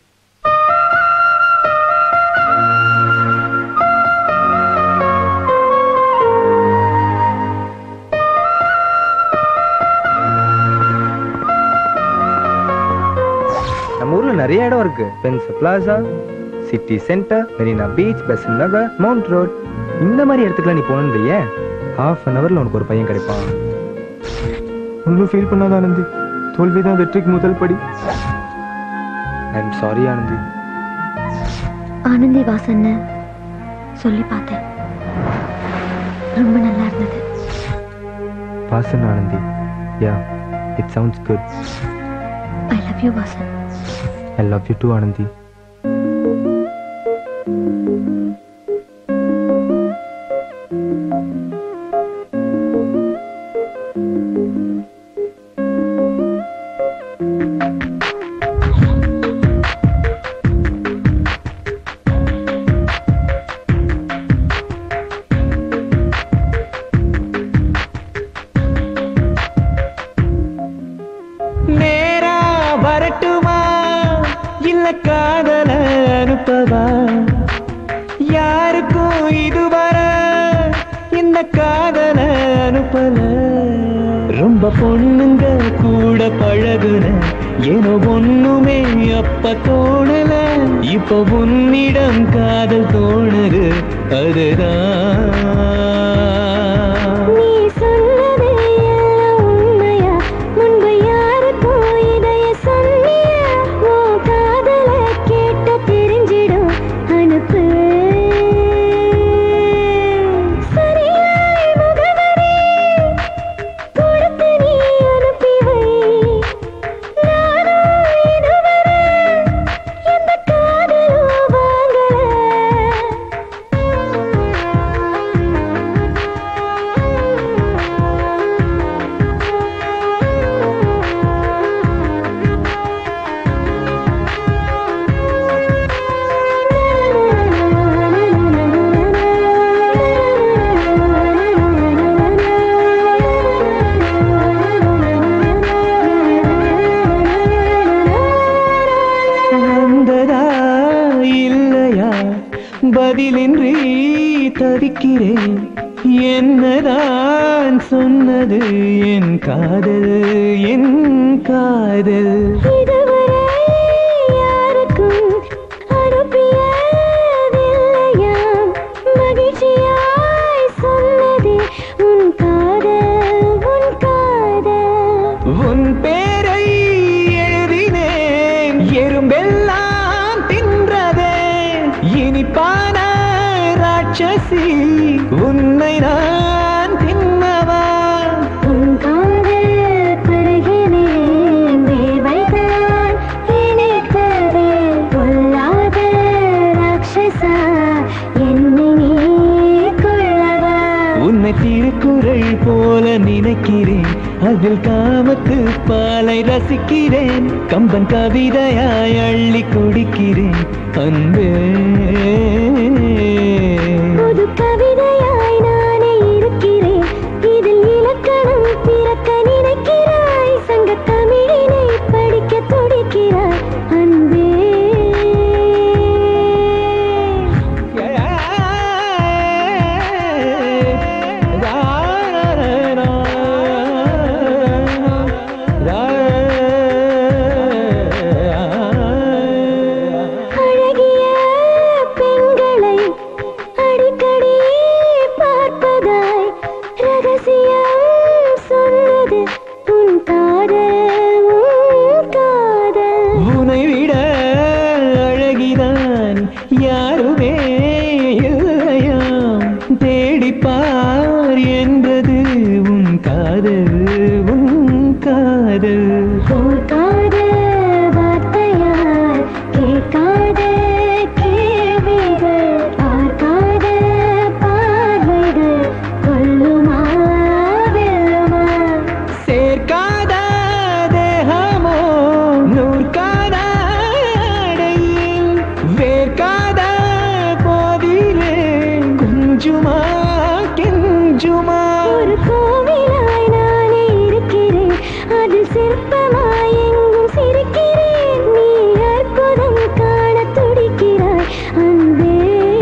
நம்ம ஊர்ல நிறைய இடம் இருக்கு Benz plaza city centre Marina beach Besant Nagar mount road இந்த மாதிரி இடத்துக்குலாம் நீ போனது ஏன் ஹாஃப் அன் ஹவர்ல உனக்கு ஒரு பையன் கிடைப்பான் ஒன்றும் ஃபீல் பண்ணாத ஆனந்தி தோல்விதான் வெற்றிக்கு முதல் படி I am sorry Anandhi Anandhi வாசன்னு சொல்லி பார்த்தேன் ரொம்ப நல்லா இருந்தது Vasan Anandhi yeah it sounds good I love you Vasan I love you too Anandhi நேரா வரட்டுமா இல்ல காதல அனுப்பவா யாருக்கும் இதுவரை இந்த காதல அனுப்பல ரொம்ப பொண்ணுங்க கூட பழகுன ஏனோ ஒண்ணுமே அப்ப தோணல இப்ப உன்னிடம் காதல் தோணுது அதுதான் நீ சொன்னது எல்லாம் உண்மையா முன்பு யாருக்கும் இதைய சொன்னியா உன் காதல கேட்ட தெரிஞ்சிடும் அனுப்பு சரியாய் முகவரி கொடுத்து நீ அனுப்பி வை நானும் இதுவரை எந்த காதலும் வாங்கல வந்ததா இல்லையா பதிலின்றி தவிக்கிறேன் என்னதான் சொன்னது என் காதல் என் காதல் இதுவரை யாருக்கும் அனுப்பியதில்லையாம். மகிழ்ச்சியாய் சொன்னது உன் காதல், உன் காதல். உன் பேரை எழுதினேன் எறும்பெல்லாம் தின்றதே இனிப்பான ராட்சசி உன்னை நான் தின்னவா உன் காதல் பருகினேன், வேர்வைதான் இனித்தது. பொல்லாத ராட்சசா, என்னை நீ கொள்ளவா உன்னை திருக்குறள் போல நினைக்கிறேன் அதில் காமத்து பாலை ரசிக்கிறேன் கம்பன் கவிதையாய் அள்ளி குடிக்கிறேன் அன்பே புது கவிதையாய் நானே இருக்கிறேன் இதில் இலக்கணம் பிறக்க நினைக்கிறாய் சங்க தமிழினை படிக்க துடிக்கிறாய் அன்பே அழகிய பெண்களை அடிக்கடி பார்ப்பதாய் ரகசியம் சொன்னது உன் காதல் உன் காதல் உன்னை விட அழகிதான் யாருமே இல்லையாம் தேடிப்பார் என்றது உன் காதல் உன் காதல் ஓர் காதல் வார்த்தையால் கேட்காத கேள்விகள் பார்க்காத பார்வைகள் கொல்லுமா வெல்லுமா சேர்க்காத தேகமோ நூற்காத அடையில் வேர்க்காத போதிலே குஞ்சுமா கெஞ்சுமா ஒரு கோவிலாய் நானே இருக்கிறேன் அது சிற்பமாய் எங்கும் சிரிக்கிறேன் நீ அற்புதம் காண துடிக்கிறாய் அன்பே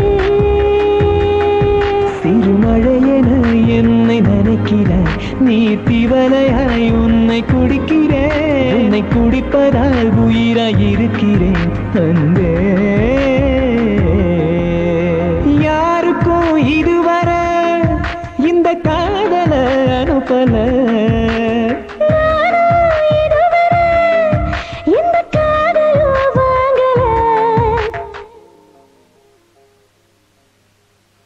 சிறுமழையென என்னை நினைக்கிறாய் நீ திவலையாய் உன்னை குடிக்கிறேன் உன்னை குடிப்பதால் உயிராய் இருக்கிறேன் அன்பே யாருக்கும் இதுவரை இந்த காதல அனுப்பல இந்த காதலோ வாங்கல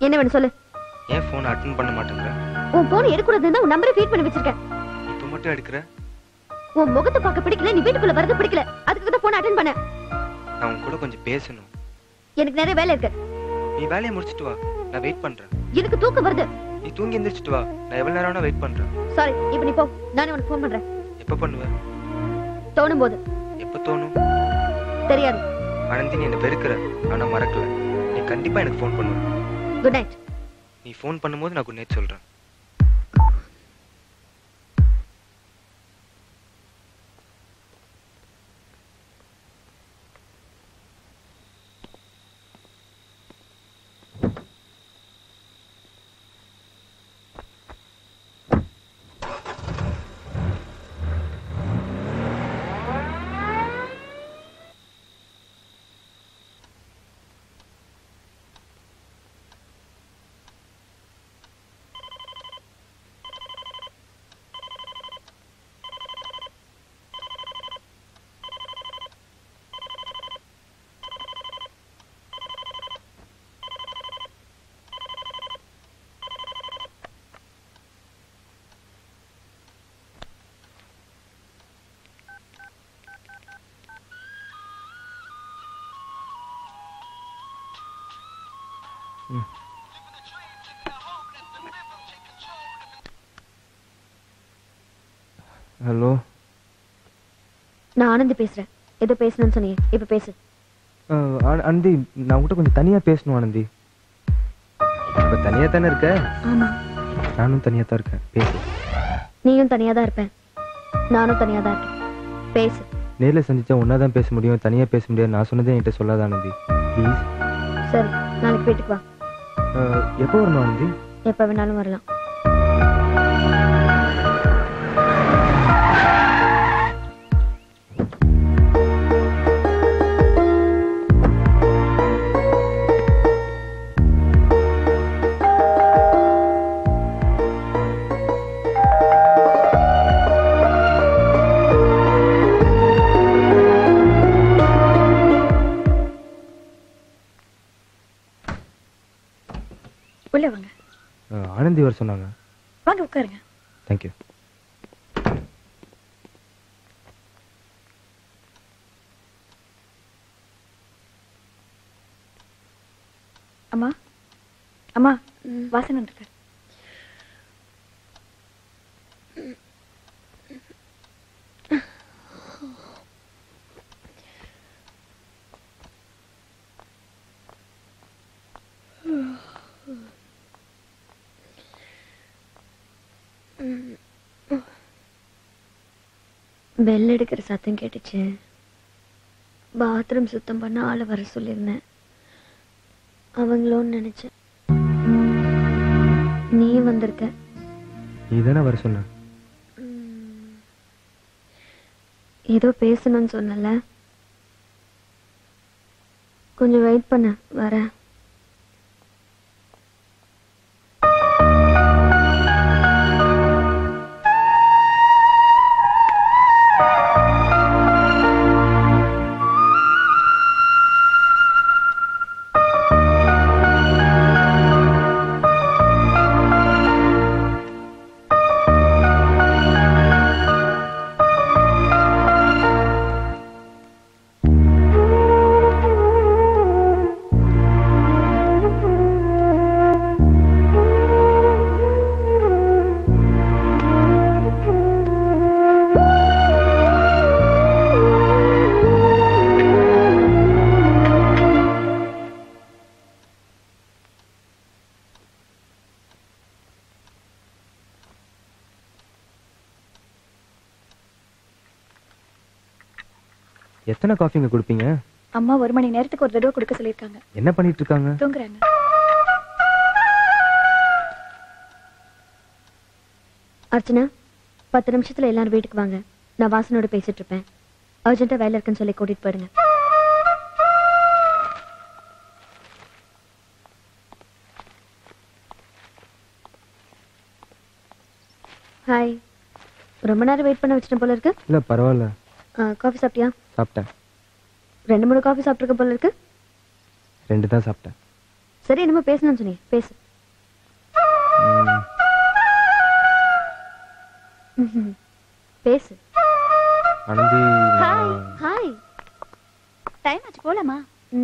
என்ன வேணும் சொல்லு ஏன் ஃபோன் அட்டன் பண்ண மாட்டேங்கிற உன் போன் எடுக்கூடாதுன்னு உன் நம்பரை ஃபீட் பண்ணி வச்சிருக்கேன் இப்போ மட்டும் எடுக்கிற உன் முகத்தை பார்க்க பிடிக்கல நீ வீட்டுக்குள்ள வரது பிடிக்கல அதுக்கு தான் போன் அட்டன் பண்ண நான் உன் கூட கொஞ்சம் பேசணும் எனக்கு நிறைய வேலை இருக்கு நீ வேலையை முடிச்சிட்டு வா நான் வெயிட் பண்றேன் எனக்கு தூக்கம் வருது நீ தூங்கி எந்திரிச்சிட்டு வா நான் எவ்வளவு நேரம் வேணா வெயிட் பண்றேன் சாரி இப்போ நீ போ நானே உனக்கு ஃபோன் பண்றேன் எப்ப பண்ணுவ தோணும் போது எப்ப தோணும் தெரியாது ஆனந்தி நீ என்ன வெறுக்கிற ஆனா மறக்கல நீ கண்டிப்பா எனக்கு ஃபோன் பண்ணுவ குட் நைட் நீ ஃபோன் பண்ணும்போது நான் குட் நைட் சொல்றேன் ஹலோ நான் ஆனந்தி பேசுறேன் ஏதோ பேசணும்னு சொன்னீங்க இப்போ பேசு அனந்தி நான் உங்ககிட்ட கொஞ்சம் தனியா பேசணும் ஆனந்தி இப்ப தனியா தானே இருக்க ஆமா நானும் தனியா தான் இருக்கேன் பேசு நீயும் தனியா தான் இருப்பேன் நானும் தனியா தான் இருக்கேன் பேசு நேர்ல சந்திச்சா ஒன்னா தான் பேச முடியும் தனியா பேச முடியாது நான் சொன்னதே என்கிட்ட சொல்லாத ஆனந்தி ப்ளீஸ் சரி நாளைக்கு வீட்டுக்கு வா எப்போ வரணும் ஆனந்தி எப்ப வேணாலும் வரலாம் உள்ள வாங்க அஹ், ஆனந்தி வர சொன்னாங்க வாங்க உட்காருங்க தேங்க்யூ அம்மா அம்மா வாசன் வந்திருக்காரு பெல் எடுக்கிற சத்தம் கேட்டுச்சு பாத்ரூம் சுத்தம் பண்ண ஆளை வர சொல்லியிருந்தேன் அவங்களோன்னு நினைச்சேன் நீ வந்திருக்க நீ தானே வர சொன்ன ஏதோ பேசணும்னு சொன்னல கொஞ்சம் வெயிட் பண்ண வரேன் எத்தனை காஃபிங்க கொடுப்பீங்க அம்மா ஒரு மணி நேரத்துக்கு ஒரு தடவை கொடுக்க சொல்லியிருக்காங்க என்ன பண்ணிட்டு இருக்காங்க தூங்குறாங்க அர்ச்சனா பத்து நிமிஷத்துல எல்லாரும் வீட்டுக்கு வாங்க நான் வாசனோட பேசிட்டு இருப்பேன் அர்ஜென்ட்டா வேலை இருக்குன்னு சொல்லி கூட்டிட்டு போயிடுங்க ஹாய் ரொம்ப நேரம் வெயிட் பண்ண வச்சிட்டேன் போல இருக்கு இல்ல பரவாயில்ல காஃபி சாப்பிட்டியா சாப்பிட்டேன் ரெண்டு மூணு காஃபி சாப்பிட்டுருக்க போல இருக்கு ரெண்டு தான் சாப்பிட்டேன் சரி என்னமோ பேசணும்னு சொன்னீங்க பேசு ம்ஹும். பேசு ஆனந்தி ஹாய் ஹாய் டைம் ஆச்சு போலாமா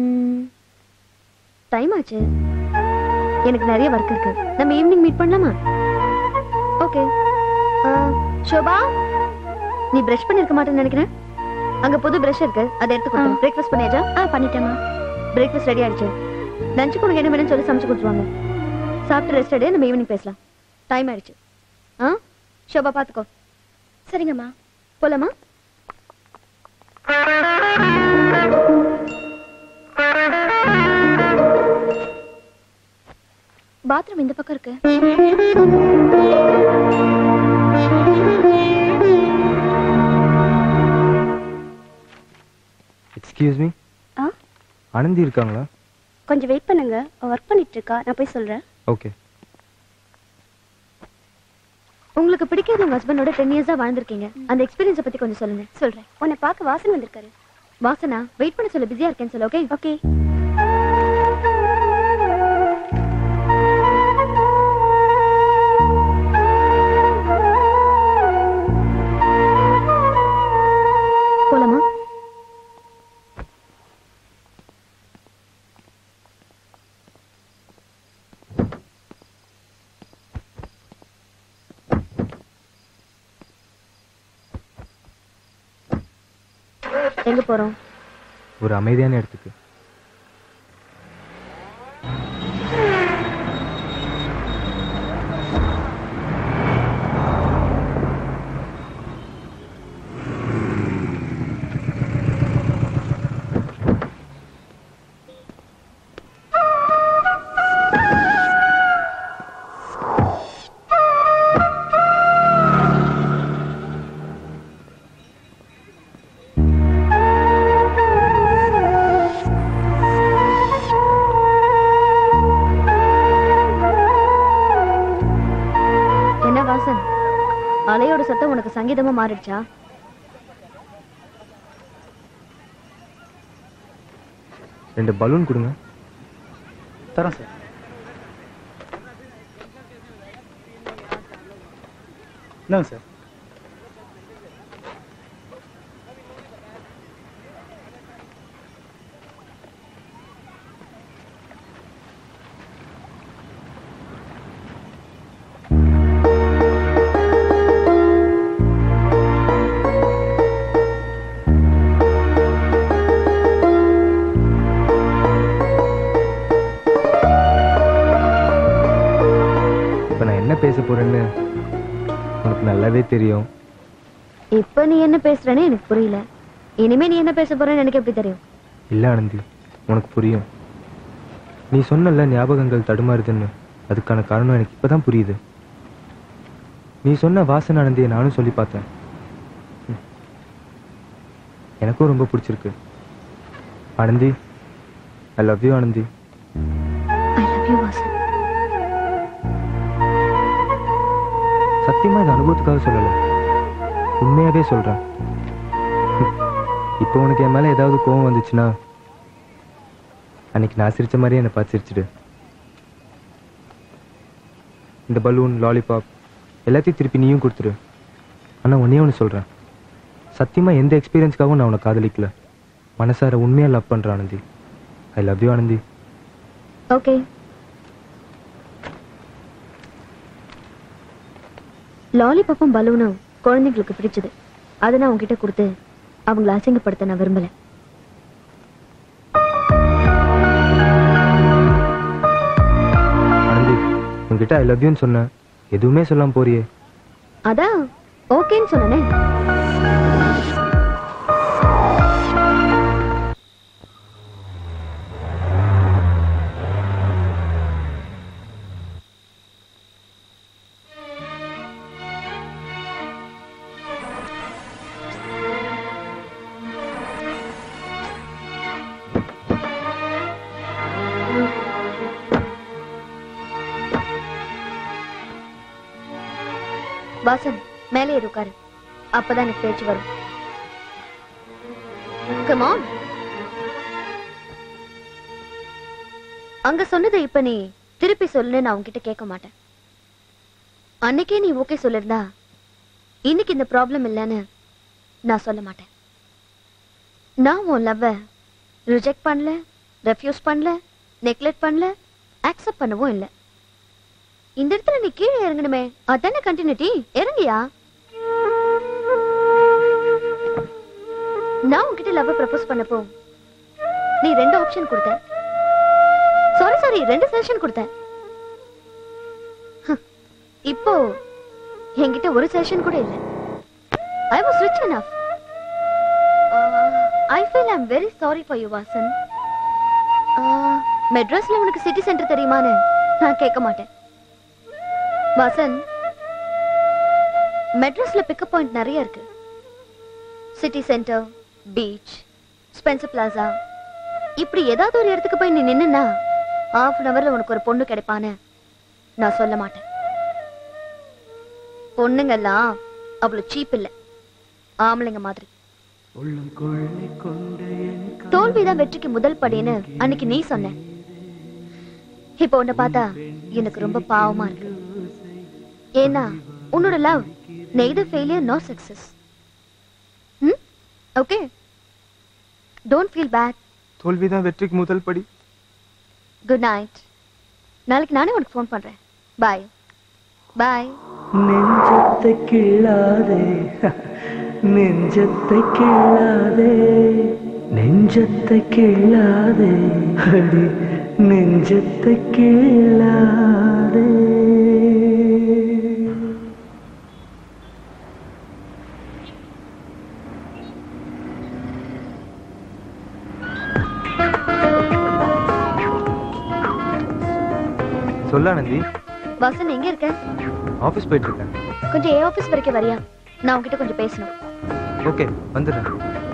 டைம் ஆச்சு எனக்கு நிறைய ஒர்க் இருக்கு நம்ம ஈவினிங் மீட் பண்ணலாமா ஓகே ஷோபா நீ பிரஷ் பண்ணிருக்க மாட்டேன்னு நினைக்கிறேன் அங்க புது பிரஷ் இருக்கு அதை எடுத்து கொடுத்து பிரேக்ஃபாஸ்ட் பண்ணியாச்சா ஆ பண்ணிட்டேமா பிரேக்ஃபாஸ்ட் ரெடி ஆயிடுச்சு லஞ்சுக்கு உனக்கு என்ன வேணும்னு சொல்லி சமைச்சு கொடுத்துருவாங்க சாப்பிட்டு ரெஸ்ட் எடு நம்ம ஈவினிங் பேசலாம் டைம் ஆயிடுச்சு ஆ ஷோபா பாத்துக்கோ சரிங்கம்மா போலாமா பாத்ரூம் இந்த பக்கம் இருக்கு எக்ஸ்கியூஸ் மீ ஆ ஆனந்தி இருக்காங்களா கொஞ்சம் வெயிட் பண்ணுங்க ஒர்க் பண்ணிட்டு இருக்கா நான் போய் சொல்றேன் ஓகே உங்களுக்கு பிடிக்காத உங்க ஹஸ்பண்டோட டென் இயர்ஸா வாழ்ந்திருக்கீங்க அந்த எக்ஸ்பீரியன்ஸை பத்தி கொஞ்சம் சொல்லுங்க சொல்றேன் உன்னை பார்க்க வாசன் வந்திருக்காரு வாசனா வெயிட் பண்ண சொல்ல பிஸியா இருக்கேன்னு சொல்ல ஓகே ஓகே போலாமா எங்க போறோம் ஒரு அமைதியான இடத்துக்கு என்ன வாசன் அலையோட சத்தம் உனக்கு சங்கீதமா மாறிடுச்சா ரெண்டு பலூன் கொடுங்க தரேன் சார் என்னங்க சார் இப்போ நான் என்ன பேச போறேன்னு உனக்கு நல்லாவே தெரியும் இப்ப நீ என்ன பேசுறேன்னு எனக்கு புரியல இனிமே நீ என்ன பேச போறேன்னு எனக்கு எப்படி தெரியும் இல்லை ஆனந்தி உனக்கு புரியும் நீ சொன்னல ஞாபகங்கள் தடுமாறுதுன்னு அதுக்கான காரணம் எனக்கு இப்பதான் புரியுது நீ சொன்ன வாசன ஆனந்தியை நானும் சொல்லி பார்த்தேன் ம். எனக்கும் ரொம்ப பிடிச்சிருக்கு Anandhi I love you Anandhi I love you Vasan சத்தியமா இது அனுபவத்துக்காக சொல்லல உண்மையாவே சொல்றேன் ம். இப்போ உனக்கு என் மேல ஏதாவது கோவம் வந்துச்சுன்னா அன்னைக்கு நான் சிரிச்ச மாதிரியே என்னை பார்த்து சிரிச்சிடு இந்த பலூன் லாலிபாப் எல்லாத்தையும் திருப்பி நீயும் கொடுத்துரு ஆனா ஒன்னே ஒன்று சொல்றேன் சத்தியமா எந்த எக்ஸ்பீரியன்ஸ்க்காகவும் நான் உன்னை காதலிக்கல மனசார உண்மையா லவ் பண்றேன் Anandhi I love you Anandhi okay லாலிபாப்பும் பலூனும் குழந்தைங்களுக்கு பிடிச்சது அதை நான் உன்கிட்ட கொடுத்து அவங்கள அசிங்கப்படுத்த நான் விரும்பல ஆனந்தி உன்கிட்ட ஐ லவ் யூன்னு சொன்னேன் எதுவுமே சொல்லாம போறியே அதான் ஓகேன்னு சொன்னனே வாசன் மேலே ஏறி உட்காரு அப்பதான் எனக்கு பேச்சு வரும் Come on. அங்க சொன்னதை இப்ப நீ திருப்பி சொல்லு நான் உன்கிட்ட கேட்க மாட்டேன் அன்னைக்கே நீ ஓகே சொல்லிருந்தா இன்னைக்கு இந்த ப்ராப்ளம் இல்லைன்னு நான் சொல்ல மாட்டேன் நான் உன் லவ்வை ரிஜெக்ட் பண்ணல ரெஃப்யூஸ் பண்ணல நெக்லெக்ட் பண்ணல அக்செப்ட் பண்ணவும் இல்லை இந்த இடத்துல நீ கீழே இறங்கணுமே அதானே கண்டினியூட்டி இறங்கியா நான் உன்கிட்ட லவ் ப்ரப்போஸ் பண்ணப்போ நீ ரெண்டு ஆப்ஷன் கொடுத்த சாரி சாரி ரெண்டு சஜஷன் கொடுத்த ஹ், இப்போ என்கிட்ட ஒரு சஜஷன் கூட இல்ல I was rich enough I feel I'm very sorry for you Vasan மெட்ராஸ்ல உனக்கு சிட்டி சென்டர் தெரியுமான்னு நான் கேட்க மாட்டேன் வாசன் மெட்ராஸ்ல பிக்கப் பாயிண்ட் நிறைய இருக்கு city centre beach Spencer plaza இப்படி ஏதாவது ஒரு இடத்துக்கு போய் நீ நின்னுனா ஹாஃப் அன் அவர்ல உனக்கு ஒரு பொண்ணு கிடைப்பான்னு நான் சொல்ல மாட்டேன் பொண்ணுங்கெல்லாம் அவ்வளவு சீப் இல்ல ஆம்பளைங்க மாதிரி தோல்விதான் வெற்றிக்கு முதல் படின்னு அன்னைக்கு நீ சொன்ன இப்போ உன்னை பார்த்தா எனக்கு ரொம்ப பாவமா இருக்கு ஏன்னா உன்னோட love neither failure no success ம் ஓகே டோன்ட் ஃபீல் பேட் தோல்விதான் வெற்றிக்கு முதல் படி குட் நைட் நாளைக்கு நானே உனக்கு ஃபோன் பண்றேன் பாய் பாய் நெஞ்சத்தை கிள்ளாதே நெஞ்சத்தை கிள்ளாதே நெஞ்சத்தை கிள்ளாதே அடி நெஞ்சத்தை கிள்ளாதே சொல்ல நந்தி வாசன் எங்க இருக்க ஆஃபீஸ் போயிட்டு இருக்கேன் கொஞ்சம் ஏ ஆபீஸ் வரைக்கும் வரியா நான் உன்கிட்ட கொஞ்சம் பேசணும் ஓகே வந்துடுறேன்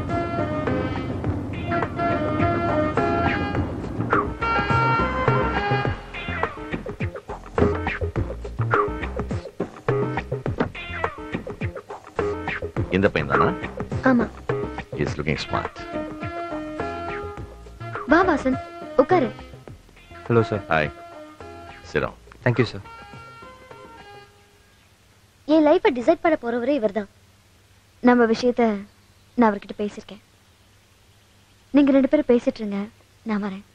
இந்த பையன் தானா ஆமா இஸ் லுக்கிங் ஸ்மார்ட் வா வாசன் உட்காரு ஹலோ சார் ஹாய் சிரம் தேங்க்யூ சார் என் லைஃபை டிசைட் பண்ண போறவரே இவர்தான் நம்ம விஷயத்த நான் அவர்கிட்ட பேசியிருக்கேன் நீங்க ரெண்டு பேரும் பேசிட்டு இருங்க நான் வரேன்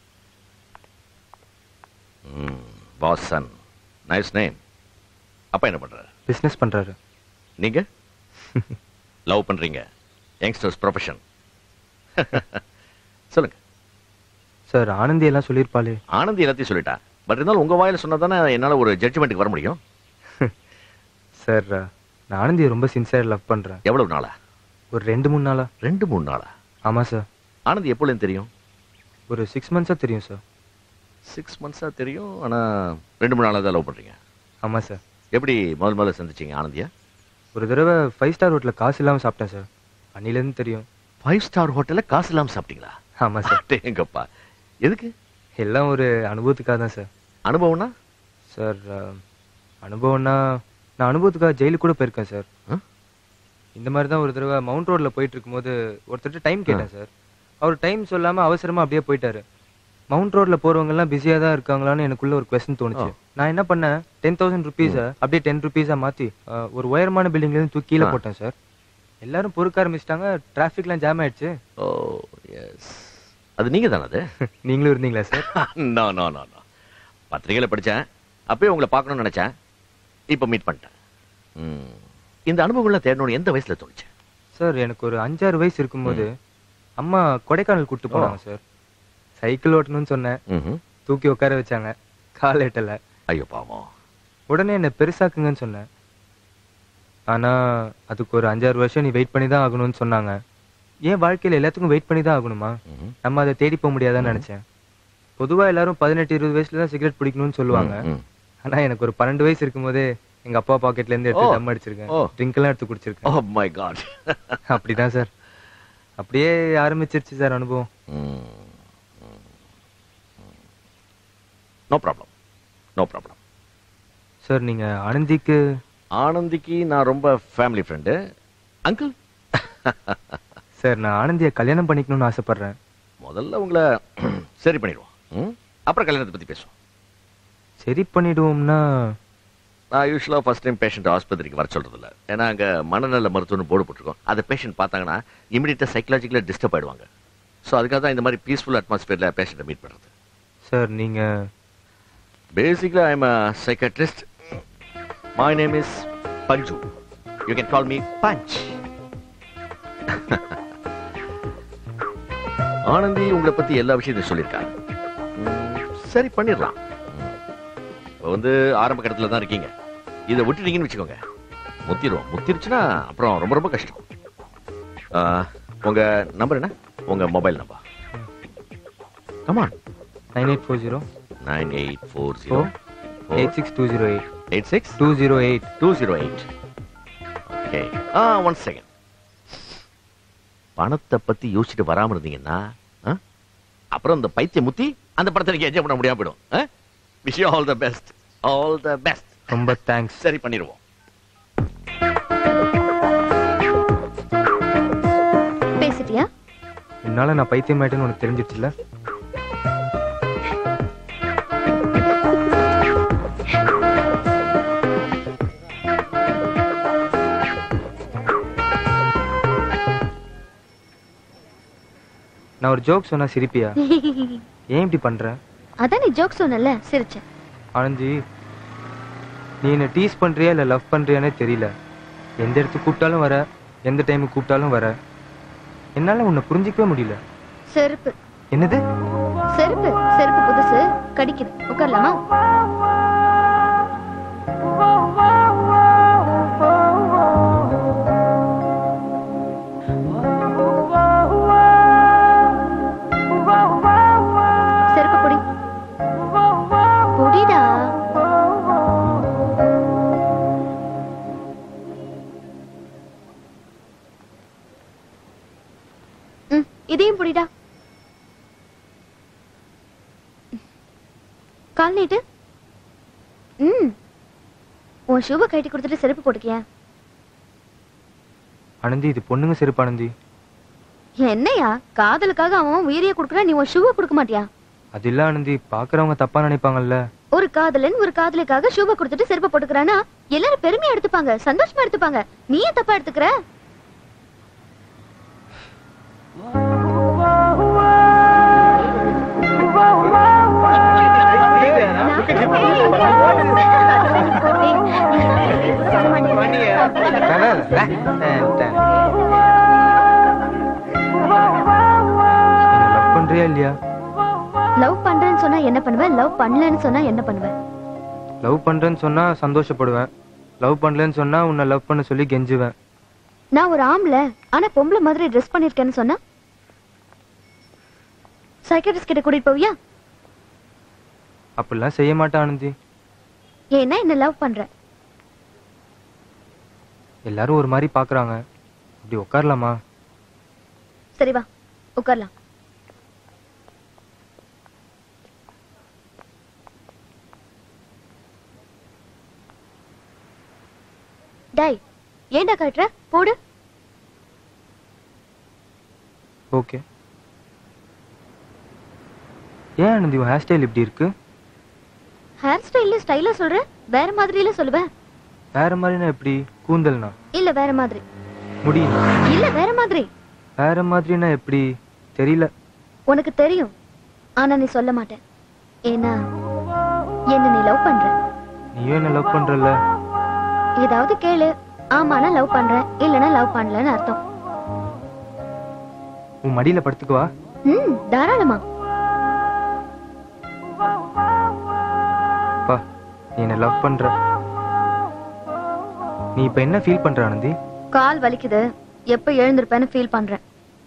பாஸ் சன் நைஸ் நேம் அப்பா என்ன பண்றாரு பிஸ்னஸ் பண்றாரு நீங்க லவ் பண்றீங்க யங்ஸ்டர்ஸ் ப்ரொஃபஷன் சொல்லுங்க சார் ஆனந்தி எல்லாம் சொல்லியிருப்பாளே ஆனந்தி எல்லாத்தையும் சொல்லிட்டா பட் இருந்தாலும் உங்க வாயில சொன்னா தானே என்னால ஒரு ஜட்ஜ்மெண்ட்டுக்கு வர முடியும் சார் நான் ஆனந்தியை ரொம்ப சின்சியர் லவ் பண்றேன் எவ்வளவு நாளா ஒரு ரெண்டு மூணு நாளா ரெண்டு மூணு நாளா ஆமா சார் ஆனந்தி எப்பொழுது தெரியும் ஒரு சிக்ஸ் மந்த்ஸா தெரியும் சார் சிக்ஸ் மந்த்ஸா தெரியும் ஆனா ரெண்டு மூணு நாளா தான் லவ் பண்றீங்க ஆமா சார் எப்படி முதல் முதல்ல சந்திச்சீங்க ஆனந்தியா ஒரு தடவை ஃபைவ் ஸ்டார் ஹோட்டலில் காசு இல்லாமல் சாப்பிட்டேன் சார் அன்னிலேருந்து தெரியும் ஃபைவ் ஸ்டார் ஹோட்டல்ல காசு இல்லாம சாப்பிட்டீங்களா ஆமா சார் எங்கப்பா எதுக்கு எல்லாம் ஒரு அனுபவத்துக்காக தான் சார் அனுபவம்னா சார் அனுபவம்னா நான் அனுபவத்துக்காக ஜெயிலுக்கு கூட போயிருக்கேன் சார் இந்த மாதிரி தான் ஒரு தடவை மவுண்ட் ரோட்ல போயிட்டு இருக்கும்போது ஒருத்தர்ட்ட டைம் கேட்டேன் சார் அவர் டைம் சொல்லாம அவசரமா அப்படியே போயிட்டாரு மவுண்ட் ரோட்ல போறவங்க எல்லாம் பிஸியா தான் இருக்காங்களான்னு எனக்குள்ள ஒரு கொஸ்டின் தோணுச்சு நான் என்ன பண்ணேன் டென் தௌசண்ட் ருபீஸை அப்படியே டென் ருபீஸா மாத்தி அஹ், ஒரு உயரமான பில்டிங்ல இருந்து தூக்கி கீழே ஆ. போட்டேன் சார் எல்லாரும் பொறுக்க ஆரம்பிச்சிட்டாங்க டிராஃபிக்லாம் ஜாம் ஆயிடுச்சு ஓ எஸ் அது நீங்க தானே அது நீங்களும் இருந்தீங்களா sir no no no no பத்திரிகையில படிச்சேன் அப்பயே உங்களை பார்க்கணும்னு நினைச்சேன் இப்போ மீட் பண்ணிட்டேன் ம். இந்த அனுபவங்கள்லாம் தேடணும்னு எந்த வயசுல தோணுச்சு சார் எனக்கு ஒரு அஞ்சாறு வயசு இருக்கும்போது அம்மா கொடைக்கானல் கூட்டு போனாங்க சார் சைக்கிள் ஓட்டணும்னு சொன்னேன் ம்ஹும். தூக்கி உட்கார வச்சாங்க கால் எட்டல ஐயோ பாவம் உடனே என்ன பெருசாக்குங்கன்னு சொன்னேன் ஆனா அதுக்கு ஒரு அஞ்சாறு வருஷம் நீ வெயிட் பண்ணி தான் ஆகணும்னு சொன்னாங்க ஏன் வாழ்க்கையில எல்லாத்துக்கும் வெயிட் பண்ணி தான் ஆகணுமா நம்ம அதை தேடி போக முடியாதான்னு நினைச்சேன் பொதுவா எல்லாரும் பதினெட்டு இருபது வயசுல தான் சிகரெட் பிடிக்கணும்னு சொல்லுவாங்க ம், ம். ஆனா எனக்கு ஒரு பன்னெண்டு வயசு இருக்கும்போதே எங்க அப்பா பாக்கெட்ல இருந்து எடுத்து ஓ. தம் அடிச்சிருக்கேன் ஓ. ட்ரிங்க் எல்லாம் எடுத்து குடிச்சிருக்கேன் ஓ மை காட் அப்படிதான் சார் அப்படியே ஆரம்பிச்சிருச்சு சார் அனுபவம் no problem no problem sir நீங்க ஆனந்திக்கு ஆனந்திக்கு நான் ரொம்ப ஃபேமிலி ஃப்ரெண்டு அங்கிள் சார் நான் ஆனந்தியை கல்யாணம் பண்ணிக்கணும்னு ஆசைப்படுறேன் முதல்ல உங்களை சரி பண்ணிடுவோம் ம்? அப்புறம் கல்யாணத்தை பத்தி பேசுவோம் சரி பண்ணிடுவோம்னா நான் யூஸ்வலாக ஃபர்ஸ்ட் டைம் பேஷண்ட் ஆஸ்பத்திரிக்கு வர சொல்றது இல்ல ஏன்னா அங்க மனநல மருத்துவம்னு போர்டு போட்டிருக்கோம் அதை பேஷண்ட் பார்த்தாங்கன்னா இமீடியட்டாக சைக்கலாஜிக்கலாக டிஸ்டர்ப் ஆயிடுவாங்க ஸோ அதுக்காக தான் இந்த மாதிரி பீஸ்ஃபுல் அட்மாஸ்பியரில் பேஷண்ட்டை மீட் பண்ணுறது சார் நீங்க basically I am psychiatrist my name is Panju you can call me Panch Anandhi உங்களை பத்தி எல்லா விஷயத்தையும் சொல்லியிருக்காங்க ம், சரி பண்ணிடலாம் இப்போ வந்து ஆரம்ப கட்டத்துல தான் இருக்கீங்க இதை விட்டுட்டீங்கன்னு வச்சுக்கோங்க முத்திரும் முத்திருச்சுன்னா அப்புறம் ரொம்ப ரொம்ப கஷ்டம் ஆ, உங்க நம்பர் என்ன உங்க mobile number come on nine eight four zero nine eight four zero eight six two zero eight eight six two zero eight two zero eight okay ah one second பணத்தை பத்தி யோசிச்சுட்டு வராம இருந்தீங்கன்னா ஆ? அப்புறம் இந்த பைத்தியம் முத்தி அந்த படத்தை நீங்க என்ஜாய் பண்ண முடியாம போயிடும் wish you all the best all the best ரொம்ப தேங்க்ஸ் சரி பண்ணிடுவோம் பேசிட்டியா என்னால நான் பைத்தியம் ஆயிட்டேன்னு உனக்கு தெரிஞ்சிடுச்சுல நான் ஒரு ஜோக் சொன்னா சிரிப்பியா ஏன் இப்படி பண்ற அதான் நீ ஜோக் சொன்னல சிரிச்சேன் ஆனந்தி நீ என்ன டீஸ் பண்றியா இல்ல லவ் பண்றியானே தெரியல எந்த இடத்துக்கு கூப்பிட்டாலும் வர எந்த டைமுக்கு கூப்பிட்டாலும் வர என்னால உன்னை புரிஞ்சிக்கவே முடியல செருப்பு என்னது செருப்பு செருப்பு புதுசு கடிக்குது உட்காரலாமா செருப்பு புடி புடிடா ம், இதையும் புடிடா கால் நீட்டு ம் உன் ஷூவை கட்டி கொடுத்துட்டு செருப்பு போட்டுக்கியா ஆனந்தி இது பொண்ணுங்க செருப்பு ஆனந்தி என்னையா காதலுக்காக அவன் உயிரிய கொடுக்குறான் நீ உன் ஷூவை கொடுக்க மாட்டியா அது இல்ல ஆனந்தி பாக்குறவங்க தப்பா நினைப்பாங்கல்ல ஒரு காதலன் ஒரு காதலுக்காக ஷூவை கொடுத்துட்டு செருப்பை போட்டுக்கிறானா எல்லாரும் பெருமையா எடுத்துப்பாங்க சந்தோஷமா எடுத்துப்பாங்க நீ ஏன் தப்பா எடுத்துக்கிற லவ் பண்றியா இல்லையா லவ் பண்றேன்னு சொன்னா என்ன பண்ணுவேன் லவ் பண்ணலன்னு சொன்னா என்ன பண்ணுவேன் லவ் பண்றேன்னு சொன்னா சந்தோஷப்படுவேன் லவ் பண்ணலன்னு சொன்னா உன்னை லவ் பண்ண சொல்லி கெஞ்சுவேன் நான் ஒரு ஆம்பளை ஆனா பொம்பளை மாதிரி ட்ரெஸ் பண்ணிருக்கேன்னு சொன்னா சைக்காட்ரிஸ்ட் கிட்ட கூட்டிட்டு போவியா அப்படிலாம் செய்ய மாட்டேன் ஆனந்தி ஏன்னா என்ன லவ் பண்ற எல்லாரும் ஒரு மாதிரி பாக்குறாங்க அப்படி உட்காரலாமா சரி வா உட்காரலாம் டேய் ஏன்டா காட்டுற போடு ஓகே ஏன் ஆனந்தி உன் ஹேர் ஸ்டைல் இப்படி இருக்கு ஹேர் ஸ்டைல்ல ஸ்டைலா சொல்ற வேற மாதிரில சொல்லுவேன் வேற மாதிரினா எப்படி கூந்தல்னா இல்ல வேற மாதிரி முடி இல்ல வேற மாதிரி வேற மாதிரினா எப்படி தெரியல உனக்கு தெரியும் ஆனா நீ சொல்ல மாட்டேன் ஏன்னா என்ன நீ லவ் பண்ற நீயும் என்ன லவ் பண்றல ஏதாவது கேளு ஆமானா லவ் பண்றேன் இல்லனா லவ் பண்ணலன்னு அர்த்தம் உன் மடியில படுத்துக்குவா ம் தாராளமா பா நீ என்ன லவ் பண்ற நீ இப்ப என்ன ஃபீல் பண்ற ஆனந்தி கால் வலிக்குது எப்ப எழுந்திருப்பேன்னு ஃபீல் பண்றேன்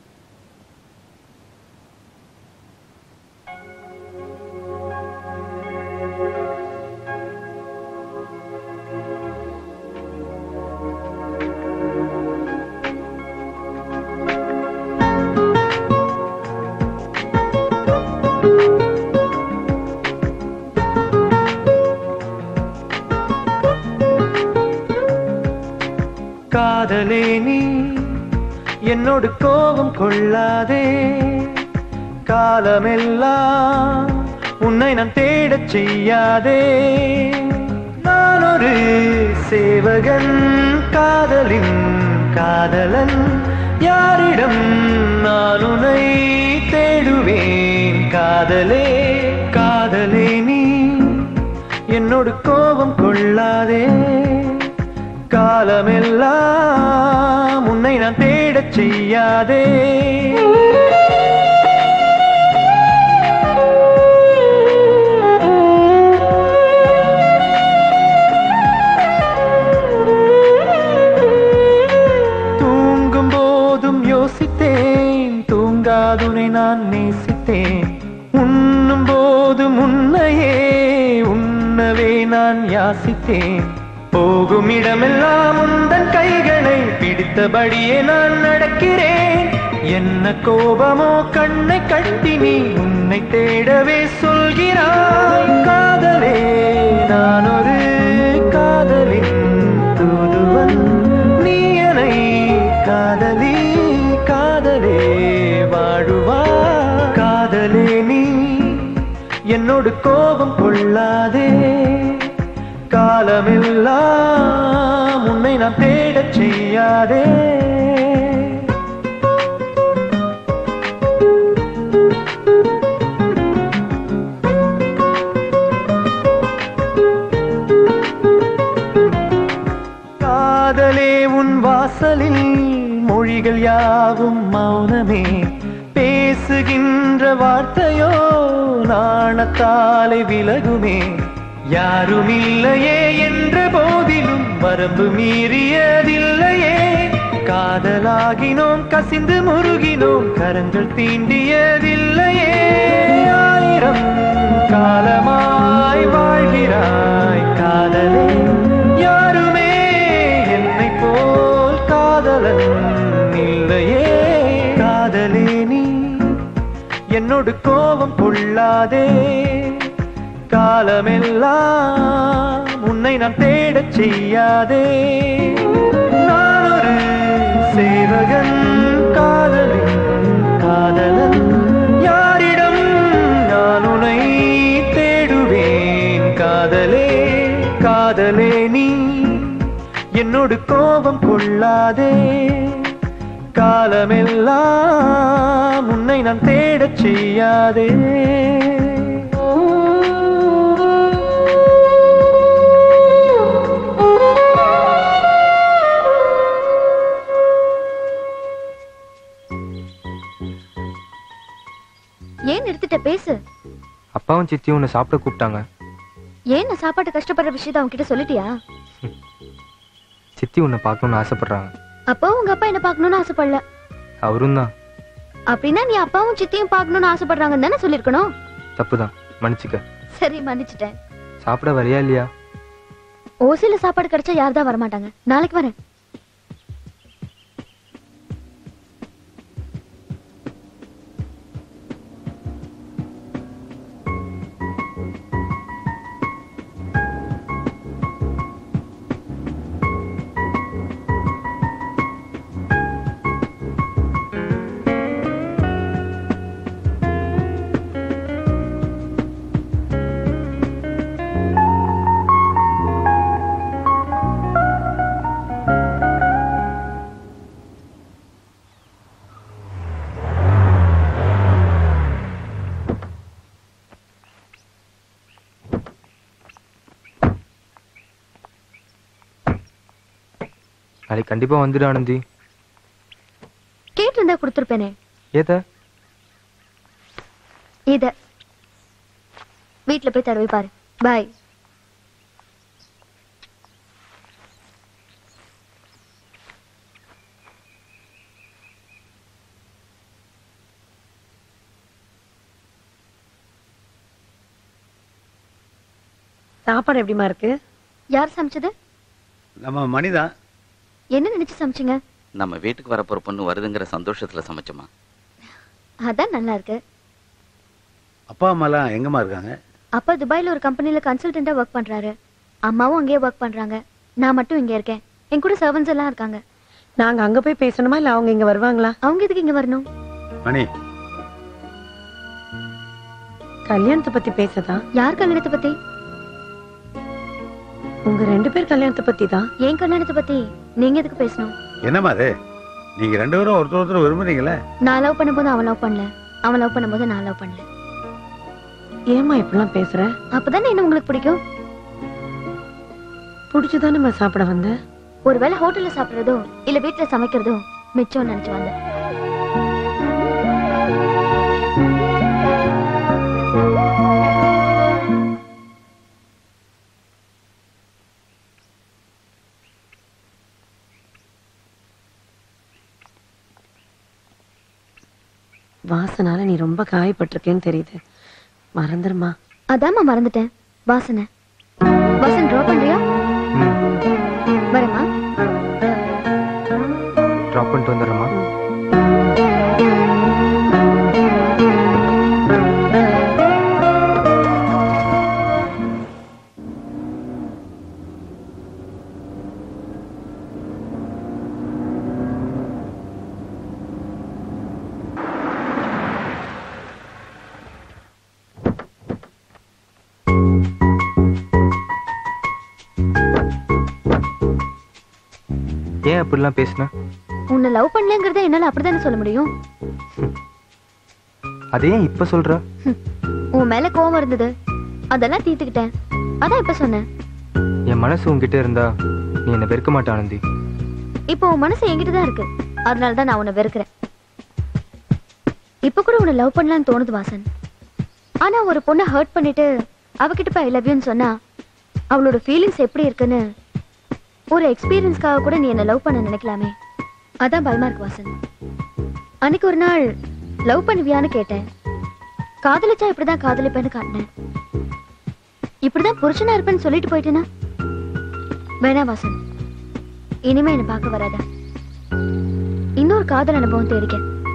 காதலே நீ என்னோடு கோபம் கொள்ளாதே காலமெல்லாம் உன்னை நான் தேடச் செய்யாதே நான் ஒரு சேவகன் காதலின் காதலன் யாரிடம் நான் உன்னை தேடுவேன் காதலே காதலே நீ என்னோடு கோபம் கொள்ளாதே காலமெல்லாம் உன்னை நான் தேடச் செய்யாதே தூங்கும் போதும் யோசித்தேன் தூங்காதுனை நான் நேசித்தேன் உண்ணும் போதும் உன்னையே உண்ணவே நான் யாசித்தேன் போகும் இடமெல்லாம் உந்தன் கைகளை பிடித்தபடியே நான் நடக்கிறேன் என்ன கோபமோ கண்ணை கட்டி நீ உன்னை தேடவே சொல்கிறாய் காதலே நான் ஒரு காதலின் தூதுவன் நீ என்னை காதலி காதலே வாழுவா காதலே நீ என்னோடு கோபம் கொள்ளாதே காலமெல்லாம் உன்னை நான் தேடச் செய்யாதே காதலே உன் வாசலில் மொழிகள் யாவும் மௌனமே பேசுகின்ற வார்த்தையோ நாணத்தாலே விலகுமே யாரும் இல்லையே என்ற போதிலும் வரம்பு மீறியதில்லையே காதலாகினோம் கசிந்து முருகினோம் கரங்கள் தீண்டியதில்லையே ஆயிரம் காலமாய் வாழ்கிறாய் காதலே யாருமே என்னை போல் காதலன் இல்லையே காதலே நீ என்னோடு கோபம் கொள்ளாதே காலமெல்லாம் உன்னை நான் தேடச் செய்யாதே நான் ஒரு சேவகன் காதலின் காதலன் யாரிடம் நான் உன்னை தேடுவேன் காதலே காதலே நீ என்னோடு கோபம் கொள்ளாதே காலமெல்லாம் உன்னை நான் தேடச் செய்யாதே ஏன் நிறுத்திட்ட பேசு அப்பாவும் சித்தியும் உன்னை சாப்பிட கூப்பிட்டாங்க ஏன் நான் சாப்பாட்டு கஷ்டப்படுற விஷயத்த அவங்க கிட்ட சொல்லிட்டியா சித்தி உன்னை பார்க்கணும்னு ஆசைப்படுறாங்க அப்போ உங்க அப்பா என்ன பார்க்கணும்னு ஆசைப்படல அவரும் தான் அப்படின்னா நீ அப்பாவும் சித்தியும் பார்க்கணும்னு ஆசைப்படுறாங்கன்னு தானே சொல்லிருக்கணும் தப்பு தான் மன்னிச்சுக்க சரி மன்னிச்சிட்டேன் சாப்பிட வரியா இல்லையா ஓசில சாப்பாடு கிடைச்சா யார் தான் வரமாட்டாங்க நாளைக்கு வரேன் நாளைக்கு கண்டிப்பா வந்துடு ஆனந்தி கேட்டிருந்தா கொடுத்துருப்பேனே ஏத இத வீட்ல போய் தடவை பாரு பாய் சாப்பாடு எப்படிமா இருக்கு யார் சமைச்சது நம்ம மணிதான் என்ன நினைச்சு சமைச்சீங்க நம்ம வீட்டுக்கு வரப்போற பொண்ணு வருதுங்கிற சந்தோஷத்துல சமைச்சோமா அதான் நல்லா இருக்கு அப்பா அம்மாலாம் எங்கம்மா இருக்காங்க அப்பா துபாயில ஒரு கம்பெனில கன்சல்டண்டா ஒர்க் பண்றாரு அம்மாவும் அங்கேயே ஒர்க் பண்றாங்க நான் மட்டும் இங்க இருக்கேன் என் கூட சர்வன்ஸ் எல்லாம் இருக்காங்க நாங்க அங்க போய் பேசணுமா இல்ல அவங்க இங்க வருவாங்களா அவங்க எதுக்கு இங்க வரணும் மணி கல்யாணத்தை பத்தி பேசதா யார் கல்யாணத்தை பத்தி உங்க ரெண்டு பேர் கல்யாணத்தை பத்தி தான் ஏன் கல்யாணத்தை பத்தி நீங்க எதுக்கு பேசணும் என்னம்மா அது நீங்க ரெண்டு பேரும் ஒருத்தர் ஒருத்தர் விரும்புறீங்களே நான் லவ் பண்ணும்போது அவன் லவ் பண்ணல அவன் லவ் பண்ணும்போது நான் லவ் பண்ணல ஏமா இப்படிலாம் பேசுற அப்பதானே என்ன உங்களுக்கு பிடிக்கும் பிடிச்சுதானே சாப்பிட வந்த ஒருவேளை ஹோட்டல்ல சாப்பிடுறதோ இல்ல வீட்டுல சமைக்கிறதோ மிச்சம் நினைச்சு வந்தேன் வாசனால நீ ரொம்ப காயப்பட்டிருக்கேன்னு தெரியுது மறந்துருமா அதாம்மா மறந்துட்டேன் வாசனை வாசன் ட்ரா பண்றியா வரேம்மா ட்ராப் பண்ணிட்டு வந்துடுறேம்மா ஏன் அப்படிலாம் பேசுன உன்னை லவ் பண்ணலங்கிறத என்னால அப்படிதானே சொல்ல முடியும் அதே ஏன் இப்ப சொல்ற உன் மேல கோவம் இருந்தது அதெல்லாம் தீர்த்துக்கிட்டேன் அதான் இப்ப சொன்னேன் என் மனசு உன்கிட்ட இருந்தா நீ என்ன வெறுக்க மாட்ட ஆனந்தி இப்போ உன் மனசு என்கிட்ட தான் இருக்கு அதனால தான் நான் உன்னை வெறுக்கிறேன் இப்ப கூட உன்னை லவ் பண்ணலாம்னு தோணுது வாசன் ஆனா ஒரு பொண்ணை ஹர்ட் பண்ணிட்டு அவகிட்ட போய் ஐ லவ் யூன்னு சொன்னா அவளோட ஃபீலிங்ஸ் எப்படி இருக்குன்னு ஒரு எக்ஸ்பீரியன்ஸ்க்காக கூட நீ என்ன லவ் பண்ண நினைக்கலாமே அதான் பயமா இருக்கு வாசன் அன்னைக்கு ஒரு நாள் லவ் பண்ணுவியான்னு கேட்டேன் காதலிச்சா இப்படிதான் காதலிப்பேன்னு காட்டினேன் இப்படிதான் புருஷனா இருப்பேன்னு சொல்லிட்டு போயிட்டேனா வேணா வாசன் இனிமே என்ன பார்க்க வராதா இன்னொரு காதல் அனுபவம் தேடிக்க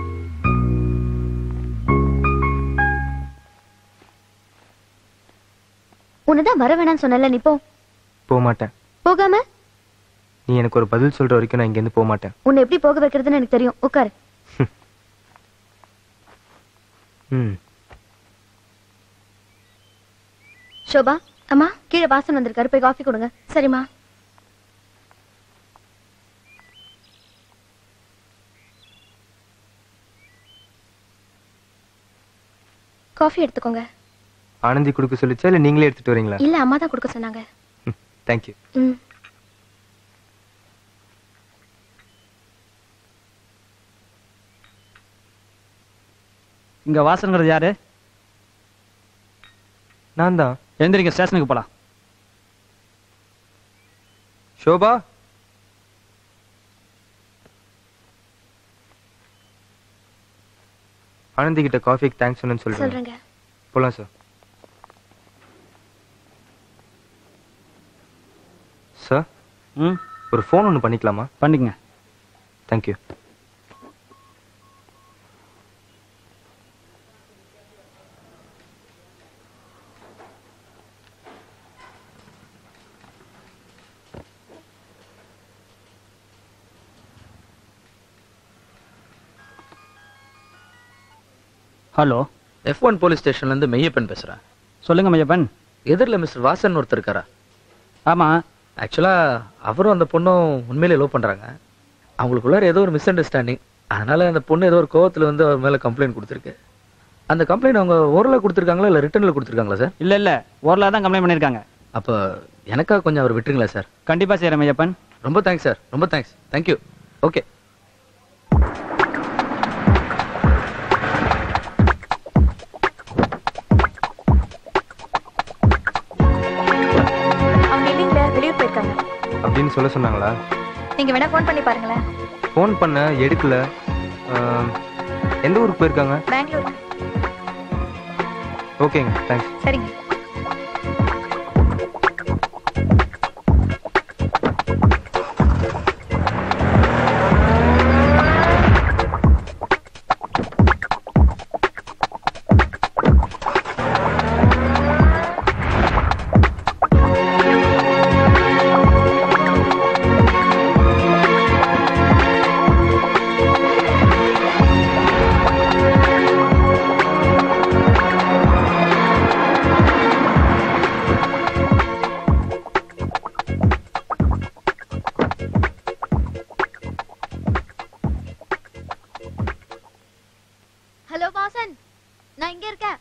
உன்னதான் வர வேணாம்னு சொன்னல நீ போ போக மாட்டேன் போகாம நீ எனக்கு ஒரு பதில் சொல்ற வரைக்கும் நான் இங்கேருந்து போக மாட்டேன் உன்னை எப்படி போக வைக்கிறதுன்னு எனக்கு தெரியும் உட்காரு ம் சோபா அம்மா கீழே வாசன் வந்திருக்காரு போய் காஃபி கொடுங்க சரிம்மா காஃபி எடுத்துக்கோங்க ஆனந்தி கொடுக்க சொல்லிச்சா இல்லை நீங்களே எடுத்துட்டு வரீங்களா இல்ல அம்மா தான் கொடுக்க சொன்னாங்க தேங்க்யூ ம் இங்க வாசனுங்கிறது யாரு நான் தான் எழுந்திரிங்க ஸ்டேஷனுக்கு போலாம் ஷோபா ஆனந்தி கிட்ட காஃபிக்கு தேங்க்ஸ் சொன்னு சொல்றேன் சொல்றேங்க போலாம் சார் சார் ம் ஒரு ஃபோன் ஒன்று பண்ணிக்கலாமா பண்ணிக்கங்க thank you hello F one police ஸ்டேஷன்லேருந்து மெய்யப்பன் பேசுகிறேன் சொல்லுங்க மையப்பன் எதிரில் மிஸ்டர் வாசன் ஒருத்தர் இருக்காரா ஆமா ஆக்சுவலாக அவரும் அந்த பொண்ணும் உண்மையிலே லவ் பண்ணுறாங்க அவங்களுக்குள்ளார ஏதோ ஒரு மிஸ் அண்டர்ஸ்டாண்டிங் அதனால அந்த பொண்ணு ஏதோ ஒரு கோவத்தில் வந்து அவர் மேலே கம்ப்ளைண்ட் கொடுத்துருக்கு அந்த கம்ப்ளைண்ட் அவங்க ஓரலாக கொடுத்துருக்காங்களா இல்லை ரிட்டனில் கொடுத்துருக்காங்களா சார் இல்ல இல்ல ஓரலா தான் கம்ப்ளைண்ட் பண்ணிருக்காங்க அப்போ எனக்காக கொஞ்சம் அவர் விட்டுருங்களா சார் கண்டிப்பா செய்யறேன் மையப்பன் ரொம்ப தேங்க்ஸ் சார் ரொம்ப தேங்க்ஸ் தேங்க்யூ ஓகே அவங்க இல்லைங்களா வெளியூர் போயிருக்காங்க அப்படின்னு சொல்ல சொன்னாங்களா நீங்க வேணா ஃபோன் பண்ணி பாருங்களேன் ஃபோன் பண்ண எடுக்கல ஆம், எந்த ஊருக்கு போயிருக்காங்க பெங்களூர் ஓகேங்க தேங்க்ஸ் சரிங்க Thank வாசன் நான் இங்க இருக்கேன்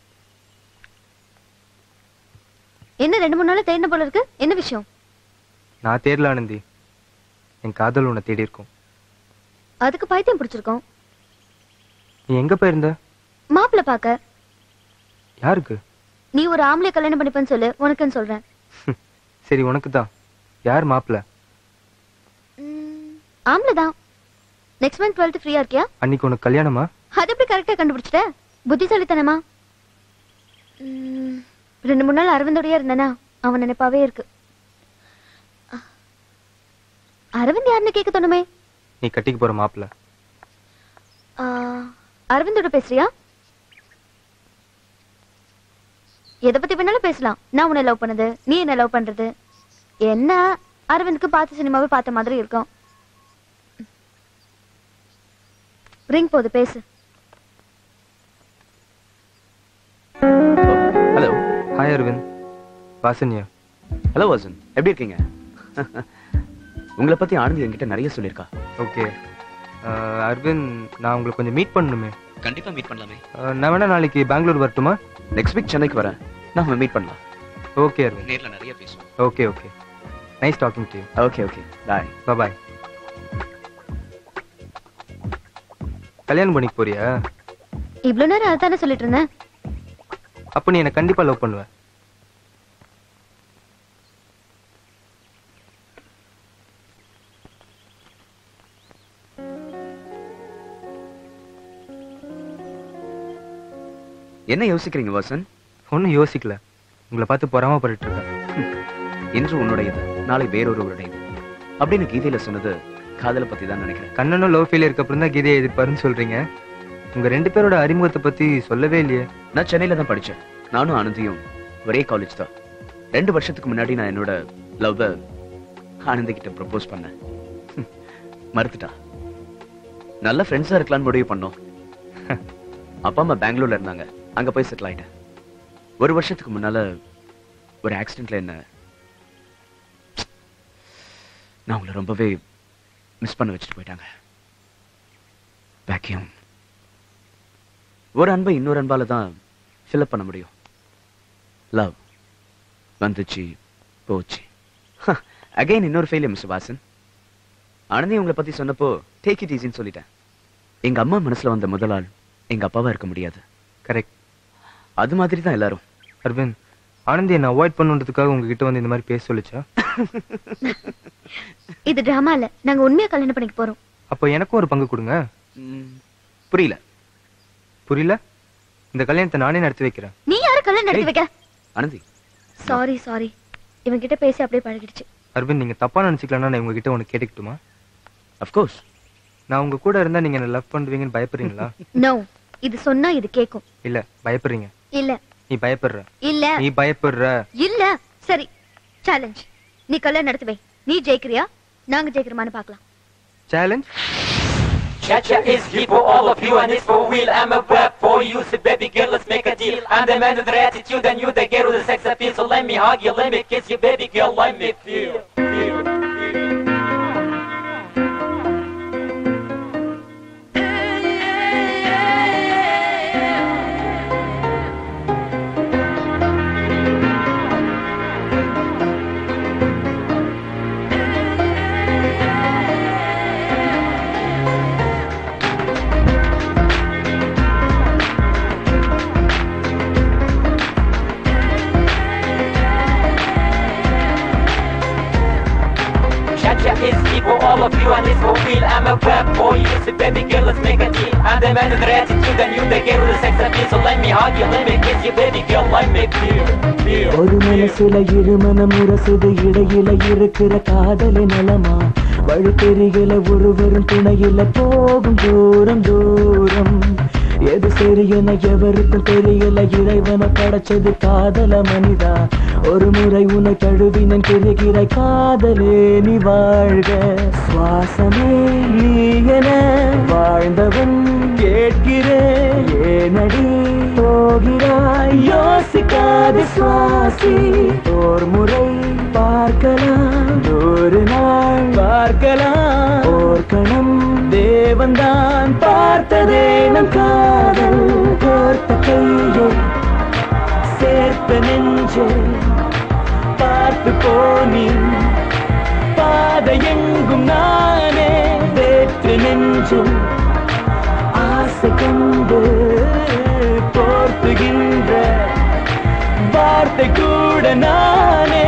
என்ன ரெண்டு மூணு நாள் தேடின போல இருக்கு என்ன விஷயம் நான் தேடல ஆனந்தி என் காதல் உன்னை தேடி இருக்கும் அதுக்கு பைத்தியம் பிடிச்சிருக்கோம் நீ எங்க போயிருந்த மாப்பிள்ள பாக்க யாருக்கு நீ ஒரு ஆம்பளை கல்யாணம் பண்ணிப்பேன்னு சொல்லு உனக்குன்னு சொல்றேன் சரி உனக்கு தான் யார் மாப்பிள்ள ஆம்பளை தான் நெக்ஸ்ட் மந்த் டுவெல்த் ஃப்ரீயா இருக்கியா அன்னைக்கு உனக்கு கல்யாணமா அது எப்படி கரெக்டா கண்டுபிடிச்சிட்ட புத்திசாலித்தனமா ம், ரெண்டு மூணு நாள் அரவிந்தோடய இருந்தேனா அவன் நினைப்பாவே இருக்கு அரவிந்த் யாருன்னு கேட்க தோணுமே நீ கட்டிக்க போற மாப்பிள்ள ஆ, அரவிந்தோட பேசுறியா எதை பத்தி வேணாலும் பேசலாம் நான் உன்னை லவ் பண்ணது நீ என்ன லவ் பண்றது என்ன அரவிந்துக்கு பார்த்த சினிமாவே பார்த்த மாதிரி இருக்கும் ரிங் போது பேசு ஹலோ ஹாய் அரவிந்த் வாசன்யா ஹலோ வாசன் எப்படி இருக்கீங்க உங்களை பத்தி ஆனந்தி என்கிட்ட நிறைய சொல்லியிருக்கா ஓகே அரவிந்த் நான் உங்களை கொஞ்சம் மீட் பண்ணணுமே கண்டிப்பா மீட் பண்ணலாமே அஹ், நான் வேணா நாளைக்கு பெங்களூர் வரட்டுமா நெக்ஸ்ட் வீக் சென்னைக்கு வரேன் நாம மீட் பண்ணலாம் ஓகே அரவிந்த் நேர்ல நிறைய பேசுவோம் okay okay nice talking to you okay okay bye bye கல்யாணம் பண்ணிக்க போறியா இவ்வளவு நேரம் அதானே சொல்லிட்டு இருந்தேன் அப்ப நீ என்ன கண்டிப்பா லவ் பண்ணுவ என்ன யோசிக்கிறீங்க வாசன் ஒன்னும் யோசிக்கல உங்களை பார்த்து பொறாமப்பட்டு இருக்கேன் இன்று உன்னுடையது நாளை வேறொருவருடையது அப்படின்னு கீதையில சொன்னது காதலை பத்தி தான் நினைக்கிறேன் கண்ணனும் லவ் ஃபெயிலியருக்கு அப்புறம் தான் கீதையை எதிர்ப்பாருன்னு சொல்றீங்க உங்க ரெண்டு பேரோட அறிமுகத்தை பத்தி சொல்லவே இல்லையே நான் சென்னையில தான் படிச்சேன் நானும் ஆனந்தியும் ஒரே காலேஜ் தான் ரெண்டு வருஷத்துக்கு முன்னாடி நான் என்னோட லவ் ஆனந்தி கிட்ட ப்ரப்போஸ் பண்ணேன் மறுத்துட்டா நல்ல ஃப்ரெண்ட்ஸா இருக்கலாம்னு முடிவு பண்ணோம் அப்பா அம்மா பெங்களூர்ல இருந்தாங்க அங்க போய் செட்டில் ஆயிட்டேன் ஒரு வருஷத்துக்கு முன்னால ஒரு ஆக்சிடென்ட்ல என்ன நான் உங்களை ரொம்பவே மிஸ் பண்ண வச்சுட்டு போயிட்டாங்க வேக்யூம் ஒரு அன்பை இன்னொரு அன்பால தான் ஃபில்அப் பண்ண முடியும் லவ் வந்துச்சு போச்சு அகைன் இன்னொரு ஃபெயிலியர் மிஸ் வாசன் ஆனந்தி உங்களை பத்தி சொன்னப்போ டேக் இட் ஈஸின்னு சொல்லிட்டேன் எங்க அம்மா மனசுல வந்த முதல் ஆள் எங்க அப்பாவா இருக்க முடியாது கரெக்ட் அது மாதிரி தான் எல்லாரும் அரவிந்த் ஆனந்தி என்ன அவாய்ட் பண்ணுன்றதுக்காக உங்ககிட்ட வந்து இந்த மாதிரி பேச சொல்லுச்சா இது டிராமா இல்ல நாங்க உண்மையா கல்யாணம் பண்ணிக்க போறோம் அப்போ எனக்கும் ஒரு பங்கு கொடுங்க புரியல புரியல இந்த கல்யாணத்தை நானே நடத்தி வைக்கிறேன் நீ யாரு கல்யாணம் நடத்தி வைக்க ஆனந்தி சாரி சாரி இவன் கிட்ட பேசி அப்படியே பழகிடுச்சு அரவிந்த் நீங்க தப்பா நினைச்சுக்கலன்னா நான் உங்ககிட்ட ஒன்று கேட்டுக்கிட்டுமா அஃப்கோர்ஸ் நான் உங்க கூட இருந்தா நீங்க என்ன லவ் பண்ணுவீங்கன்னு பயப்படுறீங்களா நோ இது சொன்னா இது கேக்கும் இல்ல பயப்படுறீங்க இல்ல நீ பயப்படுற இல்ல நீ பயப்படுற இல்ல சரி சேலஞ்ச் நீ கல்யாணம் நடத்தி வை நீ ஜெயிக்கிறியா நாங்க ஜெயிக்கிறோமான்னு பார்க்கலாம் challenge Cha-cha is here for all of you and it's for real. I'm a rap for you, so baby girl, let's make a deal. I'm the man with the attitude and you the girl with the sex appeal. So let me hug you, let me kiss you, baby girl, let me feel. feel. Cha-cha is here for all of you and it's for real. I'm a rap for you, so baby girl, let's make a deal. I'm the man with the attitude and you the girl with the sex appeal. So let me hug you, let me kiss you, baby girl, let me feel. feel. ஒரு மனசுல இரு மனம் உரசுது இடையில இருக்கிற காதலி நலமா வழி தெரியல ஒருவரும் துணையில போகும் தூரம் தூரம் எது சரியென எவருக்கும் தெரியல இறைவனை படைச்சது காதல மனிதா ஒரு முறை உன்னை தழுவினன் கிருகிற காதலே நீ வாழ்க சுவாசமே நீ என வாழ்ந்தவன் கேட்கிறேன் ஏனடி போகிறாய் யோசிக்காது சுவாசி ஓர் முறை பார்க்கலாம் ஒரு நாள் பார்க்கலாம் ஓர் கணம் தேவன்தான் பார்த்ததே நம் காதல் கோர்த்த கையை சேர்த்த நெஞ்சை பார்த்து போனி பாதை எங்கும் நானே வேற்று நெஞ்சும் ஆசை கொண்டு போர்த்துகின்ற வார்த்தை கூட நானே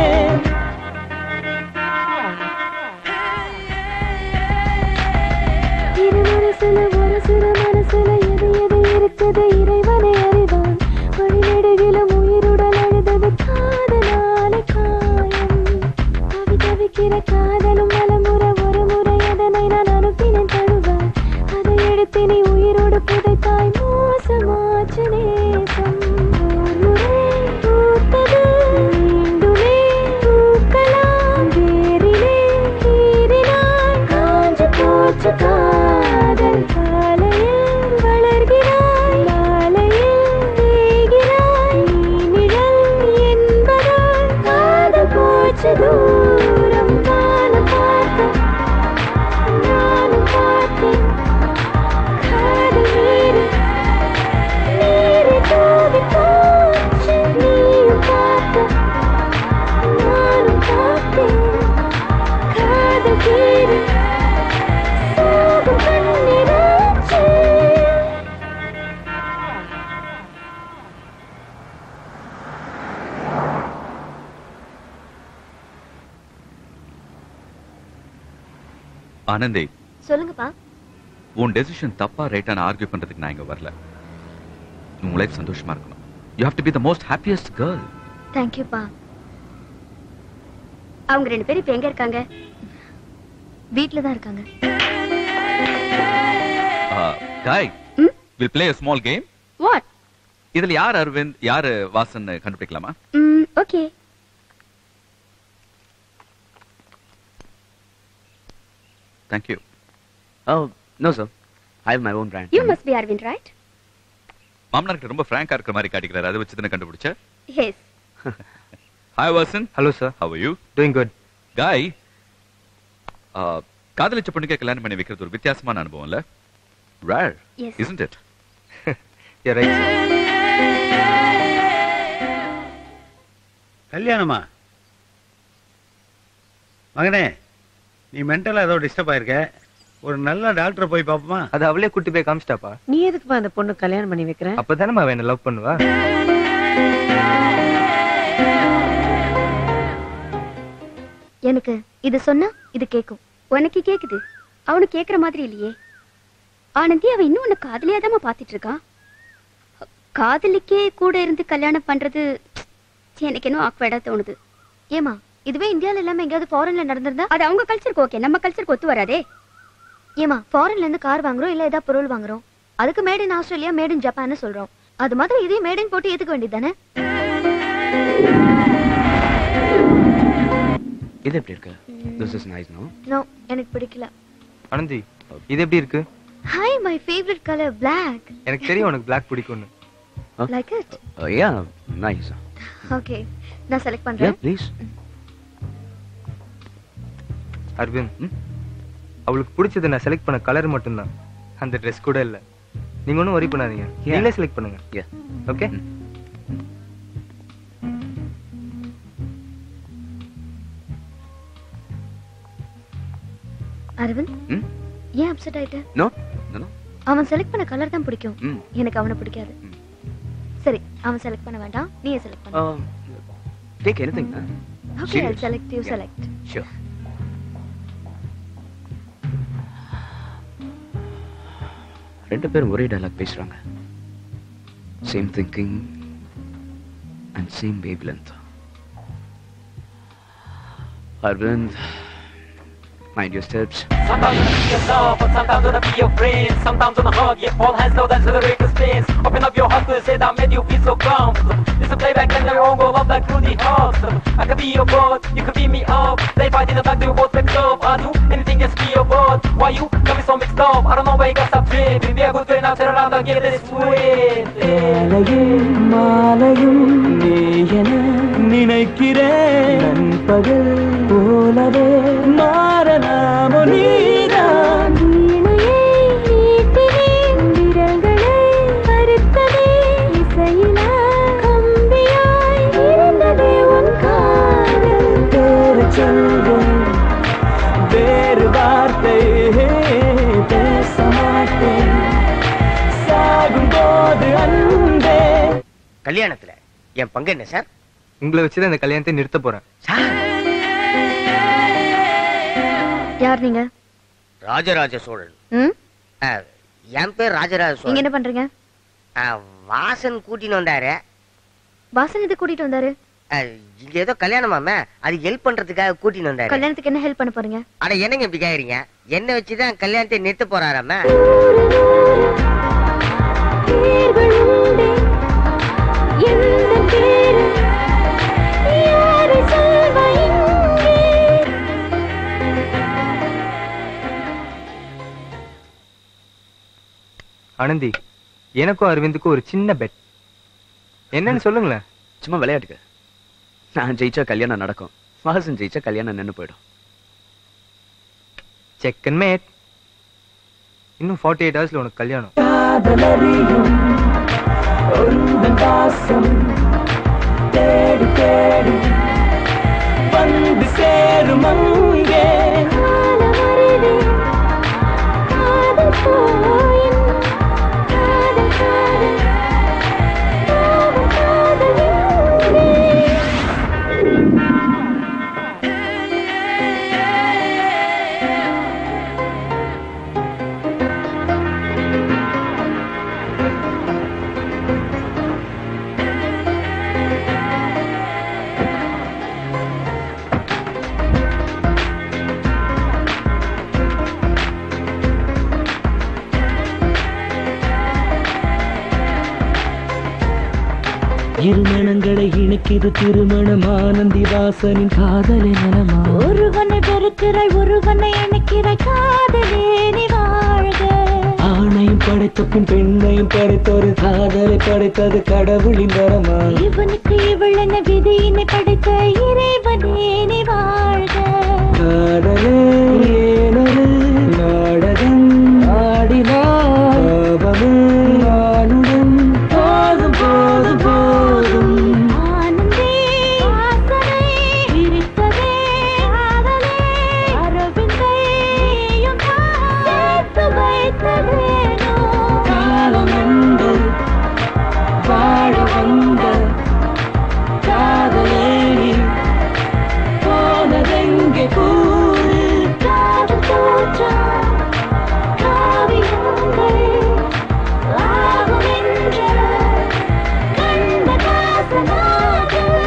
இரு மனசுல ஒரு சிறு மனசுல எது எது இருக்குது இறைவனை அறிவான் வழிநெடுகிலும் உயிருடல் அழுதது காதலால காயம் தவி தவிக்கிற காதலும் மலமுறை ஒரு முறை அதனை நான் அனுப்பினேன் தழுவான் அதை எடுத்து நீ உயிரோடு புதைத்தாய் மோசமாச்சு நேசம் ஓர் முறை பூத்தது மீண்டுமே பூக்கலாம் வேரிலே கீறினாய் காஞ்சு போச்சு காதல் காலையில் வளர்கிறாய் மாலையில் தேய்கிறாய் நீ நிழல் என்பதால் காதல் போச்சு தூரம் நானும் பார்த்தேன் நானும் பார்த்தேன் காதல் நீரு நீரு தூவி போச்சு நீயும் பார்த்த நானும் பார்த்தேன் காதல் தீரு சோகம் கண்ணீராச்சு ஆனந்தி சொல்லுங்கப்பா உன் டெசிஷன் தப்பா ரைட்டான ஆர்கியூ பண்றதுக்கு நான் இங்க வரல உன் லைஃப் சந்தோஷமா இருக்கணும் you have to be the most happiest girl தேங்க்யூப்பா அவங்க ரெண்டு பேரும் இப்ப எங்க இருக்காங்க வீட்டில் தான் இருக்காங்க டாய் will play a small game what இதுல யார் அரவிந்த் யாரு வாசன் கண்டுபிடிக்கலாமா ம் okay thank you Oh, no, sir. I have my own brand. You must be Aravind right மாமனார்கிட்ட ரொம்ப ஃப்ராங்கா இருக்கிற மாதிரி காட்டிக்கிறாரு அதை வச்சு தானே கண்டுபிடிச்ச yes hi Vasan hello sir how you doing good guy காதலிச்ச பொண்ணுக்கே கல்யாணம் பண்ணி வைக்கிறது ஒரு வித்தியாசமான அனுபவம்ல rare Yes. isn't it you right கல்யாணமா மகனே நீ மென்டலா ஏதோ டிஸ்டர்ப் ஆயிருக்க ஒரு நல்ல டாக்டரை போய் பார்ப்போமா அது அவளே கூட்டி போய் காமிச்சிட்டாப்பா நீ எதுக்குப்பா அந்த பொண்ணு கல்யாணம் பண்ணி வைக்கிற அப்பதானே அவன் என்ன லவ் பண்ணுவா எனக்கு இது சொன்னா இது கேட்கும் உனக்கு கேக்குது அவனுக்கு கேக்குற மாதிரி இல்லையே ஆனந்தி அவ இன்னும் உன்னை காதலியாதாம்மா பாத்துட்டு இருக்கா காதலிக்கே கூட இருந்து கல்யாணம் பண்றது எனக்கு இன்னும் ஆக்வர்டா தோணுது ஏமா இதுவே இந்தியால இல்லாம எங்கேயாவது ஃபாரின்ல நடந்திருந்தா அது அவங்க கல்ச்சருக்கு ஓகே நம்ம கல்ச்சருக்கு ஒத்து வராதே ஏமா ஃபாரின்ல இருந்து கார் வாங்குறோம் இல்ல ஏதாவது பொருள் வாங்குறோம் அதுக்கு made in Australia made in ஜப்பான்னு சொல்றோம் அது மாதிரி இதையும் மேட் இன் போட்டு ஏத்துக்க வேண்டியது தானே இது எப்படி இருக்கு this is nice no no எனக்கு பிடிக்கல ஆனந்தி இது எப்படி இருக்கு hi my favourite colour Black எனக்கு தெரியும் உனக்கு Black பிடிக்கும்னு like it yeah nice okay நான் செலக்ட் யா பண்றேன் ப்ளீஸ் அரவிந்த் அவளுக்கு பிடிச்சது நான் செலக்ட் பண்ண கலர் மட்டும்தான் அந்த ட்ரெஸ் கூட இல்ல நீங்க ஒன்றும் worry பண்ணாதீங்க நீங்களே செலக்ட் பண்ணுங்க Yeah. ஓகே அரவிந்த் ம்? ஏன் அப்செட் ஆயிட்ட நோ நோ அவன் செலக்ட் பண்ண கலர் தான் பிடிக்கும் ம். எனக்கு அவனை பிடிக்காது சரி அவன் செலக்ட் பண்ண வேண்டாம் நீயே செலக்ட் பண்ணு take anything okay I select you select sure ரெண்டு பேரும் ஒரே டைலாக் பேசுறாங்க same thinking and same wavelength Aravind mind your steps Sometimes wanna be your love, but sometimes wanna be your friend. Sometimes wanna hug, yeah, all hands know that's the lyrical spins. Open up your heart to say that made you feel so comfortable. This a playback and your own go love like Rudy Hudson. I could be your bud, you could be me up. They fight in the back, they will both make love. I do anything just be your bud. Why you got me so mixed up? I don't know why you got stop tripping. Be a good friend, I'll turn around and get this sweet. மாலையும் மாலையும் நீ என நினைக்கிறேன் நண்பகல் போலவே மாறலாமோ நீதான் வீணையே கல்யாணத்துல என் பங்கு என்ன சார் உங்களை வச்சுதான் இந்த கல்யாணத்தை நிறுத்த போறேன் யார் நீங்க ராஜராஜ சோழன் ம் ஆ, என் பேர் ராஜராஜ நீங்க சோழன் என்ன பண்றீங்க ஆ, வாசன் கூட்டின்னு வந்தாரு வாசன் எது கூட்டிட்டு வந்தாரு ஆ, இங்க ஏதோ கல்யாணமாம அது ஹெல்ப் பண்றதுக்காக கூட்டின்னு வந்தாரு கல்யாணத்துக்கு என்ன ஹெல்ப் பண்ண போறீங்க அட என்னங்க இப்படி கேக்குறீங்க என்ன வச்சுதான் கல்யாணத்தை நிறுத்த போறாராம ஆனந்தி எனக்கும் அரவிந்துக்கும் ஒரு சின்ன பெட் என்னன்னு சொல்லுங்களேன் சும்மா விளையாட்டுக்கு நான் ஜெயிச்சா கல்யாணம் நடக்கும் வாசன் ஜெயிச்சா கல்யாணம் நின்னு போயிடும் செக் அண்ட் மேட் இன்னும் ஃபார்ட்டி எயிட் ஹவர்ஸ்ல உனக்கு கல்யாணம் காதலறியும் உந்தன் வாசம் தேடி தேடி வந்து சேரும் அங்கே இருமணங்களை இணைக்கிது திருமணம் ஆனந்தி வாசனின் காதலை நலமா ஒருவனை வெறுக்கிறாய் ஒருவனை இணைக்கிறாய் காதலே நீ வாழ்க ஆணையும் படைத்த பின் பெண்ணையும் படைத்தொரு காதலை படைத்தது கடவுளின் வரமா இவனுக்கு இவள் என விதியினை படைத்த இறைவனே நீ வாழ்க காதலே ஏனொரு நாடகம் ஆடினார் பாவமே நானுடன் போதும் போதும் போதும் ஆனந்தே வாசனை விரித்ததே காதலே அரவிந்தை நீயும் நான் சேர்த்து வைத்ததேனோ காலம் என்று வாழ வந்த காதலே நீ போனதெங்கே கூறு காதல் தோற்றம் காவியங்கள் ஆகும் என்ற கண்ட காசமாக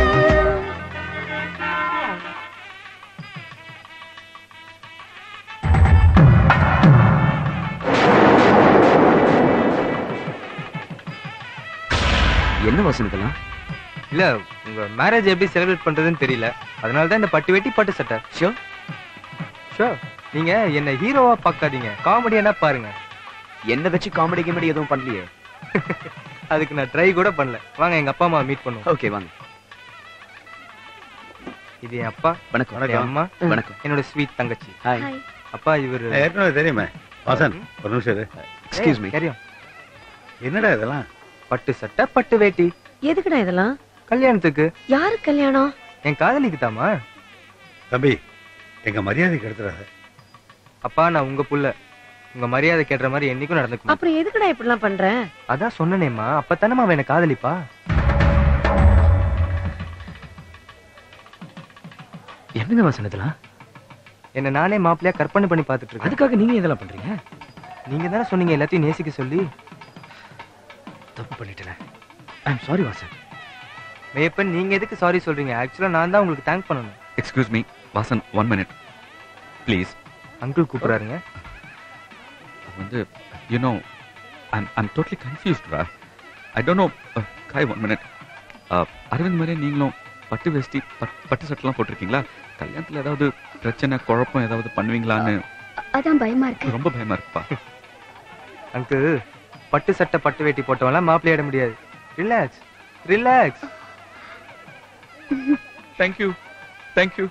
என்ன வாசன் இதெல்லாம் இல்ல உங்க மேரேஜ் எப்படி செலிப்ரேட் பண்றதுன்னு தெரியல அதனால தான் இந்த பட்டு வெட்டி பட்டு சட்டை ஷோ ஷோ நீங்க என்ன ஹீரோவா பார்க்காதீங்க காமெடியானா பாருங்க என்ன வச்சு காமெடி கிமெடி எதுவும் பண்ணலையே அதுக்கு நான் ட்ரை கூட பண்ணல வாங்க எங்க அப்பா அம்மா மீட் பண்ணுவோம் ஓகே வாங்க இது என் அப்பா வணக்கம் என் அம்மா வணக்கம் என்னோட ஸ்வீட் தங்கச்சி ஹாய் அப்பா இவரு ஏற்கனவே தெரியுமே வாசன் ஒரு நிமிஷம் இரு. Excuse me. கேரியம் என்னடா இதெல்லாம் பட்டு சட்டை பட்டு வேட்டி எதுக்குடா இதெல்லாம் கல்யாணத்துக்கு யாரு கல்யாணம் என் காதலிக்கு தாமா தம்பி எங்க மரியாதை கெடுத்துறாத அப்பா நான் உங்க புள்ள உங்க மரியாதை கேட்டுற மாதிரி என்னைக்கும் நடந்துக்கணும் அப்புறம் எதுக்குடா இப்படிலாம் பண்ற அதான் சொன்னனேம்மா அப்பத்தானமா அவன் என்ன காதலிப்பா என்னங்க வாசன் இதெல்லாம் என்ன நானே மாப்பிள்ளையா கற்பனை பண்ணி பார்த்துட்டு இருக்கேன் அதுக்காக நீங்க இதெல்லாம் பண்றீங்க நீங்க தானே சொன்னீங்க எல்லாத்தையும் நேசிக்க சொல்லி தப்பு பண்ணிட்டேன் ஐம் சாரி வாசன் மேப்பன் நீங்க எதுக்கு சாரி சொல்றீங்க ஆக்சுவலா நான் தான் உங்களுக்கு தேங்க் பண்ணணும் excuse me Vasan one minute please uncle கூப்பிடுறாருங்க வந்து யூனோ ஐம் ஐம் டோட்லி கன்ஃபியூஸ்டா I don't know guy one minute Aravind மாதிரியே நீங்களும் பட்டு வேஷ்டி பட்- பட்டு சட்டெல்லாம் போட்டிருக்கீங்களா கல்யாணத்துல ஏதாவது பிரச்சனை குழப்பம் ஏதாவது பண்ணுவீங்களான்னு அதான் பயமா இருக்கு ரொம்ப பயமா இருக்குப்பா அங்கிள் பட்டு சட்டை பட்டு வேட்டி போட்டவன்லாம் மாப்பிள்ளையிட முடியாது ரிலாக்ஸ் ரிலாக்ஸ் தேங்க்யூ தேங்க்யூ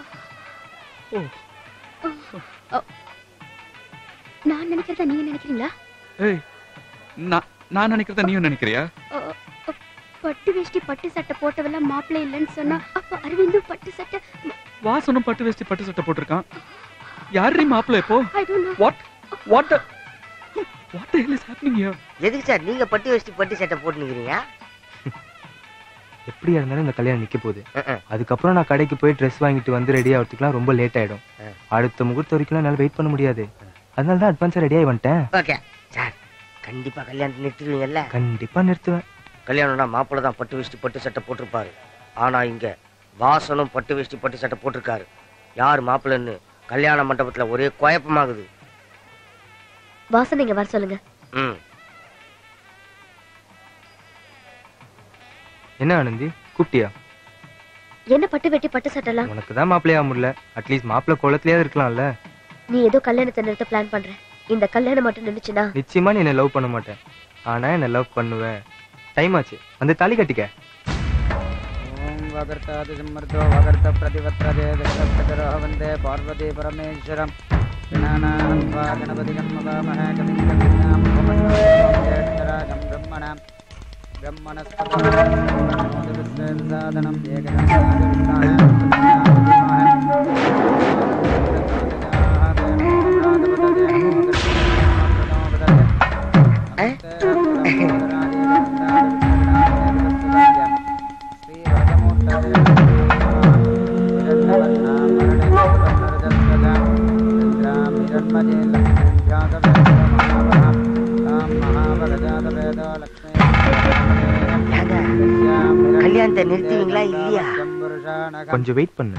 நான் நினைக்கிறதா நீங்க நினைக்கிறீங்களா ஏய் நான் நான் நினைக்கிறத நீயும் நினைக்கிறியா அ, அ, பட்டு வேஷ்டி பட்டு சட்டை போட்டவெல்லாம் மாப்பிள்ளை இல்லைன்னு சொன்னா அப்ப அரவிந்தும் பட்டு சட்டை வாசனும் பட்டு வேஷ்டி பட்டு சட்டை போட்டிருக்கான் யாரு மாப்பிள்ள இப்போ I don't know what what what the hell is happening here எதுக்கு சார் நீங்க பட்டு வச்சு பட்டு சட்டை போட்டுக்கிறீங்க எப்படியா இருந்தாலும் இந்த கல்யாணம் நிக்க போகுது அதுக்கப்புறம் நான் கடைக்கு போய் ட்ரெஸ் வாங்கிட்டு வந்து ரெடி ஆகிறதுக்குலாம் ரொம்ப லேட் ஆயிடும் அடுத்த முகூர்த்த வரைக்கும் என்னால வெயிட் பண்ண முடியாது அதனால தான் அட்வான்ஸா ரெடி ஆகி வந்துட்டேன் ஓகே சார் கண்டிப்பா கல்யாணத்தை நிறுத்திடுவீங்கல்ல கண்டிப்பா நிறுத்துவேன் கல்யாணம்னா மாப்பிள்ளை தான் பட்டு வேஷ்டி பட்டு சட்டை போட்டிருப்பாரு ஆனா இங்க வாசனும் பட்டு வேஷ்டி பட்டு சட்டை போட்டிருக்காரு யார் மாப்பிள்ளைன்னு கல்யாண மண்டபத்துல ஒரே குழப்பமாகுது வாசன் நீங்க வர சொல்லுங்க ம் என்ன ஆனந்தி கூப்பிட்டியா என்ன பட்டு வெட்டி பட்டு சட்டெல்லாம் உனக்கு தான் மாப்பிள்ளையா முடியல அட்லீஸ்ட் மாப்பிள்ளை கோலத்திலேயே இருக்கலாம்ல நீ ஏதோ கல்யாணத்தை நிறுத்த பிளான் பண்ற இந்த கல்யாணம் மட்டும் நின்னுச்சுன்னா நிச்சயமா நீ என்ன லவ் பண்ண மாட்டேன் ஆனா என்ன லவ் பண்ணுவேன் டைம் ஆச்சு அந்த தாலி கட்டிக்க ॐ वगर्तादिसम्मर्दो वगर्त प्रतिवत्रदे दशरथरो वन्दे पार्वती परमेश्वरम् गणानां वा गणपतिगं मवामः कविं कवीनां ज्येष्ठराजं ब्रह्मणां ब्रह्मणस्पदसादनं கல்யாணத்தை நிறுத்துவீங்களா இல்லையா கொஞ்சம் வெயிட் பண்ணு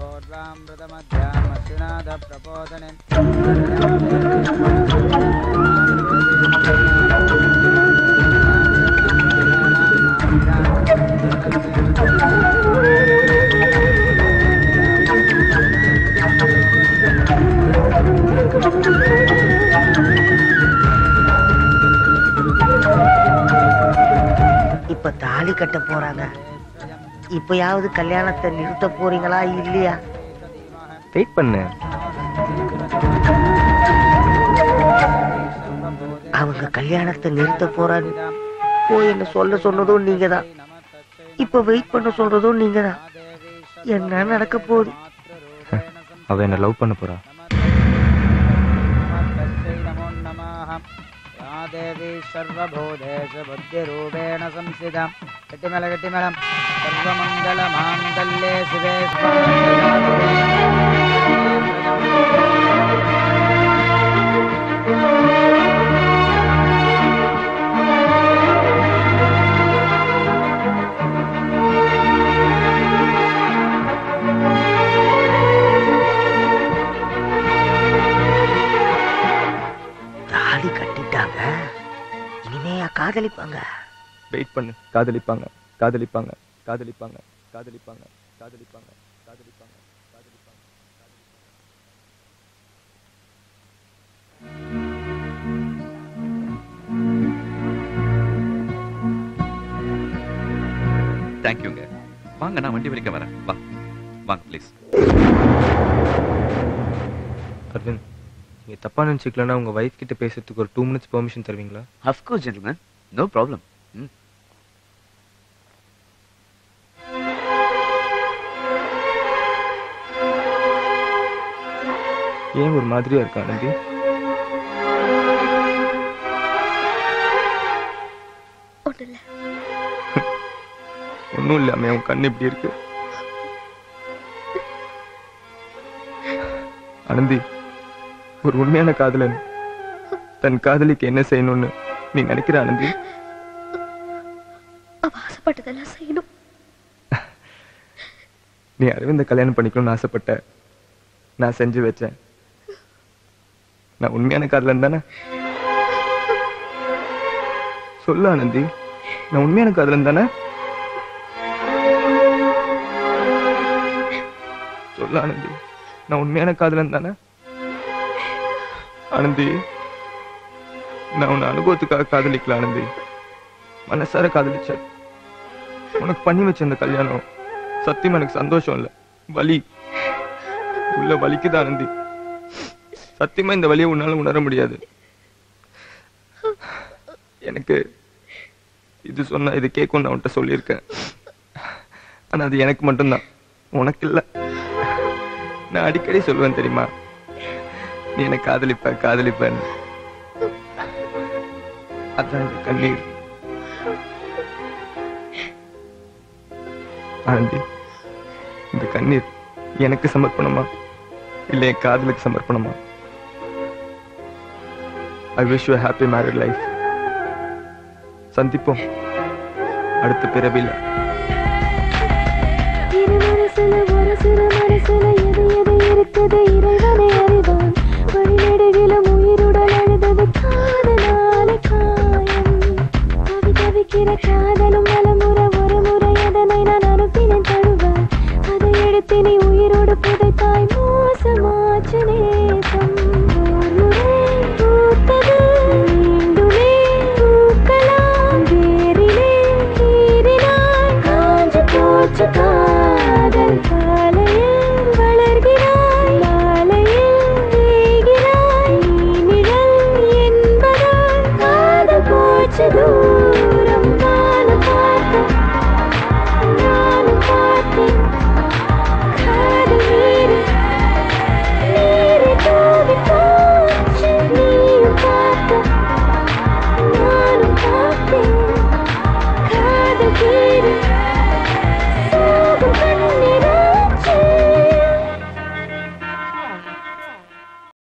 இப்ப தாலி கட்ட போறாங்க இப்பயாவது கல்யாணத்தை நிறுத்த போறீங்களா இல்லையா வெயிட் பண்ணு அவங்க கல்யாணத்தை நிறுத்த போறான்னு போய் என்ன சொல்ல சொன்னதும் நீங்க தான் இப்ப வெயிட் பண்ண சொல்றதும் நீங்க தான் என்ன நடக்க போகுது அவ என்ன லவ் பண்ண போறா या देवी सर्वभूतेषु बुद्धिरूपेण संस्थिता गट्टिमेल गट्टिमेलं सर्वमङ्गलमाङ्गल्ये शिवे தாலி கட்டிட்டாங்க இனிமையா காதலிப்பாங்க வெயிட் பண்ணு காதலிப்பாங்க காதலிப்பாங்க காதலிப்பாங்க காதலிப்பாங்க காதலிப்பாங்க காதலிப்பாங்க காதலிப்பாங்க தேங்க்யூங்க வாங்க நான் வண்டி வரைக்கும் வரேன் வா வாங்க ப்ளீஸ் அரவிந்த் நீங்க தப்பா நினைச்சுக்கலன்னா உங்க வைஃப் கிட்ட பேசுறதுக்கு ஒரு டூ மினிட்ஸ் பெர்மிஷன் தருவீங்களா அஃப்கோர்ஸ் ஜென்டில்மேன் நோ ப்ராப்ளம் ம் ஏன் ஒரு மாதிரியா இருக்கா ஆனந்தி ஒண்ணு இல்ல ஒன்றும் இல்லாம உன் கண்ணு இப்படி இருக்கு ஆனந்தி ஒரு உண்மையான காதலன் தன் காதலிக்கு என்ன செய்யணும்னு நீ நினைக்கிற ஆனந்தி அவ ஆசைப்பட்டதெல்லாம் செய்யணும் நீ அரவிந்த கல்யாணம் பண்ணிக்கணும்னு ஆசைப்பட்ட நான் செஞ்சு வச்சேன் நான் உண்மையான காதலன் தானே சொல்லு ஆனந்தி நான் உண்மையான காதலன் தானே சொல்லு ஆனந்தி நான் உண்மையான காதலன் தானே ஆனந்தி நான் உன்னை அனுபவத்துக்காக காதலிக்கல ஆனந்தி மனசார காதலிச்சேன் உனக்கு பண்ணி வச்ச அந்த கல்யாணம் சத்தியமா எனக்கு சந்தோஷம் இல்ல வலி உள்ள வலிக்குது ஆனந்தி சத்தியமா இந்த வலியை உன்னால உணர முடியாது எனக்கு இது சொன்னா இது கேட்கும் நான் உன்கிட்ட சொல்லியிருக்கேன் ஆனா அது எனக்கு மட்டும்தான் உனக்கு இல்ல நான் அடிக்கடி சொல்லுவேன் தெரியுமா நீ என்ன காதலிப்ப காதலிப்பேன்னு அதான் இந்த கண்ணீர் ஆனந்தி இந்த கண்ணீர் எனக்கு சமர்ப்பணமா இல்லை என் காதலுக்கு சமர்ப்பணமா I wish you happy married life சந்திப்போம் அடுத்த பிறவில இரு மனசுல ஒரு சில மனசுல எது எது இருக்குது இறைவனை அறிவான் வழிநெடுகிலும் உயிருடன் அழுதது காதலால காயம் தவி தவிக்கிற காதலும் நலமுற ஒரு முறை அதனை நான் அனுப்பினேன் தழுவார் அதை எடுத்து நீ உயிரோடு புதைத்தாய் மோசமாச்சு நேசம் ஓர் முறை பூத்தது மீண்டுமே பூக்கலாம் வேரிலே நீரினாய் காஞ்சு போச்சு காதல் காலையில் வளர்கிறாய் மாலையில் வீகிறாய் நீ நிழல் என்பதால் காதல் போச்சு தூரம்